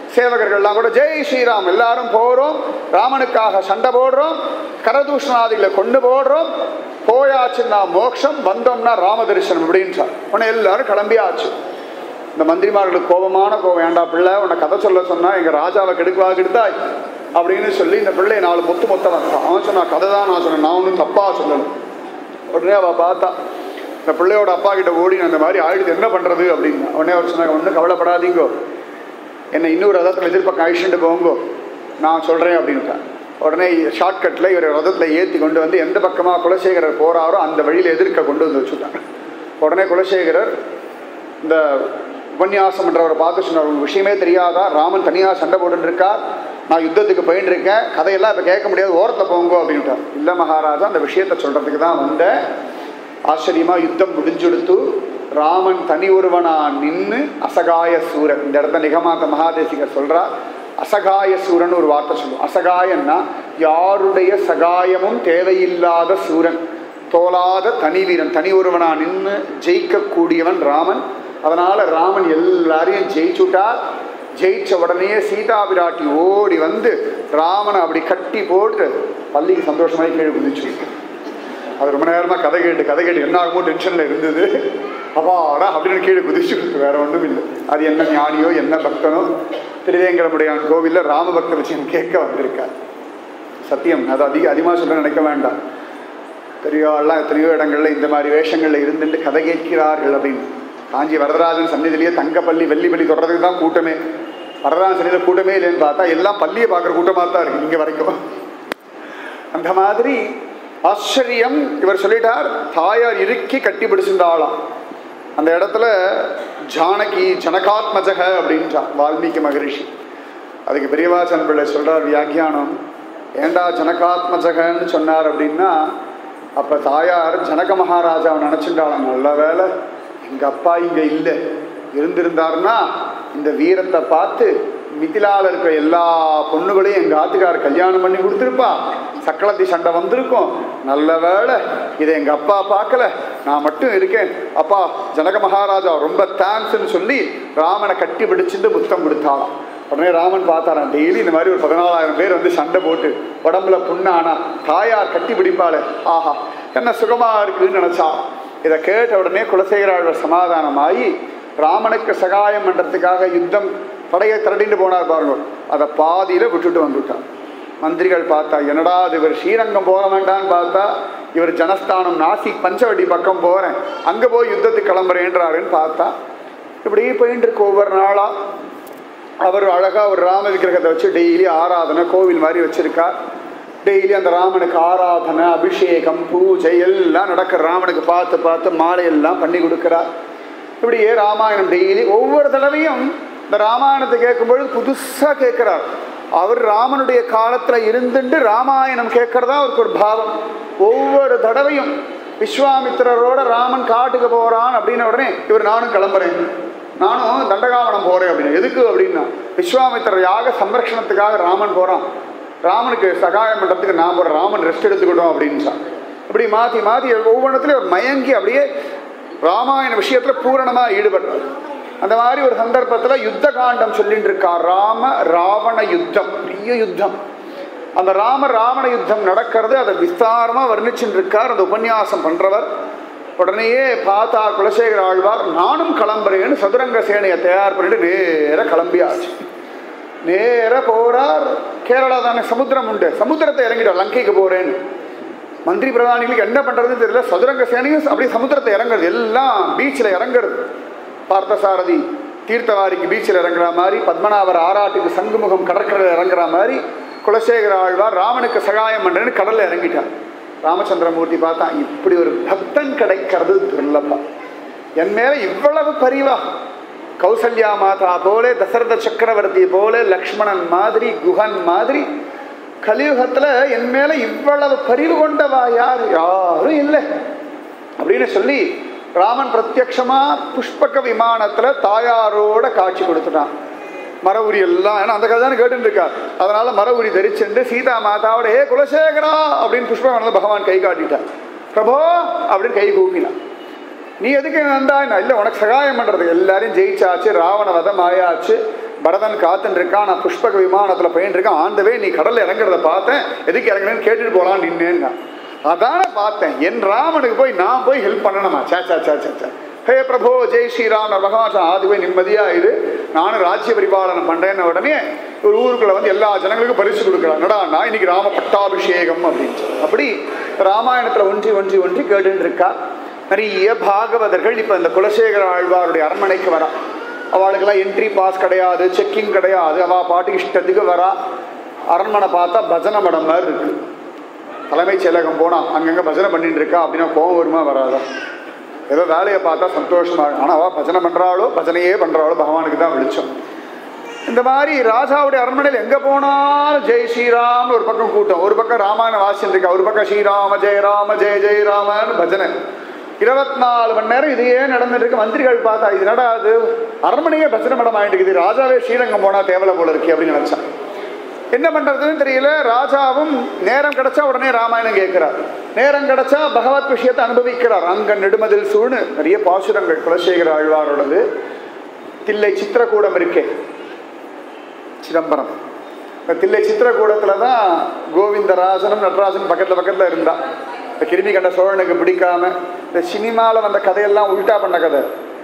A: சேவகர்கள்லாம் கூட ஜெய் ஸ்ரீராம் எல்லாரும் போறோம் ராமனுக்காக சண்டை போடுறோம் கரதூஷணாதிகளை கொண்டு போடுறோம் போயாச்சுன்னா மோட்சம் வந்தோம்னா ராம தரிசனம் அப்படின்றார் உடனே எல்லாரும் கிளம்பியாச்சு இந்த மந்திரிமார்களுக்கு கோபமான கோபம் ஏண்டா பிள்ளை உன்னை கதை சொல்ல சொன்னா எங்க ராஜாவை கெடுக்குவா கெடுத்தாய் அப்படின்னு சொல்லி இந்த பிள்ளையை நாலு மொத்து மொத்தம் வந்தான் அவன் சொன்னா கதை தான் நான் சொன்னேன் நான் ஒன்றும் தப்பா சொல்லணும் உடனே அவ பார்த்தா இந்த பிள்ளையோட அப்பா கிட்ட ஓடி நான் இந்த மாதிரி ஆயிடுது என்ன பண்றது அப்படின்னு உடனே அவர் சொன்னாங்க ஒன்றும் கவலைப்படாதீங்கோ என்னை இன்னொரு ரதத்தில் எதிர்ப்பக்கம் அழிச்சுட்டு போங்கோ நான் சொல்கிறேன் அப்படின்ட்டான் உடனே ஷார்ட்கட்டில் இவர் ரதத்தில் ஏற்றி கொண்டு வந்து எந்த பக்கமாக குலசேகரர் போகிறாரோ அந்த வழியில் எதிர்க்க கொண்டு வந்து வச்சுட்டாங்க உடனே குலசேகரர் இந்த உபன்யாசம் பண்றவரை பார்த்து சொன்னார் உங்களுக்கு விஷயமே தெரியாதா ராமன் தனியாக சண்டை போட்டுட்டு இருக்கார் நான் யுத்தத்துக்கு போயிட்டு இருக்கேன் கதையெல்லாம் இப்போ கேட்க முடியாது ஓரத்தில் போங்க அப்படின்ட்டார் இல்லை மகாராஜா அந்த விஷயத்த சொல்றதுக்கு தான் வந்தேன் ஆச்சரியமா யுத்தம் முடிஞ்செடுத்து ராமன் தனி ஒருவனா நின்று அசகாய சூரன் இந்த இடத்த நிகமாத்த மகாதேசிகர் சொல்றார் அசகாய சூரன் ஒரு வார்த்தை சொல்லுவோம் அசகாயன்னா யாருடைய சகாயமும் தேவையில்லாத சூரன் தோலாத தனி வீரன் தனி ஒருவனா நின்று ஜெயிக்கக்கூடியவன் ராமன் அதனால ராமன் எல்லாரையும் ஜெயிச்சுட்டார் ஜெயிச்ச உடனே சீதா பிராட்டி ஓடி வந்து ராமனை அப்படி கட்டி போட்டு பள்ளிக்கு சந்தோஷமாய் கீழே குதிச்சு அது ரொம்ப நேரமா கதை கேட்டு கதை கேட்டு என்ன ஆகுமோ டென்ஷன்ல இருந்தது அப்பாடா அப்படின்னு கீழே குதிச்சு விட்டு வேற ஒன்றும் இல்லை அது என்ன ஞானியோ என்ன பக்தனோ திருவேங்கடமுடையான் கோவில்ல ராம பக்த விஷயம் கேட்க வந்திருக்கார் சத்தியம் அது அதிக அதிகமாக சொல்ல நினைக்க வேண்டாம் பெரியவாள்லாம் எத்தனையோ இடங்கள்ல இந்த மாதிரி வேஷங்கள்ல இருந்துட்டு கதை கேட்கிறார்கள் அப்படின்னு காஞ்சி வரதராஜன் சந்நிதியிலேயே தங்கப்பள்ளி வெள்ளிப்பள்ளி தொடர்றதுக்கு தான் கூட்டமே வரதராஜன் சந்நிதியில் கூட்டமே இல்லைன்னு பார்த்தா எல்லாம் பள்ளியை பார்க்குற கூட்டமாக தான் இருக்கு இங்கே வரைக்கும் அந்த மாதிரி ஆச்சரியம் இவர் சொல்லிட்டார் தாயார் இறுக்கி கட்டி பிடிச்சிருந்தாளாம் அந்த இடத்துல ஜானகி ஜனகாத்மஜக அப்படின்றான் வால்மீகி மகரிஷி அதுக்கு பெரியவாச்சன் பிள்ளை சொல்றார் வியாக்கியானம் ஏண்டா ஜனகாத்மஜகன்னு சொன்னார் அப்படின்னா அப்ப தாயார் ஜனக மகாராஜாவை நினைச்சுட்டாளாம் நல்ல வேலை எங்க அப்பா இங்க இல்லை இருந்திருந்தாருன்னா இந்த வீரத்தை பார்த்து மிதிலால இருக்கிற எல்லா பொண்ணுகளையும் எங்க ஆத்துக்கார் கல்யாணம் பண்ணி கொடுத்துருப்பா சக்களத்தி சண்டை வந்திருக்கும் நல்ல வேலை இதை எங்க அப்பா பார்க்கல நான் மட்டும் இருக்கேன் அப்பா ஜனக மகாராஜா ரொம்ப தேங்க்ஸ்ன்னு சொல்லி ராமனை கட்டி பிடிச்சிட்டு முத்தம் கொடுத்தாளாம் உடனே ராமன் பார்த்தாராம் டெய்லி இந்த மாதிரி ஒரு பதினாலாயிரம் பேர் வந்து சண்டை போட்டு உடம்புல புண்ணானா தாயார் கட்டி பிடிப்பாளே ஆஹா என்ன சுகமா இருக்குன்னு நினைச்சா இதை கேட்ட உடனே குலசேகராழ்வர் சமாதானமாகி ராமனுக்கு சகாயம் பண்றதுக்காக யுத்தம் படையை திரட்டிட்டு போனார் பாருங்க அதை பாதியில விட்டுட்டு வந்துட்டார் மந்திரிகள் பார்த்தா என்னடா அது இவர் ஸ்ரீரங்கம் போக வேண்டாம்னு பார்த்தா இவர் ஜனஸ்தானம் நாசிக் பஞ்சவடி பக்கம் போறேன் அங்க போய் யுத்தத்துக்கு கிளம்புறேன்றாருன்னு பார்த்தா இப்படி போயிட்டு இருக்கு ஒவ்வொரு நாளா அவர் அழகா ஒரு ராம விக்கிரகத்தை வச்சு டெய்லி ஆராதனை கோவில் மாதிரி வச்சிருக்கார் டெய்லி அந்த ராமனுக்கு ஆராதனை அபிஷேகம் பூஜை எல்லாம் நடக்கிற ராமனுக்கு பார்த்து பார்த்து மாலையெல்லாம் பண்ணி கொடுக்கிறார் இப்படியே ராமாயணம் டெய்லி ஒவ்வொரு தடவையும் இந்த ராமாயணத்தை கேட்கும்பொழுது புதுசா கேட்கிறார் அவர் ராமனுடைய காலத்துல இருந்துட்டு ராமாயணம் கேட்கறதா அவருக்கு ஒரு பாவம் ஒவ்வொரு தடவையும் விஸ்வாமித்திரரோட ராமன் காட்டுக்கு போறான் அப்படின்ன உடனே இவர் நானும் கிளம்புறேன் நானும் தண்டகாவனம் போறேன் அப்படின்னு எதுக்கு அப்படின்னா விஸ்வாமித்திரர் யாக சம்ரக்ஷணத்துக்காக ராமன் போறான் ராமனுக்கு சகாயம் பண்றதுக்கு நான் போறேன் ராமன் ரெஸ்ட் எடுத்துக்கிட்டோம் அப்படின்னு சொன்னான். இப்படி மாத்தி மாத்தி ஒவ்வொன்றத்துலயும் ஒரு மயங்கி அப்படியே ராமாயண விஷயத்துல பூரணமா ஈடுபடுறார் அந்த மாதிரி ஒரு சந்தர்ப்பத்துல யுத்த காண்டம் சொல்லிட்டு இருக்கார் ராம ராவண யுத்தம் பெரிய யுத்தம் அந்த ராம ராவண யுத்தம் நடக்கிறது அதை விஸ்தாரமா வர்ணிச்சுட்டு இருக்கார் அந்த உபன்யாசம் பண்றவர் உடனேயே பார்த்தா குலசேகர ஆழ்வார் நானும் கிளம்புறேன்னு சதுரங்க சேனையை தயார் பண்ணிட்டு நேர கிளம்பியாச்சு நேர போறார் கேரளா தானே சமுத்திரம் உண்டு சமுத்திரத்தை இறங்கிட்டார் லங்கைக்கு போறேன்னு மந்திரி பிரதானிகளுக்கு என்ன பண்றதுன்னு தெரியல சதுரங்க சேனையும் அப்படியே சமுத்திரத்தை இறங்குறது எல்லாம் பீச்சில் இறங்குறது பார்த்தசாரதி தீர்த்தவாரிக்கு பீச்சில் இறங்குற மாதிரி பத்மநாபர் ஆராட்டுக்கு சங்குமுகம் கடற்கரையில் இறங்குற மாதிரி குலசேகர ஆழ்வார் ராமனுக்கு சகாயம் பண்றேன்னு கடல்ல இறங்கிட்டார் ராமச்சந்திரமூர்த்தி பார்த்தா இப்படி ஒரு பக்தன் கிடைக்கிறது துர்லபம் என் மேல இவ்வளவு பரிவா கௌசல்யா மாதா போல தசரத சக்கரவர்த்தி போல லக்ஷ்மணன் மாதிரி குஹன் மாதிரி கலியுகத்துல என் மேல இவ்வளவு பரிவு கொண்டவா யார் யாரும் இல்லை அப்படின்னு சொல்லி ராமன் பிரத்யக்ஷமா புஷ்பக விமானத்துல தாயாரோட காட்சி கொடுத்துட்டான் மர உரி எல்லாம் ஏன்னா அந்த கதை தானே கேட்டு இருக்கார் அதனால மர உரி தரிச்சுண்டு சீதா மாதாவோட ஏ குலசேகரா அப்படின்னு புஷ்பகவனத்தில் பகவான் கை காட்டிட்டார் பிரபோ அப்படின்னு கை கூப்பினான் நீ எதுக்கு வந்தா நான் இல்லை உனக்கு சகாயம் பண்றது எல்லாரையும் ஜெயிச்சாச்சு ராவண வதம் ஆயாச்சு பரதன் காத்துன்னு இருக்கான் நான் புஷ்பக விமானத்தில் போயின்னு இருக்கேன் ஆண்டவே நீ கடல்ல இறங்குறத பார்த்தேன் எதுக்கு இறங்குறேன்னு கேட்டுட்டு போகலாம் நின்னேன்னா அதானே பார்த்தேன் என் ராமனுக்கு போய் நான் போய் ஹெல்ப் பண்ணணுமா சே சே சே சே சே ஹே பிரபு ஜெய் ஸ்ரீராம் பகவான் ஆதுவே நிம்மதியா இரு நானும் ராஜ்ய பரிபாலனம் பண்றேன்னு உடனே ஒரு ஊருக்குள்ள வந்து எல்லா ஜனங்களுக்கும் பரிசு கொடுக்குறான் நடா இன்னைக்கு ராம பட்டாபிஷேகம் அப்படின்னு சொல்லி. அப்படி ராமாயணத்துல ஒன்றி ஒன்றி ஒன்றி கேட்டுட்டு இருக்கா நிறைய பாகவதர்கள் இப்ப இந்த குலசேகர ஆழ்வாருடைய அரண்மனைக்கு வரா அவளுக்கெல்லாம் என்ட்ரி பாஸ் கிடையாது செக்கிங் கிடையாது அவ பாட்டு இஷ்டத்துக்கு வரா அரண்மனை பார்த்தா பஜனை மடம் மாதிரி இருக்கு தலைமைச் செயலகம் போனா அங்கங்க பஜனை பண்ணிட்டு இருக்கா அப்படின்னா கோவம் வருமா வராதா ஏதோ வேலையை பார்த்தா சந்தோஷமா இருக்கு. ஆனா அவ பஜனை பண்றாளோ பஜனையே பண்றாளோ பகவானுக்கு தான் வெளிச்சம் இந்த மாதிரி ராஜாவுடைய அரண்மனையில் எங்க போனாலும் ஜெய் ஸ்ரீராம் ஒரு பக்கம் கூட்டம் ஒரு பக்கம் ராமாயண வாசியம் இருக்கா ஒரு பக்கம் ஸ்ரீராம ஜெய ராம ஜெய ஜெய ராமன்னு பஜனை இருபத்தி நாலு மணி நேரம் இதையே நடந்துட்டு இருக்கு மந்திரிகள் பார்த்தா இது என்னடா அது அரண்மனையே பஜனை மடம் ஆயிட்டு இருக்குது ராஜாவே ஸ்ரீரங்கம் போனா தேவலை போல இருக்கு அப்படின்னு நினைச்சான் என்ன பண்றதுன்னு தெரியல ராஜாவும் நேரம் கிடைச்சா உடனே ராமாயணம் கேட்கிறார் நேரம் கிடைச்சா பகவத் விஷயத்தை அனுபவிக்கிறார் அங்க நெடுமதில் சூழ்னு நிறைய பாசுரங்கள் குலசேகர ஆழ்வாரோடது தில்லை சித்திரக்கூடம் இருக்கே சிதம்பரம் இந்த தில்லை சித்திரக்கூடத்துல தான் கோவிந்தராசனும் நடராஜனும் பக்கத்துல பக்கத்துல இருந்தா இந்த கிருமி கண்ட சோழனுக்கு பிடிக்காம இந்த சினிமாவில் வந்த கதையெல்லாம் உல்டா பண்ண கதை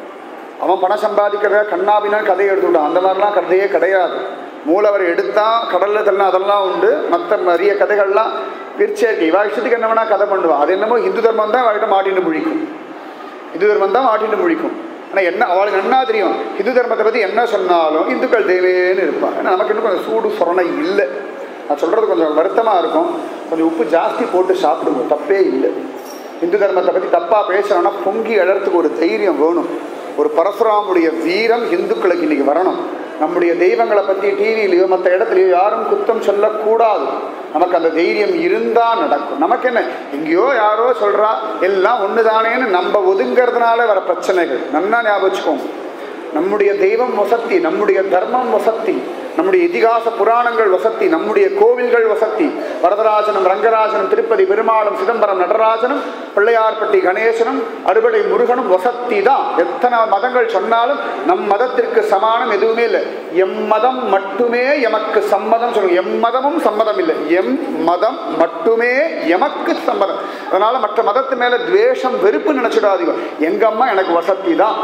A: அவன் பணம் சம்பாதிக்கிறத கண்ணாபின்னு கதையை எடுத்துக்கிட்டான் அந்த மாதிரிலாம் கதையே கிடையாது மூலவர் எடுத்தான் கடல்ல தள்ளா அதெல்லாம் உண்டு மற்ற நிறைய கதைகள்லாம் பிரிச்சேர்க்கை இவா இஷ்டத்துக்கு என்ன வேணா கதை பண்ணுவான் அது என்னமோ இந்து தர்மம் தான் அவர்கிட்ட மாட்டின்னு முழிக்கும் இந்து தர்மம் தான் மாட்டின்னு முழிக்கும் ஆனால் என்ன அவளுக்கு என்ன தெரியும் இந்து தர்மத்தை பற்றி என்ன சொன்னாலும் இந்துக்கள் தேவேன்னு இருப்பான் ஏன்னா நமக்கு இன்னும் கொஞ்சம் சூடு சொரணை இல்லை நான் சொல்கிறது கொஞ்சம் வருத்தமாக இருக்கும் கொஞ்சம் உப்பு ஜாஸ்தி போட்டு சாப்பிடுவோம் தப்பே இல்லை இந்து தர்மத்தை பற்றி தப்பாக பேசுகிறோன்னா பொங்கி எழறதுக்கு ஒரு தைரியம் வேணும் ஒரு பரசுராமுடைய வீரம் இந்துக்களுக்கு இன்னைக்கு வரணும் நம்முடைய தெய்வங்களை பற்றி டிவிலையோ மற்ற இடத்துலையோ யாரும் குத்தம் சொல்லக்கூடாது நமக்கு அந்த தைரியம் இருந்தா நடக்கும் நமக்கு என்ன எங்கேயோ யாரோ சொல்றா எல்லாம் ஒண்ணுதானேன்னு நம்ம ஒதுங்கிறதுனால வர பிரச்சனைகள் நன்னா ஞாபகம் வச்சுக்கோங்க நம்முடைய தெய்வம் வசத்தி நம்முடைய தர்மம் வசத்தி நம்முடைய இதிகாச புராணங்கள் வசத்தி நம்முடைய கோவில்கள் வசத்தி வரதராஜனும் ரங்கராஜனும் திருப்பதி பெருமாளும் சிதம்பரம் நடராஜனும் பிள்ளையார்பட்டி கணேசனும் அறுபடை முருகனும் வசத்தி தான் எத்தனை மதங்கள் சொன்னாலும் நம் மதத்திற்கு சமானம் எதுவுமே இல்லை எம் மதம் மட்டுமே எமக்கு சம்மதம் சொல்லுங்க எம் மதமும் சம்மதம் இல்லை எம் மதம் மட்டுமே எமக்கு சம்மதம் அதனால மற்ற மதத்து மேல துவேஷம் வெறுப்பு நினைச்சிடாதீங்க எங்க அம்மா எனக்கு வசதி தான்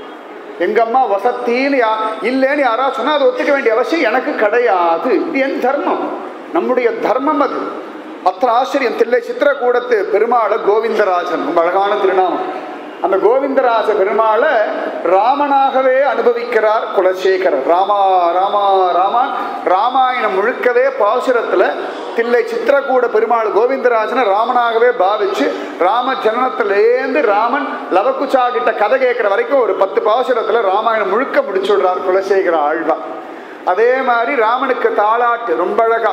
A: எங்க அம்மா வசத்தின்னு யா இல்லைன்னு யாராவது சொன்னா அதை ஒத்துக்க வேண்டிய அவசியம் எனக்கு கிடையாது இது என் தர்மம் நம்முடைய தர்மம் அது அத்தனை ஆச்சரியம் தில்லை சித்திரக்கூடத்து பெருமாளை கோவிந்தராஜன் ரொம்ப அழகான திருநாமம் அந்த கோவிந்தராஜ பெருமாளை ராமனாகவே அனுபவிக்கிறார் குலசேகரர் ராமா ராமா ராமா ராமாயணம் முழுக்கவே பாசுரத்துல தில்லை சித்திரக்கூட பெருமாள் கோவிந்தராஜனை ராமனாகவே பாவிச்சு ராம ஜனனத்திலேருந்து ராமன் லவகுச்சா கிட்ட கதை கேட்கிற வரைக்கும் ஒரு பத்து பாசுரத்துல ராமாயணம் முழுக்க முடிச்சு விடுறார் குலசேகர ஆழ்வா அதே மாதிரி ராமனுக்கு தாளாட்டு ரொம்ப அழகா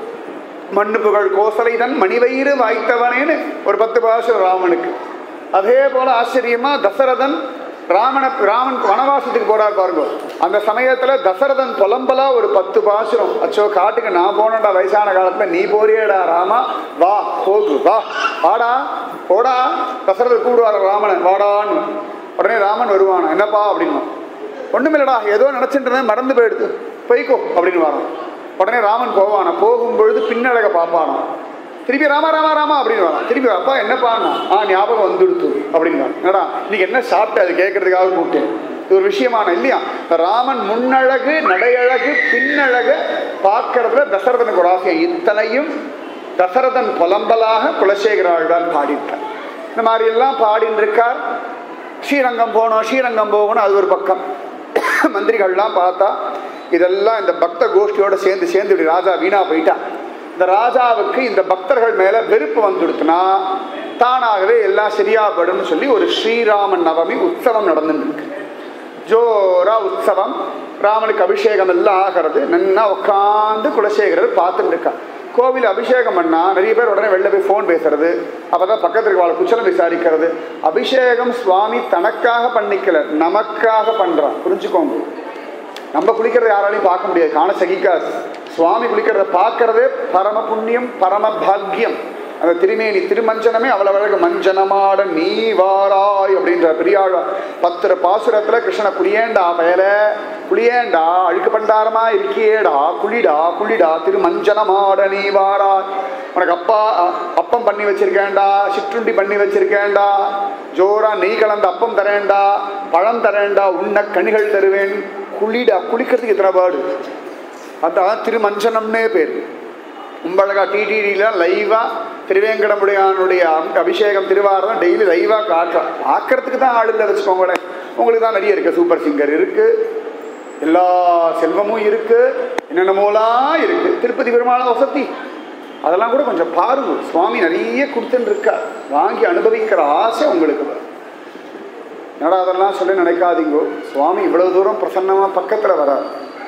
A: மண்ணு புகழ் கோசலைதன் மணிவயிறு வாய்த்தவனேன்னு ஒரு பத்து பாசுரம் ராமனுக்கு அதே போல ஆச்சரியமா தசரதன் ராமன ராமன் வனவாசத்துக்கு போறார் பாருங்க அந்த சமயத்துல தசரதன் புலம்பலா ஒரு பத்து பாசுரம் அச்சோ காட்டுக்கு நான் போனடா வயசான காலத்துல நீ போறியேடா ராமா வா போகு வா வாடா போடா தசரதர் கூடுவார் ராமனை வாடான்னு உடனே ராமன் வருவானா என்னப்பா அப்படின்னு ஒண்ணுமில்லடா ஏதோ நினைச்சிட்டு இருந்தேன் மறந்து போயிடுது போய்க்கோ அப்படின்னு வரோம் உடனே ராமன் போவானா போகும்பொழுது பின்னழக பார்ப்பானா திருப்பி ராமா ராமா ராமா அப்படின்னு வரான் திருப்பி அப்பா என்னப்பான்னா ஆ ஞாபகம் வந்துடுத்து அப்படின்னு என்னடா இன்னைக்கு என்ன சாப்பிட்டு அது கேட்கறதுக்காக கூப்பிட்டேன் இது ஒரு விஷயமான இல்லையா இந்த ராமன் முன்னழகு நடையழகு பின்னழக பார்க்கறதுல தசரதனுக்கு ஒரு ஆசை இத்தனையும் தசரதன் புலம்பலாக குலசேகர ஆழ்வார் பாடிட்டார் இந்த மாதிரி எல்லாம் பாடின்னு இருக்கார் ஸ்ரீரங்கம் போகணும் ஸ்ரீரங்கம் போகணும் அது ஒரு பக்கம் மந்திரிகள்லாம் பார்த்தா இதெல்லாம் இந்த பக்த கோஷ்டியோட சேர்ந்து சேர்ந்து இப்படி ராஜா வீணா போயிட்டா இந்த ராஜாவுக்கு இந்த பக்தர்கள் மேல வெறுப்பு வந்துடுத்துனா தானாகவே எல்லாம் சரியாபடும்னு சொல்லி ஒரு ஸ்ரீராமன் நவமி உற்சவம் நடந்துட்டு இருக்கு ஜோரா உற்சவம் ராமனுக்கு அபிஷேகம் எல்லாம் ஆகிறது நன்னா உட்காந்து குலசேகரர் பார்த்துட்டு இருக்கா கோவில் அபிஷேகம் பண்ணா நிறைய பேர் உடனே வெளில போய் ஃபோன் பேசுறது அப்பதான் பக்கத்துல இருக்கவளை குச்சலம் விசாரிக்கிறது அபிஷேகம் சுவாமி தனக்காக பண்ணிக்கல நமக்காக பண்றான் புரிஞ்சுக்கோங்க நம்ம குளிக்கிறத யாராலையும் பார்க்க முடியாது காண சகிக்காது சுவாமி குளிக்கிறத பார்க்கறதே பரம புண்ணியம் பரம பாக்கியம் அந்த திருமேனி திருமஞ்சனமே அவ்வளவு அழகு மஞ்சனமாட நீ வாராய் அப்படின்ற பெரியாள் பத்திர பாசுரத்துல கிருஷ்ண குளியேண்டா பயல குளியேண்டா அழுக்கு பண்டாரமா இருக்கியேடா குளிடா குளிடா திருமஞ்சனமாட நீ வாராய் உனக்கு அப்பா அப்பம் பண்ணி வச்சிருக்கேன்டா சிற்றுண்டி பண்ணி வச்சிருக்கேன்டா ஜோரா நெய் கலந்த அப்பம் தரேன்டா பழம் தரேன்டா உண்ண கனிகள் தருவேன் குளிடா குளிக்கிறதுக்கு இத்தனை பாடு அதான் திருமஞ்சனம்னே பேர் கும்பழகா டிடிடியில் லைவாக திருவேங்கடமுடையானுடைய அம்- அபிஷேகம் திருவாரம் டெய்லி லைவாக காட்டுறான் பார்க்கறதுக்கு தான் ஆள் இல்லை வச்சுக்கோங்களேன் உங்களுக்கு தான் நிறைய இருக்குது சூப்பர் சிங்கர் இருக்குது எல்லா செல்வமும் இருக்குது என்னென்னமோலாம் இருக்குது திருப்பதி பெருமாள் வசதி அதெல்லாம் கூட கொஞ்சம் பாருங்க சுவாமி நிறைய கொடுத்துன்னு இருக்கார் வாங்கி அனுபவிக்கிற ஆசை உங்களுக்கு வரும். என்னடா அதெல்லாம் சொல்லி நினைக்காதீங்கோ சுவாமி இவ்வளவு தூரம் பிரசன்னமாக பக்கத்தில் வரார்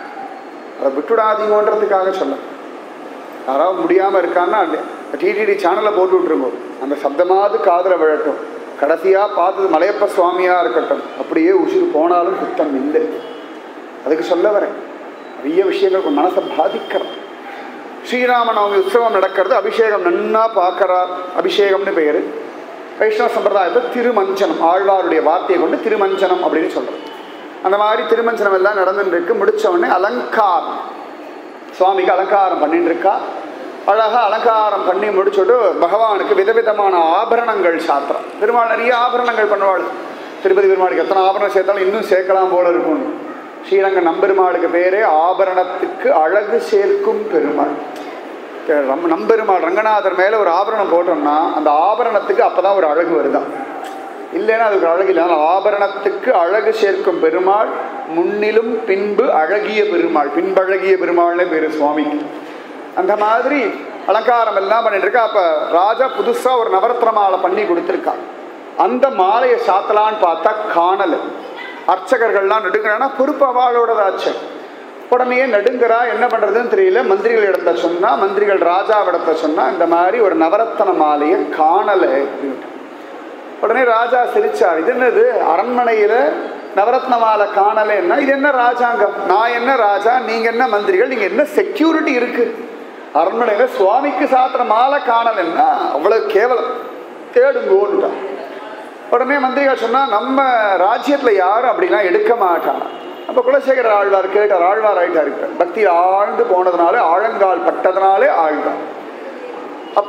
A: அதை விட்டுடாதீங்கன்றதுக்காக சொல்ல யாராவது முடியாமல் இருக்கான்னா டிடிடி சேனலை போட்டு விட்டுருங்க அந்த சப்தமாவது காதில் விழட்டும் கடைசியாக பார்த்தது மலையப்ப சுவாமியாக இருக்கட்டும் அப்படியே உசிறு போனாலும் குத்தம் இல்லை அதுக்கு சொல்ல வரேன் நிறைய விஷயங்கள் உன் மனசை பாதிக்கிறது ஸ்ரீராமநவமி உற்சவம் நடக்கிறது அபிஷேகம் நன்னா பார்க்கறார் அபிஷேகம்னு பேர் வைஷ்ணவ சம்பிரதாயத்தை திருமஞ்சனம் ஆழ்வாருடைய வார்த்தையை கொண்டு திருமஞ்சனம் அப்படின்னு சொல்றது அந்த மாதிரி திருமஞ்சனம் எல்லாம் நடந்துட்டு இருக்கு முடிச்ச உடனே அலங்காரம் சுவாமிக்கு அலங்காரம் பண்ணிட்டு இருக்கா அழகா அலங்காரம் பண்ணி முடிச்சுட்டு பகவானுக்கு விதவிதமான ஆபரணங்கள் சாத்திரம் பெருமாள் நிறைய ஆபரணங்கள் பண்ணுவாள் திருப்பதி பெருமாளுக்கு எத்தனை ஆபரணம் சேர்த்தாலும் இன்னும் சேர்க்கலாம் போல இருக்கும் ஸ்ரீரங்க நம்பெருமாளுக்கு பேரே ஆபரணத்துக்கு அழகு சேர்க்கும் பெருமாள் ரம்- நம்பெருமாள் ரங்கநாதர் மேல ஒரு ஆபரணம் போட்டோம்னா அந்த ஆபரணத்துக்கு அப்பதான் ஒரு அழகு வருதான் இல்லைன்னா அதுக்கு அழகு இல்லை அதனால ஆபரணத்துக்கு அழகு சேர்க்கும் பெருமாள் முன்னிலும் பின்பு அழகிய பெருமாள் பின்பழகிய பெருமாள்னே பேரு சுவாமிக்கு அந்த மாதிரி அலங்காரம் எல்லாம் பண்ணிட்டு இருக்கா அப்ப ராஜா புதுசா ஒரு நவரத்ன மாலை பண்ணி கொடுத்துருக்கா அந்த மாலையை சாத்தலான்னு பார்த்தா காணல அர்ச்சகர்கள்லாம் நடுங்கிறான்னா பொறுப்பு அவளோடதாச்சு உடனே நடுங்கிறா என்ன பண்றதுன்னு தெரியல மந்திரிகள் இடத்த சொன்னா மந்திரிகள் ராஜாவிடத்த சொன்னா இந்த மாதிரி ஒரு நவரத்ன மாலையை காணலை அப்படின்ட்டு உடனே ராஜா சிரிச்சார் இது என்னது அரண்மனையில நவரத்ன மாலை காணலைன்னா இது என்ன ராஜாங்கம் நான் என்ன ராஜா நீங்க என்ன மந்திரிகள் நீங்க என்ன செக்யூரிட்டி இருக்கு அரண்மனையில சுவாமிக்கு சாத்திர மாலை காணலைன்னா அவ்வளவு கேவலம் தேடுங்கோன்னுட்டான் உடனே மந்திரிகள் சொன்னா நம்ம ராஜ்யத்துல யாரும் அப்படிலாம் எடுக்க மாட்டான் அப்ப குலசேகர ஆழ்வார் கேட்டார் ஆழ்வார் ஆயிட்டார் இப்ப பக்தி ஆழ்ந்து போனதுனால ஆழங்கால் பட்டதுனாலே ஆழ்வார் அப்ப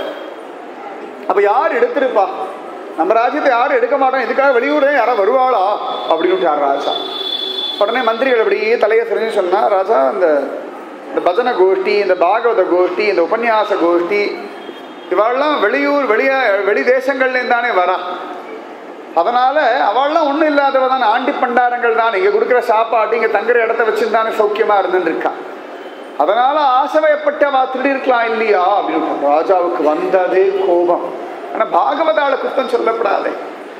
A: அப்ப யார் எடுத்திருப்பா நம்ம ராஜ்யத்தை யாரும் எடுக்க மாட்டோம் இதுக்காக வெளியூரே யாரா வருவாளா அப்படின்னு விட்டார் ராஜா உடனே மந்திரிகள் அப்படியே தலையை தெரிஞ்சு சொன்னா ராஜா இந்த இந்த பஜனை கோஷ்டி இந்த பாகவத கோஷ்டி இந்த உபன்யாச கோஷ்டி இவாள்லாம் வெளியூர் வெளிய வெளி தேசங்கள்லேருந்து தானே வரா அதனால அவள்லாம் ஒன்றும் இல்லாதவ தான் ஆண்டி பண்டாரங்கள் தான் இங்கே கொடுக்குற சாப்பாடு இங்கே தங்குற இடத்த வச்சுருந்தானே சௌக்கியமா இருந்துட்டு இருக்கா அதனால ஆசைப்பட்டு அவ திருடி இருக்கலாம் இல்லையா அப்படின்னு ராஜாவுக்கு வந்ததே கோபம் ஆனா பாகவதால குத்தம் சொல்லப்படாதே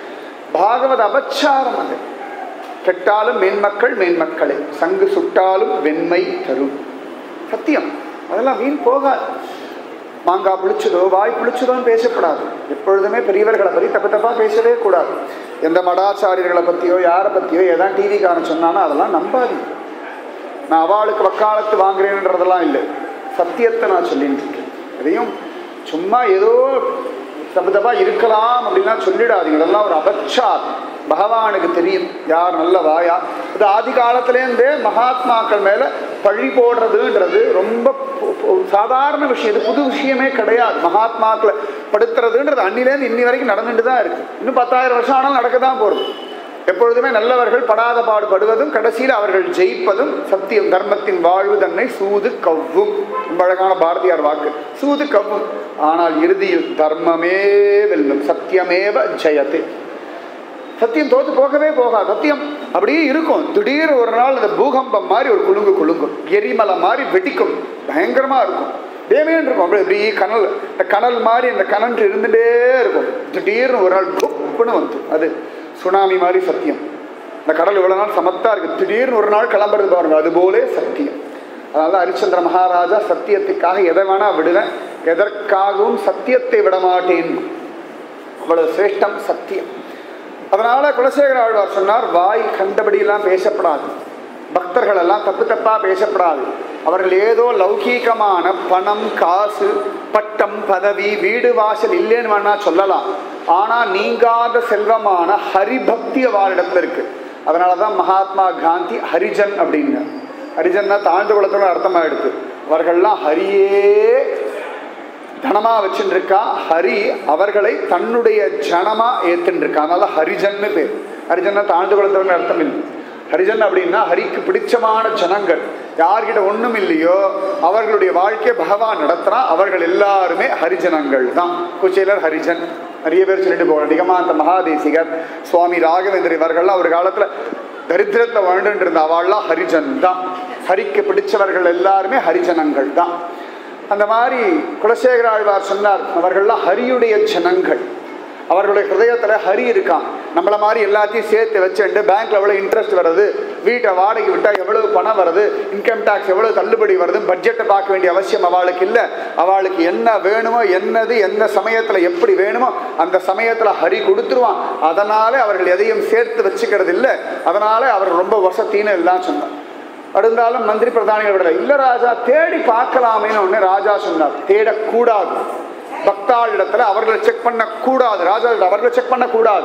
A: பாகவத அபச்சாரம் அது கெட்டாலும் மேன்மக்கள் மேன்மக்களே சங்கு சுட்டாலும் வெண்மை தரும் சத்தியம் அதெல்லாம் வீண் போகாது மாங்காய் புளிச்சதோ வாய் புளிச்சதோன்னு பேசக்கூடாது எப்பொழுதுமே பெரியவர்களை பற்றி தப்பு தப்பா பேசவே கூடாது எந்த மடாச்சாரியர்களை பற்றியோ யாரை பற்றியோ ஏதாவது டிவிக்காரன் சொன்னானோ அதெல்லாம் நம்பாதீங்க நான் அவளுக்கு வக்காலத்து வாங்குறேன்றதெல்லாம் இல்லை சத்தியத்தை நான் சொல்லிட்டு இருக்கேன் எதையும் சும்மா ஏதோ தப்பு தப்பா இருக்கலாம் அப்படின்னா சொல்லிடாதீங்க இதெல்லாம் ஒரு அபச்சார் பகவானுக்கு தெரியும் யார் நல்லவா யார் இது ஆதி காலத்திலேருந்தே மகாத்மாக்கள் மேல பழி போடுறதுன்றது ரொம்ப பொ- பொ- சாதாரண விஷயம் இது புது விஷயமே கிடையாது மகாத்மாக்களை படுத்துறதுன்றது அன்னிலேருந்து இன்னி வரைக்கும் நடந்துட்டு தான் இருக்கு இன்னும் பத்தாயிரம் வருஷம் ஆனாலும் நடக்க தான் போகுது எப்பொழுதுமே நல்லவர்கள் படாத பாடுபடுவதும் கடைசியில் அவர்கள் ஜெயிப்பதும் சத்தியம் தர்மத்தின் வாழ்வு தன்னை சூது கவ்வும் ரொம்ப அழகான பாரதியார் வாக்கு சூது கவ்வும் ஆனால் இறுதியில் தர்மமே வெல்லும் சத்தியமேவ ஜெயத்து சத்தியம் தோத்து போகவே போகாது சத்தியம் அப்படியே இருக்கும் திடீர் ஒரு நாள் இந்த பூகம்பம் மாதிரி ஒரு குலுங்கு குலுங்கும் எரிமலை மாதிரி வெடிக்கும் பயங்கரமா இருக்கும் தேவையன் இருக்கும் அப்படியே இப்படி கனல் இந்த கனல் மாதிரி இந்த கனன்று இருந்துட்டே இருக்கும் திடீர்னு ஒரு நாள் குப்புன்னு வந்து அது சுனாமி மாதிரி சத்தியம் இந்த கடல் இவ்வளவு நாள் சமத்தா இருக்கு திடீர்னு ஒரு நாள் கிளம்புறது பாருங்க அது போலே சத்தியம் அதனால ஹரிச்சந்திர மகாராஜா சத்தியத்துக்காக எதை வேணா விடுவேன் எதற்காகவும் சத்தியத்தை விட மாட்டேன் அவ்வளவு சிரேஷ்டம் சத்தியம் அதனால குலசேகர ஆழ்வார் சொன்னார் வாய் கண்டபடியெல்லாம் பேசப்படாது பக்தர்கள் எல்லாம் தப்பு தப்பா பேசப்படாது அவர்கள் ஏதோ லௌகீகமான பணம் காசு பட்டம் பதவி வீடு வாசல் இல்லைன்னு வேணா சொல்லலாம் ஆனா நீங்காத செல்வமான ஹரிபக்தி அவரிடத்துல இருக்கு அதனாலதான் மகாத்மா காந்தி ஹரிஜன் அப்படின்னு ஹரிஜன்னா தாழ்ந்த குலத்தோட அர்த்தமாயிடுது அவர்கள்லாம் ஹரியே தனமா வச்சுட்டு இருக்கா ஹரி அவர்களை தன்னுடைய ஜனமா ஏத்துட்டு இருக்கா அதனால ஹரிஜன்னு பேர் ஹரிஜன்னா தாழ்ந்து குலத்தவங்க அர்த்தம் இல்லை ஹரிஜன் அப்படின்னா ஹரிக்கு பிடிச்சமான ஜனங்கள் யார்கிட்ட ஒண்ணும் இல்லையோ அவர்களுடைய வாழ்க்கையை பகவான் நடத்துறான் அவர்கள் எல்லாருமே ஹரிஜனங்கள் தான் குச்சேலர் ஹரிஜன் நிறைய பேர் சொல்லிட்டு போவாங்க நிகமாந்த மகாதேசிகர் சுவாமி ராகவேந்திர இவர்கள்லாம் ஒரு காலத்துல தரித்திரத்தை வாழ்ந்துட்டு இருந்த அவள்லாம் ஹரிஜன் தான் ஹரிக்கு பிடிச்சவர்கள் எல்லாருமே ஹரிஜனங்கள் தான் அந்த மாதிரி குலசேகர ஆழ்வார் சொன்னார் அவர்கள்லாம் ஹரியுடைய ஜனங்கள் அவர்களுடைய ஹிருதயத்துல ஹரி இருக்கான் நம்மள மாதிரி எல்லாத்தையும் சேர்த்து வச்சுட்டு பேங்க்ல எவ்வளவு இன்ட்ரெஸ்ட் வருது வீட்டை வாடகை விட்டா எவ்வளவு பணம் வருது இன்கம் டாக்ஸ் எவ்வளவு தள்ளுபடி வருது பட்ஜெட்டை பார்க்க வேண்டிய அவசியம் அவளுக்கு இல்லை அவளுக்கு என்ன வேணுமோ என்னது எந்த சமயத்துல எப்படி வேணுமோ அந்த சமயத்துல ஹரி கொடுத்துருவான் அதனால அவர்கள் எதையும் சேர்த்து வச்சுக்கிறது இல்லை அதனால அவர் ரொம்ப வசத்தின்னு எல்லாம் சொன்னார் இருந்தாலும் மந்திரி பிரதானிகள் விடல இல்ல ராஜா தேடி பார்க்கலாமேன்னு ஒண்ணு ராஜா சொன்னார் தேடக்கூடாது பக்தாள் இடத்துல அவர்களை செக் பண்ண கூடாது ராஜா அவர்களை செக் பண்ண கூடாது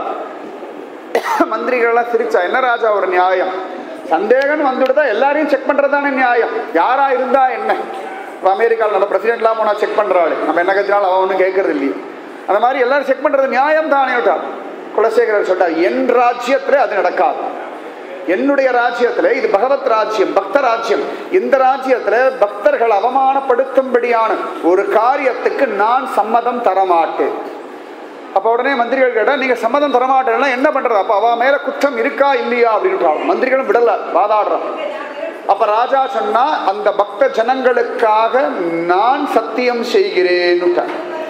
A: மந்திரிகள் எல்லாம் சிரிச்சா என்ன ராஜா ஒரு நியாயம் சந்தேகம் வந்துடுதா எல்லாரையும் செக் பண்றதுதானே நியாயம் யாரா இருந்தா என்ன இப்ப அமெரிக்காவில் நம்ம பிரசிடென்ட்லாம் போனா செக் பண்றாள் நம்ம என்ன கத்தினாலும் அவன் ஒன்றும் கேட்கறது இல்லையே அந்த மாதிரி எல்லாரும் செக் பண்றது நியாயம் தானே விட்டார் குலசேகரர் சொல்றார் என் ராஜ்யத்துல அது நடக்காது என்னுடைய ராஜ்யத்துல இது பகவத் ராஜ்யம் பக்த ராஜ்யம் இந்த ராஜ்யத்துல பக்தர்கள் அவமானப்படுத்தும்படியான ஒரு காரியத்துக்கு நான் சம்மதம் தரமாட்டேன் அப்ப உடனே மந்திரிகள் கேட்டா நீங்க சம்மதம் தரமாட்டேன்னா என்ன பண்றது அப்ப அவ மேல குற்றம் இருக்கா இல்லையா அப்படின்னு மந்திரிகளும் விடல வாதாடுறான் அப்ப ராஜா சொன்னா அந்த பக்த ஜனங்களுக்காக நான் சத்தியம் செய்கிறேன்னு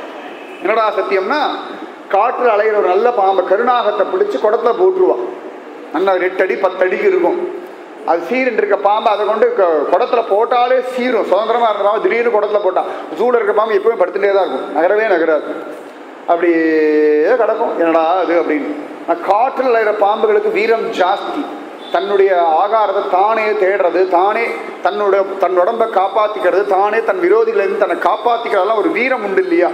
A: என்னடா சத்தியம்னா காற்று அலைகிற ஒரு நல்ல பாம்பை கருணாகத்தை பிடிச்சு குடத்துல போட்டுருவான் நல்லா ஒரு எட்டு அடி பத்து அடிக்கு இருக்கும் அது சீருன்னு இருக்க பாம்பு அதை கொண்டு க- குடத்துல போட்டாலே சீரும் சுதந்திரமா இருந்த பாம்பு திடீர்னு குடத்துல போட்டா சூட இருக்க பாம்பு எப்பவுமே படுத்துட்டே தான் இருக்கும் நகரவே நகராது அப்படியே கிடக்கும் என்னடா அது அப்படின்னு நான் காற்றில் அலைகிற பாம்புகளுக்கு வீரம் ஜாஸ்தி தன்னுடைய ஆகாரத்தை தானே தேடுறது தானே தன்னுடைய தன் உடம்பை காப்பாத்திக்கிறது தானே தன் விரோதிகளிலிருந்து தன்னை காப்பாத்திக்கிறதெல்லாம் ஒரு வீரம் உண்டு இல்லையா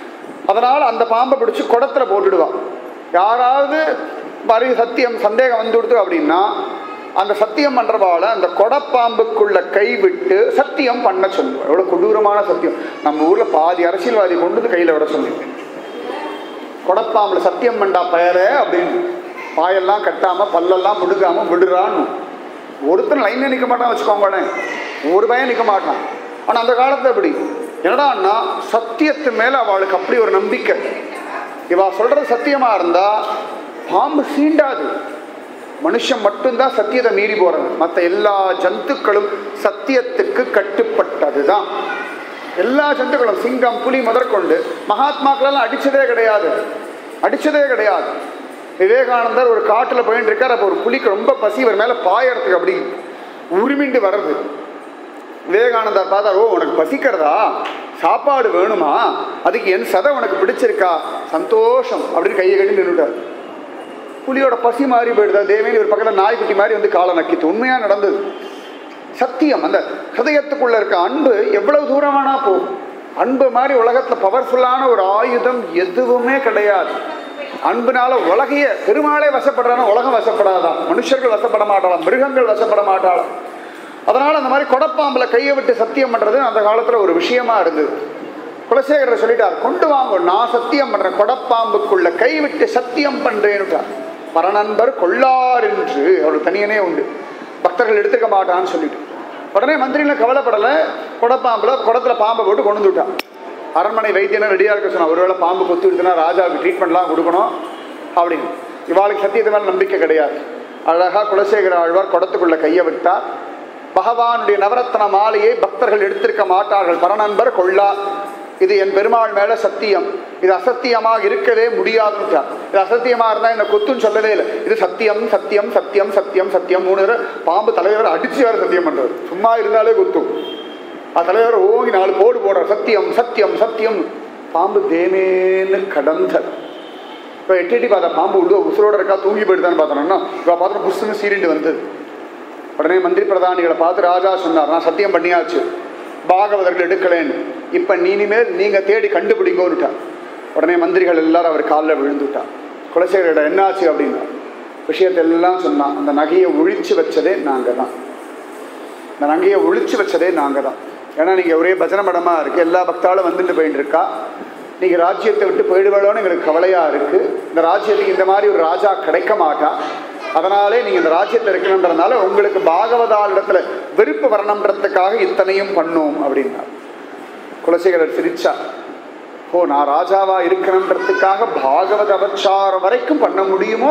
A: அதனால அந்த பாம்பை பிடிச்சு குடத்துல போட்டுடுவான் யாராவது வரி சத்தியம் சந்தேகம் வந்து கொடுத்து அப்படின்னா அந்த சத்தியம் பண்றவால அந்த கொடப்பாம்புக்குள்ள கை விட்டு சத்தியம் பண்ண சொல்லுவோம் எவ்வளவு கொடூரமான சத்தியம் நம்ம ஊர்ல பாதி அரசியல்வாதி கொண்டு வந்து கையில விட சொல்லிருக்கேன் கொடப்பாம்புல சத்தியம் பண்ணா பெயரே அப்படின்னு பாயெல்லாம் கட்டாம பல்லெல்லாம் முடுக்காம விடுறான்னு ஒருத்தன் லைன்ல நிக்க மாட்டான் வச்சுக்கோங்களேன் ஒரு பையன் நிக்க மாட்டான் ஆனா அந்த காலத்துல எப்படி என்னடான்னா சத்தியத்து மேல அவளுக்கு அப்படி ஒரு நம்பிக்கை இவா சொல்றது சத்தியமா இருந்தா பாம்பு சீண்டாது மனுஷன் மட்டும்தான் சத்தியத்தை மீறி போறது மற்ற எல்லா ஜந்துக்களும் சத்தியத்துக்கு கட்டுப்பட்டதுதான் எல்லா ஜந்துக்களும் சிங்கம் புலி முதற்கொண்டு மகாத்மாக்களெல்லாம் அடிச்சதே கிடையாது அடிச்சதே கிடையாது விவேகானந்தர் ஒரு காட்டுல போயிட்டு இருக்கார் அப்போ ஒரு புலிக்கு ரொம்ப பசி இவர் மேல பாயறதுக்கு அப்படி உரிமிண்டு வர்றது விவேகானந்தர் பார்த்தார் ஓ உனக்கு பசிக்கிறதா சாப்பாடு வேணுமா அதுக்கு என் சதை உனக்கு பிடிச்சிருக்கா சந்தோஷம் அப்படின்னு கையை கட்டி நின்றுட்டார் புலியோட பசி மாறி போயிடுதா தேவேனி ஒரு பக்கத்துல நாய்க்குட்டி மாதிரி வந்து காலை நக்கித்து உண்மையா நடந்தது சத்தியம் அந்த ஹிருதயத்துக்குள்ள இருக்க அன்பு எவ்வளவு தூரமானா போகும் அன்பு மாதிரி உலகத்துல பவர்ஃபுல்லான ஒரு ஆயுதம் எதுவுமே கிடையாது அன்புனால உலகைய பெருமாளே வசப்படுறானா உலகம் வசப்படாதான் மனுஷர்கள் வசப்பட மாட்டாளாம் மிருகங்கள் வசப்பட மாட்டாளாம் அதனால அந்த மாதிரி கொடப்பாம்புல கையை விட்டு சத்தியம் பண்றது அந்த காலத்துல ஒரு விஷயமா இருந்தது குலசேகரர் சொல்லிட்டார் கொண்டு வாங்க நான் சத்தியம் பண்றேன் கொடப்பாம்புக்குள்ள கை விட்டு சத்தியம் பண்றேன்னுட்டார் பரநண்பர் கொள்ளார் என்று அவர் தனியனே உண்டு பக்தர்கள் எடுத்துக்க மாட்டான்னு சொல்லிட்டு உடனே மந்திரிகளை கவலைப்படலை குடப்பாம்புல குடத்துல பாம்பை போட்டு கொண்டு வந்து விட்டான் அரண்மனை வைத்தியனை ரெடியாக இருக்க சொன்னா ஒருவேளை பாம்பு கொத்து விடுதுன்னா ராஜாவுக்கு ட்ரீட்மெண்ட்லாம் கொடுக்கணும் அப்படின்னு இவாளுக்கு சத்தியத்து மேல நம்பிக்கை கிடையாது அழகா குலசேகர ஆழ்வார் குடத்துக்குள்ள கையை விட்டார் பகவானுடைய நவரத்ன மாலையை பக்தர்கள் எடுத்திருக்க மாட்டார்கள் பரநண்பர் கொள்ளா இது என் பெருமாள் மேல சத்தியம் இது அசத்தியமாக இருக்கவே முடியாதுன்றார் இது அசத்தியமா இருந்தா இந்த கொத்துன்னு சொல்லவே இல்லை இது சத்தியம் சத்தியம் சத்தியம் சத்தியம் சத்தியம் மூணு தடவை பாம்பு தலைவர் அடிச்சு வேற சத்தியம் பண்றாரு சும்மா இருந்தாலே குத்தும் அது தலைவர் ஓங்கி நாலு போடு போடுறார் சத்தியம் சத்தியம் சத்தியம் பாம்பு தேமேன்னு கடந்தது இப்போ எட்டி எட்டி பார்த்தா பாம்பு உள்ள உசுரோட இருக்கா தூங்கி போயிடுதான்னு பார்த்தோம்னா இப்போ பார்த்தா புஷ்னு சீரிண்டு வந்தது உடனே மந்திரி பிரதானிகளை பார்த்து ராஜா சொன்னார் நான் சத்தியம் பண்ணியாச்சு பாகவதர்கள் எடுக்கலேன்னு இப்போ நீனிமேல் நீங்கள் தேடி கண்டுபிடிங்கோன்னுட்டார் உடனே மந்திரிகள் எல்லாரும் அவர் காலில் விழுந்துட்டார் குலசேகரிடம் என்னாச்சு அப்படின்னா விஷயத்தை எல்லாம் சொன்னான் அந்த நகையை ஒழிச்சு வச்சதே நாங்கள் தான் இந்த நகையை ஒழிச்சு வச்சதே நாங்கள் தான் ஏன்னா நீங்கள் ஒரே பஜனை மடமாக இருக்குது எல்லா பக்தாலும் வந்துட்டு போயிட்டு இருக்கா நீங்கள் ராஜ்யத்தை விட்டு போயிடுவேளோன்னு எங்களுக்கு கவலையாக இருக்குது இந்த ராஜ்யத்துக்கு இந்த மாதிரி ஒரு ராஜா கிடைக்க மாட்டான் அதனாலே நீங்கள் இந்த ராஜ்யத்தில் இருக்கணுன்றதுனால உங்களுக்கு பாகவதால் இடத்துல வெறுப்பு வரணுன்றதுக்காக இத்தனையும் பண்ணோம் அப்படின்னார் குலசேகரர் சிரிச்சா ஓ நான் ராஜாவா இருக்கணுன்றதுக்காக பாகவத அபச்சாரம் வரைக்கும் பண்ண முடியுமோ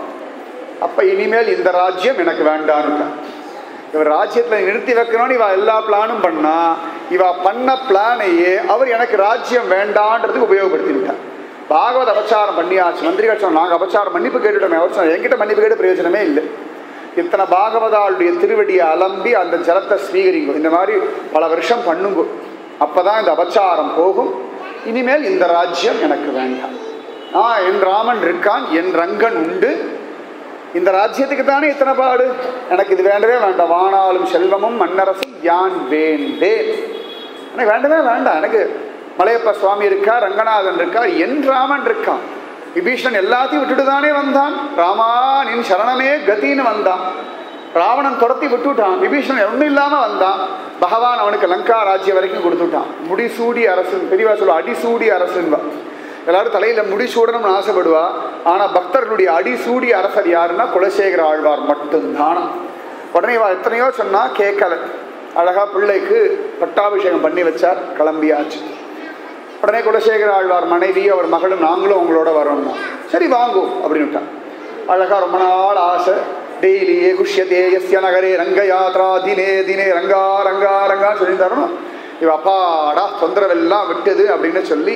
A: அப்ப இனிமேல் இந்த ராஜ்யம் எனக்கு வேண்டான்னு இவர் ராஜ்யத்துல நிறுத்தி வைக்கணும்னு இவ எல்லா பிளானும் பண்ணா இவ பண்ண பிளானையே அவர் எனக்கு ராஜ்யம் வேண்டான்றதுக்கு உபயோகப்படுத்திவிட்டார் பாகவத அபச்சாரம் பண்ணியாச்சு மந்திரிகள் சொன்ன நாங்கள் அபச்சாரம் மன்னிப்பு கேட்டுட்டோமே அவர் சொன்னார் என்கிட்ட மன்னிப்பு கேட்டு பிரயோஜனமே இல்லை இத்தனை பாகவதாளுடைய திருவடியை அலம்பி அந்த ஜலத்தை ஸ்வீகரிங்க இந்த மாதிரி பல வருஷம் பண்ணுங்க அப்பதான் இந்த அபச்சாரம் போகும் இனிமேல் இந்த ராஜ்யம் எனக்கு வேண்டாம் ஆ என் ராமன் இருக்கான் என் ரங்கன் உண்டு இந்த ராஜ்யத்துக்கு தானே இத்தனை பாடு எனக்கு இது வேண்டவே வேண்டாம் வானாலும் செல்வமும் மன்னரசும் யான் வேண்டேன் எனக்கு வேண்டவே வேண்டாம் எனக்கு மலையப்ப சுவாமி இருக்கா ரங்கநாதன் இருக்கா என் ராமன் இருக்கான் விபீஷணன் எல்லாத்தையும் விட்டுட்டு தானே வந்தான் ராமா நின் சரணமே கத்தின்னு வந்தான் ராவணன் துரத்தி விட்டுட்டான் விபீஷணன் ஒன்றும் இல்லாமல் வந்தான் பகவான் அவனுக்கு லங்கா ராஜ்யம் வரைக்கும் கொடுத்துட்டான் முடிசூடி அரசன் பெரியவா சொல்லுவா அடிசூடி அரசுன்பா எல்லாரும் தலையில முடிசூடணும்னு ஆசைப்படுவா ஆனா பக்தர்களுடைய அடிசூடி அரசர் யாருன்னா குலசேகர ஆழ்வார் மட்டும்தான் உடனே இவா எத்தனையோ சொன்னா கேட்கல அழகா பிள்ளைக்கு பட்டாபிஷேகம் பண்ணி வச்சார் கிளம்பியாச்சு உடனே குலசேகர ஆழ்வார் மனைவி அவர் மகளும் நாங்களும் உங்களோட வரோம்னா சரி வாங்கும் அப்படின்னுட்டான் அழகா ரொம்ப நாள் ஆசை டெய்லியே குஷ்யதே எஸ்ய நகரே ரங்க யாத்ரா தினே தினே ரங்கா ரங்கா ரங்கா சொல்லி தரணும் இவ அப்பாடா தொந்தரவெல்லாம் விட்டது அப்படின்னு சொல்லி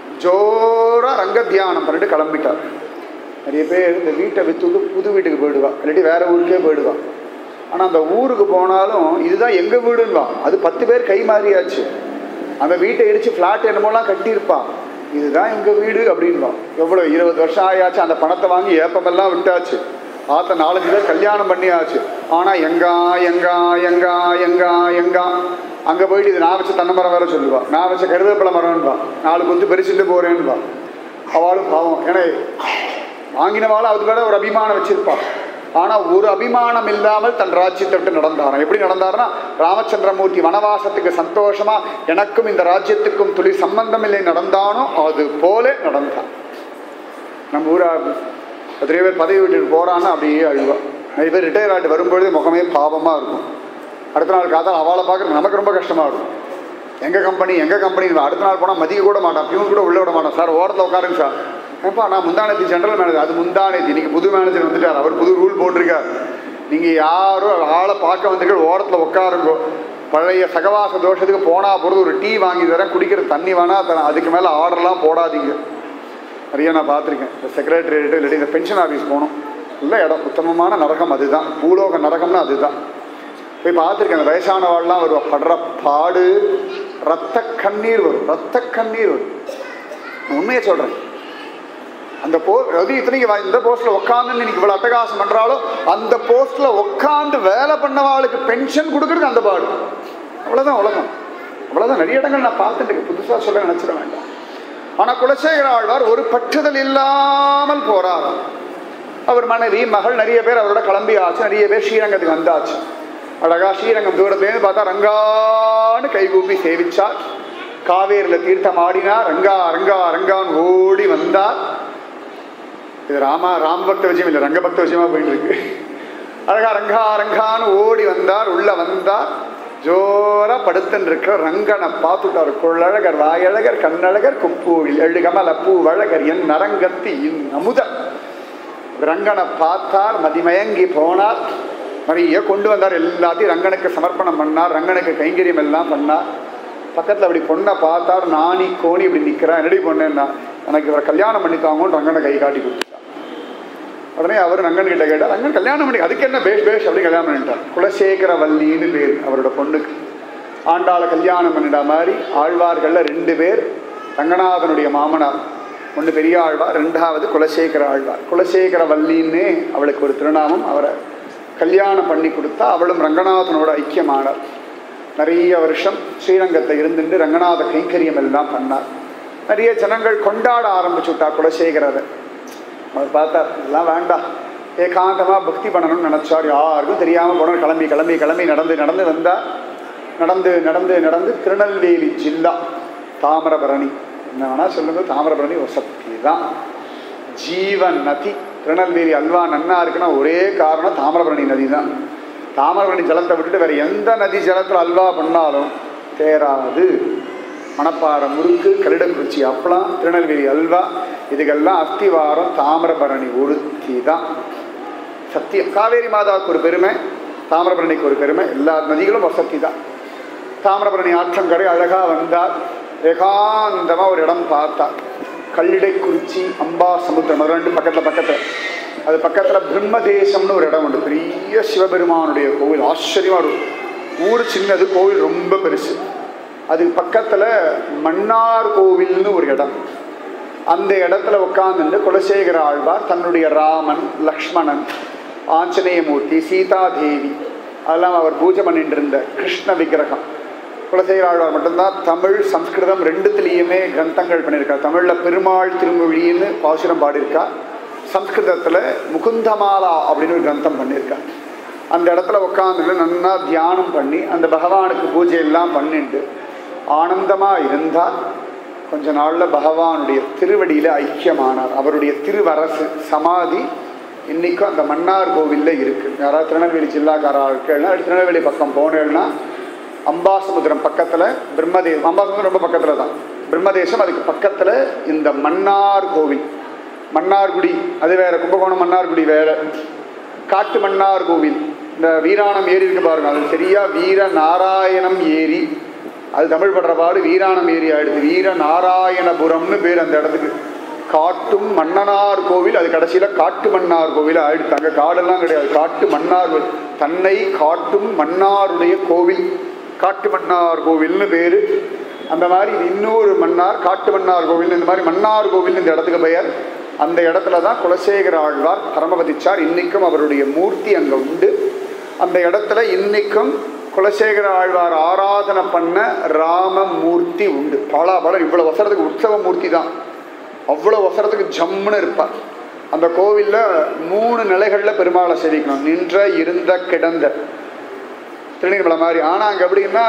A: ஜோரா ரங்க தியானம் பண்ணிட்டு கிளம்பிட்டார் நிறைய பேர் இந்த வீட்டை வித்துட்டு புது வீட்டுக்கு போயிடுவா இல்லாட்டி வேற ஊருக்கே போயிடுவா ஆனால் அந்த ஊருக்கு போனாலும் இதுதான் எங்கள் வீடுன்னுவா அது பத்து பேர் கை மாறியாச்சு அந்த வீட்டை இடிச்சு ஃப்ளாட் என்னமோலாம் கட்டியிருப்பான் இதுதான் எங்கள் வீடு அப்படின்பா எவ்வளோ இருபது வருஷம் ஆயாச்சு அந்த பணத்தை வாங்கி ஏப்பமெல்லாம் விட்டாச்சு ஆத்த நாலஞ்சு பேர் கல்யாணம் பண்ணியாச்சு ஆனால் எங்கா எங்கா எங்கா எங்கா எங்கா அங்கே போயிட்டு இது நான் வச்ச தென்னை மரம் வேற சொல்லுவா நான் வச்ச கருவேப்பிலை மரம்ன்பா நாலு கொத்து பெருசிட்டு போகிறேன்னுவா அவளும் பாவம் ஏன்னா வாங்கினவாள் அது வேற ஒரு அபிமானம் வச்சிருப்பா ஆனா ஒரு அபிமானம் இல்லாமல் தன் ராஜ்யத்தை விட்டு நடந்தாராம் எப்படி நடந்தாருன்னா ராமச்சந்திரமூர்த்தி வனவாசத்துக்கு சந்தோஷமா எனக்கும் இந்த ராஜ்யத்துக்கும் துளி சம்பந்தம் இல்லை நடந்தானோ அது போல நடந்தான் நம்ம ஊரா நிறைய பேர் பதவி விட்டுட்டு போறான்னா அப்படியே அழுவா நிறைய பேர் ரிட்டையர் ஆகிட்டு வரும்பொழுது முகமே பாவமா இருக்கும் அடுத்த நாள் காத்தால் அவளை பார்க்கறது நமக்கு ரொம்ப கஷ்டமா இருக்கும் எங்க கம்பெனி எங்க கம்பெனி அடுத்த நாள் போனால் மதிக்க கூட மாட்டான் பியூன் கூட உள்ள விட மாட்டான் சார் ஓரத்தில் உட்காருங்க சார் ஏப்பா நான் முந்தானத்தி ஜென்ரல் மேனேஜர் அது முந்தானத்தி இன்னைக்கு புது மேனேஜர் வந்துட்டார் அவர் புது ரூல் போட்டிருக்கார் நீங்க யாரும் ஆளை பார்க்க வந்துட்டு ஓரத்தில் உட்காருங்கோ பழைய சகவாச தோஷத்துக்கு போனா பொழுது ஒரு டீ வாங்கி தரேன் குடிக்கிற தண்ணி வேணா தரேன் அதுக்கு மேலே ஆர்டர்லாம் போடாதீங்க நிறைய நான் பார்த்துருக்கேன் இந்த செக்ரட்டரியேட்டு இல்லாட்டி இந்த பென்ஷன் ஆஃபீஸ் போகணும் நல்ல இடம் உத்தமமான நரகம் அதுதான் பூலோக நரகம்னா அதுதான் போய் பார்த்துருக்கேன் அந்த வயசானவாள்லாம் வருவா படுற பாடு ரத்த கண்ணீர் வரும் ரத்த கண்ணீர் வரும் நான் உண்மையை சொல்கிறேன் அந்த போ ரவி இத்தனைக்கு வா- இந்த போஸ்ட்ல உட்காந்து இன்னைக்கு இவ்வளவு அட்டகாசம் பண்றாலும் அந்த போஸ்ட்ல உட்காந்து வேலை பண்ணவாளுக்கு பென்ஷன் கொடுக்கறது அந்த பாடு அவ்வளவுதான் உலகம் அவ்வளவுதான் நிறைய இடங்கள் நான் பார்த்துட்டு இருக்கேன். புதுசா சொல்ல நினைச்சிட வேண்டாம் ஆனா குலசேகர ஆழ்வார் ஒரு பற்றுதல் இல்லாமல் போறார் அவர் மனைவி மகள் நிறைய பேர் அவரோட கிளம்பி ஆச்சு நிறைய பேர் ஸ்ரீரங்கத்துக்கு வந்தாச்சு அழகா ஸ்ரீரங்கம் தூரத்துலேருந்து பார்த்தா ரங்கான்னு கைகூப்பி சேவிச்சார் காவேரியில் தீர்த்தம் ஆடினார் ரங்கா ரங்கா ரங்கான்னு ஓடி வந்தார் இது ராமா ராம பக்த விஜயம் இல்லை ரங்க பக்த விஜயமா போயிட்டு இருக்கு அழகா ரங்கா ரங்கான்னு ஓடி வந்தார் உள்ள வந்தார் ஜோரா படுத்துன்னு இருக்கிற ரங்கனை பார்த்துட்டார் கொள்ளழகர் வாயழகர் கண்ணழகர் குப்பூவில் எழுகமல பூவழகர் என் நரங்கத்தி இன் அமுத ரங்கனை பார்த்தார் மதிமயங்கி போனார் நிறைய கொண்டு வந்தார் எல்லாத்தையும் ரங்கனுக்கு சமர்ப்பணம் பண்ணார் ரங்கனுக்கு கைங்கரியம் எல்லாம் பண்ணார் பக்கத்தில் அப்படி பொண்ணை பார்த்தார் நாணி கோணி இப்படி நிற்கிறான் என்னடி பொண்ணுன்னா எனக்கு இவரை கல்யாணம் பண்ணித்தாங்கன்னு ரங்கனை கை காட்டி கொடுத்துட்டார் உடனே அவர் ரங்கன் கிட்ட கேட்டார் ரங்கன் கல்யாணம் பண்ணி அதுக்கு என்ன பேஷ் பேஷ் அப்படி கல்யாணம் பண்ணிட்டார் குலசேகர வல்லின்னு பேர் அவரோட பொண்ணுக்கு ஆண்டாளை கல்யாணம் பண்ணிட்ட மாதிரி ஆழ்வார்கள்ல ரெண்டு பேர் ரங்கநாதனுடைய மாமனார் ஒன்று பெரிய ஆழ்வார் ரெண்டாவது குலசேகர ஆழ்வார் குலசேகர வல்லின்னு அவளுக்கு ஒரு திருநாமம் அவரை கல்யாணம் பண்ணி கொடுத்தா அவளும் ரங்கநாதனோட ஐக்கியமானார் நிறைய வருஷம் ஸ்ரீரங்கத்தை இருந்துட்டு ரங்கநாத கைங்கரியம் எல்லாம் பண்ணார் நிறைய ஜனங்கள் கொண்டாட ஆரம்பிச்சுட்டா குலசேகரரை அவர் பார்த்தார் இதெல்லாம் வேண்டாம் ஏகாந்தமாக பக்தி பண்ணணும்னு நினச்சார் யாருக்கும் தெரியாமல் போனோம் கிளம்பி கிளம்பி கிளம்பி நடந்து நடந்து வந்தா நடந்து நடந்து நடந்து திருநெல்வேலி ஜில்லா தாமிரபரணி என்ன வேணா சொல்லுங்க தாமிரபரணி ஒரு சக்தி தான் ஜீவன் நதி திருநெல்வேலி அல்வா நன்னா இருக்குன்னா ஒரே காரணம் தாமிரபரணி நதி தான் தாமிரபரணி ஜலத்தை விட்டுட்டு வேற எந்த நதி ஜலத்தில் அல்வா பண்ணாலும் தேராது மணப்பாறை முறுக்கு கலிடக்குறிச்சி அப்பளம் திருநெல்வேலி அல்வா இதுக்கெல்லாம் அஸ்திவாரம் தாமிரபரணி ஒருத்தி தான் சத்தியம் காவேரி மாதாவுக்கு ஒரு பெருமை தாமிரபரணிக்கு ஒரு பெருமை எல்லா நதிகளும் வசதி தான் தாமிரபரணி ஆற்றங்கரை அழகாக வந்தார் ஏகாந்தமாக ஒரு இடம் பார்த்தார் கல்லிடைக்குறிச்சி அம்பா சமுத்திரம் அது ரெண்டு பக்கத்தில் பக்கத்தில் அது பக்கத்தில் பிரம்மதேசம்னு ஒரு இடம் உண்டு பெரிய சிவபெருமானுடைய கோவில் ஆச்சரியமாக இருக்கும் ஊர் சின்னது கோவில் ரொம்ப பெருசு அது பக்கத்தில் மன்னார் கோவில்னு ஒரு இடம் அந்த இடத்துல உட்கார்ந்துட்டு குலசேகர ஆழ்வார் தன்னுடைய ராமன் லக்ஷ்மணன் ஆஞ்சநேயமூர்த்தி சீதாதேவி அதெல்லாம் அவர் பூஜை பண்ணிட்டு இருந்த கிருஷ்ண விக்கிரகம் குலசேகர ஆழ்வார் மட்டும்தான் தமிழ் சம்ஸ்கிருதம் ரெண்டுத்துலேயுமே கிரந்தங்கள் பண்ணியிருக்கார் தமிழில் பெருமாள் திருமொழின்னு பாசுரம் பாடியிருக்கா சம்ஸ்கிருதத்தில் முகுந்தமாலா அப்படின்னு ஒரு கிரந்தம் பண்ணியிருக்கார் அந்த இடத்துல உட்காந்துட்டு நன்னா தியானம் பண்ணி அந்த பகவானுக்கு பூஜை எல்லாம் பண்ணிட்டு ஆனந்தமாக இருந்தால் கொஞ்ச நாளில் பகவானுடைய திருவடியில் ஐக்கியமானார் அவருடைய திருவரசு சமாதி இன்னைக்கும் அந்த மன்னார் கோவிலில் இருக்குது யாராவது திருநெல்வேலி ஜில்லாக்காரா இருக்கேன்னா திருநெல்வேலி பக்கம் போனேன்னா அம்பாசமுத்திரம் பக்கத்தில் பிரம்மதேசம் அம்பாசமுத்திரம் ரொம்ப பக்கத்தில் தான் பிரம்மதேசம் அதுக்கு பக்கத்தில் இந்த மன்னார் கோவில் மன்னார்குடி அது வேற கும்பகோணம் மன்னார்குடி வேற காட்டு மன்னார் கோவில் இந்த வீராணம் ஏரி இருக்கு பாருங்க அது சரியா வீர நாராயணம் ஏரி அது தமிழ் படுற பாடு வீராணம் ஏரி ஆயிடுது வீர நாராயணபுரம்னு பேர் அந்த இடத்துக்கு காட்டும் மன்னனார் கோவில் அது கடைசியில் காட்டு மன்னார் கோவில் ஆயிடுத்து அங்கே காடெல்லாம் கிடையாது காட்டு மன்னார் கோவில் தன்னை காட்டும் மன்னாருடைய கோவில் காட்டு மன்னார் கோவில்னு பேர் அந்த மாதிரி இது இன்னொரு மன்னார் காட்டு மன்னார் கோவில் இந்த மாதிரி மன்னார் கோவில் இந்த இடத்துக்கு பெயர் அந்த இடத்துல தான் குலசேகர ஆழ்வார் பரமபதிச்சார் இன்னைக்கும் அவருடைய மூர்த்தி அங்கே உண்டு அந்த இடத்துல இன்னைக்கும் குலசேகர ஆழ்வார் ஆராதனை பண்ண ராமமூர்த்தி உண்டு பலாபலம் இவ்வளோ வசரத்துக்கு உற்சவ மூர்த்தி தான் அவ்வளோ வசரத்துக்கு ஜம்முன்னு இருப்பார் அந்த கோவிலில் மூணு நிலைகளில் பெருமாளை சேவிக்கணும் நின்ற இருந்த கிடந்த திருநீர்மலை மாதிரி ஆனால் அங்கே எப்படின்னா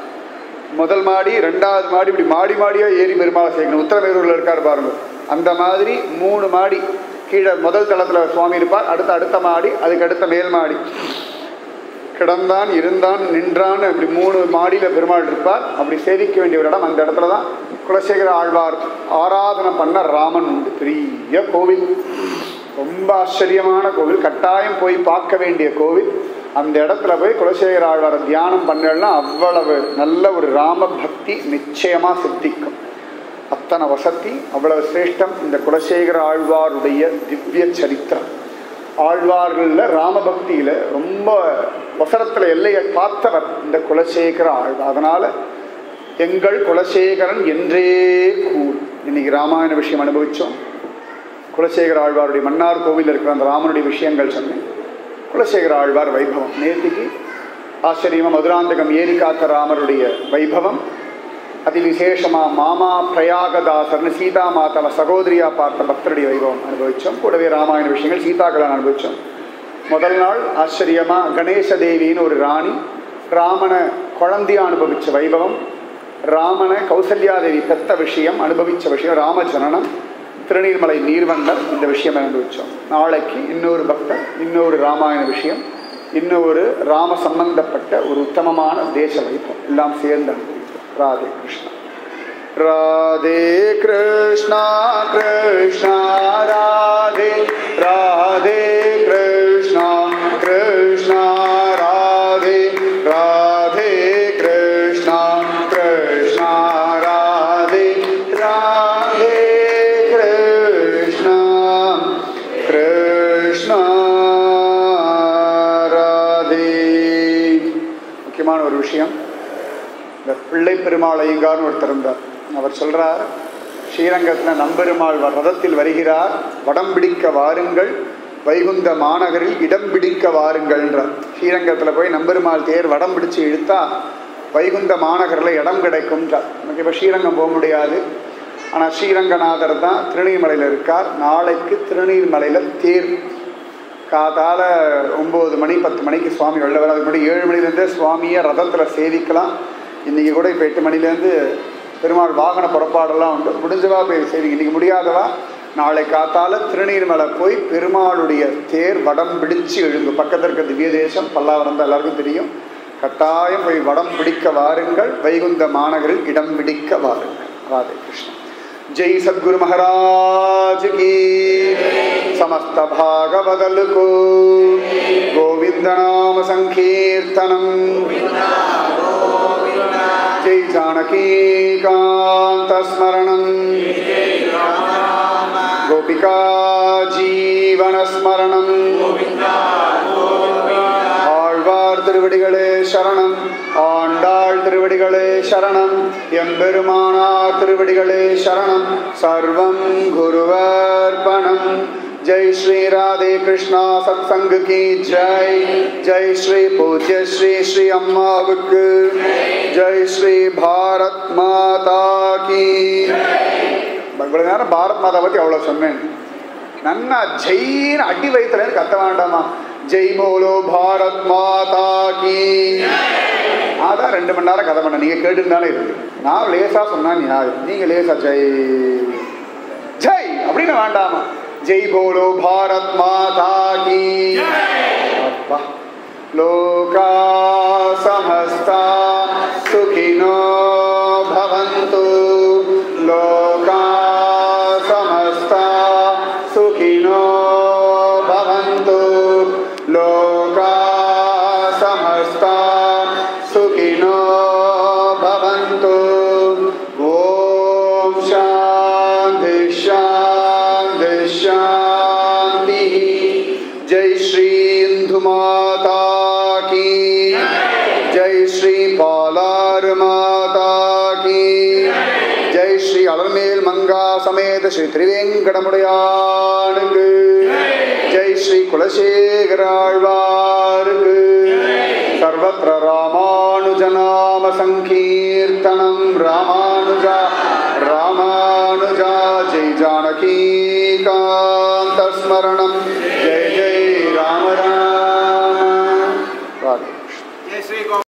A: முதல் மாடி ரெண்டாவது மாடி இப்படி மாடி மாடியாக ஏறி பெருமாளை சேர்க்கணும் உத்தரமேரூரில் இருக்கார் பாருங்க அந்த மாதிரி மூணு மாடி கீழே முதல் தளத்தில் சுவாமி இருப்பார் அடுத்த அடுத்த மாடி அதுக்கு அடுத்த மேல் மாடி கிடந்தான் இருந்தான் நின்றான் இப்படி மூணு மாடியில் பெருமாள் இருப்பார் அப்படி சேவிக்க வேண்டிய ஒரு இடம் அந்த இடத்துல தான் குலசேகர ஆழ்வார் ஆராதனை பண்ண ராமன் உண்டு பெரிய கோவில் ரொம்ப ஆச்சரியமான கோவில் கட்டாயம் போய் பார்க்க வேண்டிய கோவில் அந்த இடத்துல போய் குலசேகர ஆழ்வாரை தியானம் பண்ணலன்னா அவ்வளவு நல்ல ஒரு ராம பக்தி நிச்சயமாக சித்திக்கும் அத்தனை வசதி அவ்வளவு சிரேஷ்டம் இந்த குலசேகர ஆழ்வாருடைய திவ்ய சரித்திரம் ஆழ்வார்களில் ராமபக்தியில் ரொம்ப வசனத்தில் எல்லையை பார்த்தவர் இந்த குலசேகர ஆழ்வார் அதனால் எங்கள் குலசேகரன் என்றே கூறு இன்னைக்கு ராமாயண விஷயம் அனுபவித்தோம் குலசேகர ஆழ்வாருடைய மன்னார் கோவில் இருக்கிற அந்த ராமனுடைய விஷயங்கள் சொன்னேன் குலசேகர ஆழ்வார் வைபவம் நேத்திக்கு ஆச்சரியமாக மதுராந்தகம் ஏரி காத்த ராமருடைய வைபவம் அதில் விசேஷமாக மாமா பிரயாகதாசர்னு சீதா மாதாவை சகோதரியா பார்த்த பக்தருடைய வைபவம் அனுபவித்தோம் கூடவே ராமாயண விஷயங்கள் சீதாக்களை அனுபவித்தோம் முதல் நாள் ஆச்சரியமாக கணேச தேவின்னு ஒரு ராணி ராமனை குழந்தையா அனுபவித்த வைபவம் ராமனை கௌசல்யாதேவி பெத்த விஷயம் அனுபவித்த விஷயம் ராம ஜனனம் திருநீர்மலை நீர்வண்டல் இந்த விஷயம் அனுபவித்தோம் நாளைக்கு இன்னொரு பக்தர் இன்னொரு ராமாயண விஷயம் இன்னொரு ராம சம்பந்தப்பட்ட ஒரு உத்தமமான தேச வைபவம் எல்லாம் சேர்ந்து அனுபவித்தோம் ராதே கிருஷ்ணா ராதே கிருஷ்ணா கிருஷ்ணா ராதே ராதே கிருஷ்ணா கிருஷ்ணா ராதே ராதே கிருஷ்ணா கிருஷ்ணா ராதே ராதே கிருஷ்ணா கிருஷ்ணா ராதே முக்கியமான ஒரு விஷயம் இந்த பிள்ளை பெருமாள் ஐயங்கார்னு ஒருத்தர் இருந்தார் அவர் சொல்றார் ஸ்ரீரங்கத்தில் நம்பெருமாள் வ- ரதத்தில் வருகிறார் வடம் பிடிக்க வாருங்கள் வைகுந்த மாநகரில் இடம் பிடிக்க வாருங்கள்ன்றார் ஸ்ரீரங்கத்தில் போய் நம்பெருமாள் தேர் வடம் பிடிச்சு இழுத்தா வைகுந்த மாநகரில் இடம் கிடைக்கும்ன்றார் நமக்கு இப்போ ஸ்ரீரங்கம் போக முடியாது ஆனால் ஸ்ரீரங்கநாதர் தான் திருநீர்மலையில் இருக்கார் நாளைக்கு திருநீர்மலையில் தேர் காத்தால ஒம்பது மணி பத்து மணிக்கு சுவாமி வெளில வர அதுக்கு முன்னாடி ஏழு மணிலேருந்தே சுவாமியை ரதத்தில் சேவிக்கலாம் இன்றைக்கி கூட இப்போ எட்டு மணிலேருந்து பெருமாள் வாகன புறப்பாடெல்லாம் உண்டு முடிஞ்சவா போய் சரி இன்றைக்கி முடியாதவா நாளை காத்தால திருநீர்மலை போய் பெருமாளுடைய தேர் வடம் பிடிச்சு எழுங்கு பக்கத்தில் இருக்க திவ்ய தேசம் பல்லாவரம் தான் எல்லாருக்கும் தெரியும் கட்டாயம் போய் வடம் பிடிக்க வாருங்கள் வைகுந்த மாநகரில் இடம் பிடிக்க வாருங்கள் ராதே கிருஷ்ணன் जय सद्गुरु महाराज की समस्त भागवदल को गोविंद नाम संकीर्तनम जय जानकी कांत स्मरणम गोपिका जीवन स्मरणम ஆழ்வார் திருவடிகளே சரணம் ஆண்டாள் திருவடிகளே சரணம் எம்பெருமானார் திருவடிகளே சரணம் சர்வம் குருவர்பணம் जय श्री राधे कृष्णा सत्संग की जय जय श्री पूज्य श्री श्री अम्माவுக்கு जय श्री भारत माता की இவ்வளவு நேரம் பாரத் மாதா பத்தி அவ்வளவு சொன்னேன் நன்னா ஜெயின் அடி வயிற்றுல கத்த வேண்டாமா ஜெய் போலோ பாரத் மாதா கி அதான் ரெண்டு மணி நேரம் கதை பண்ண நீங்க கேட்டுருந்தாலே இருக்கு நான் லேசா சொன்னா நியாய நீங்க லேசா ஜெய் ஜெய் அப்படின்னு வேண்டாமா ஜெய் போலோ பாரத் மாதா கி அப்பா லோகா சமஸ்தா சுகினோ பவந்து லோகா சமஸ்தா சுகினோ பவந்து லோகா சமஸ்தா சுகினோ பவந்து ஓம் சாந்தி சாந்தி சாந்தி ஜெய் ஸ்ரீ இந்து மாதா கி ஜெய் ஸ்ரீ பாலார் மாதா கி ஜெய் ஸ்ரீ அலர்மேல் மங்கா சமேத ஸ்ரீ திருவேங்கடமுடையானுக்கு ஜெய் ஸ்ரீ குலசேகராழ்வாருக்கு சர்வத்திர ராமானுஜநாம சங்கீர்த்தனம் ராமானுஜா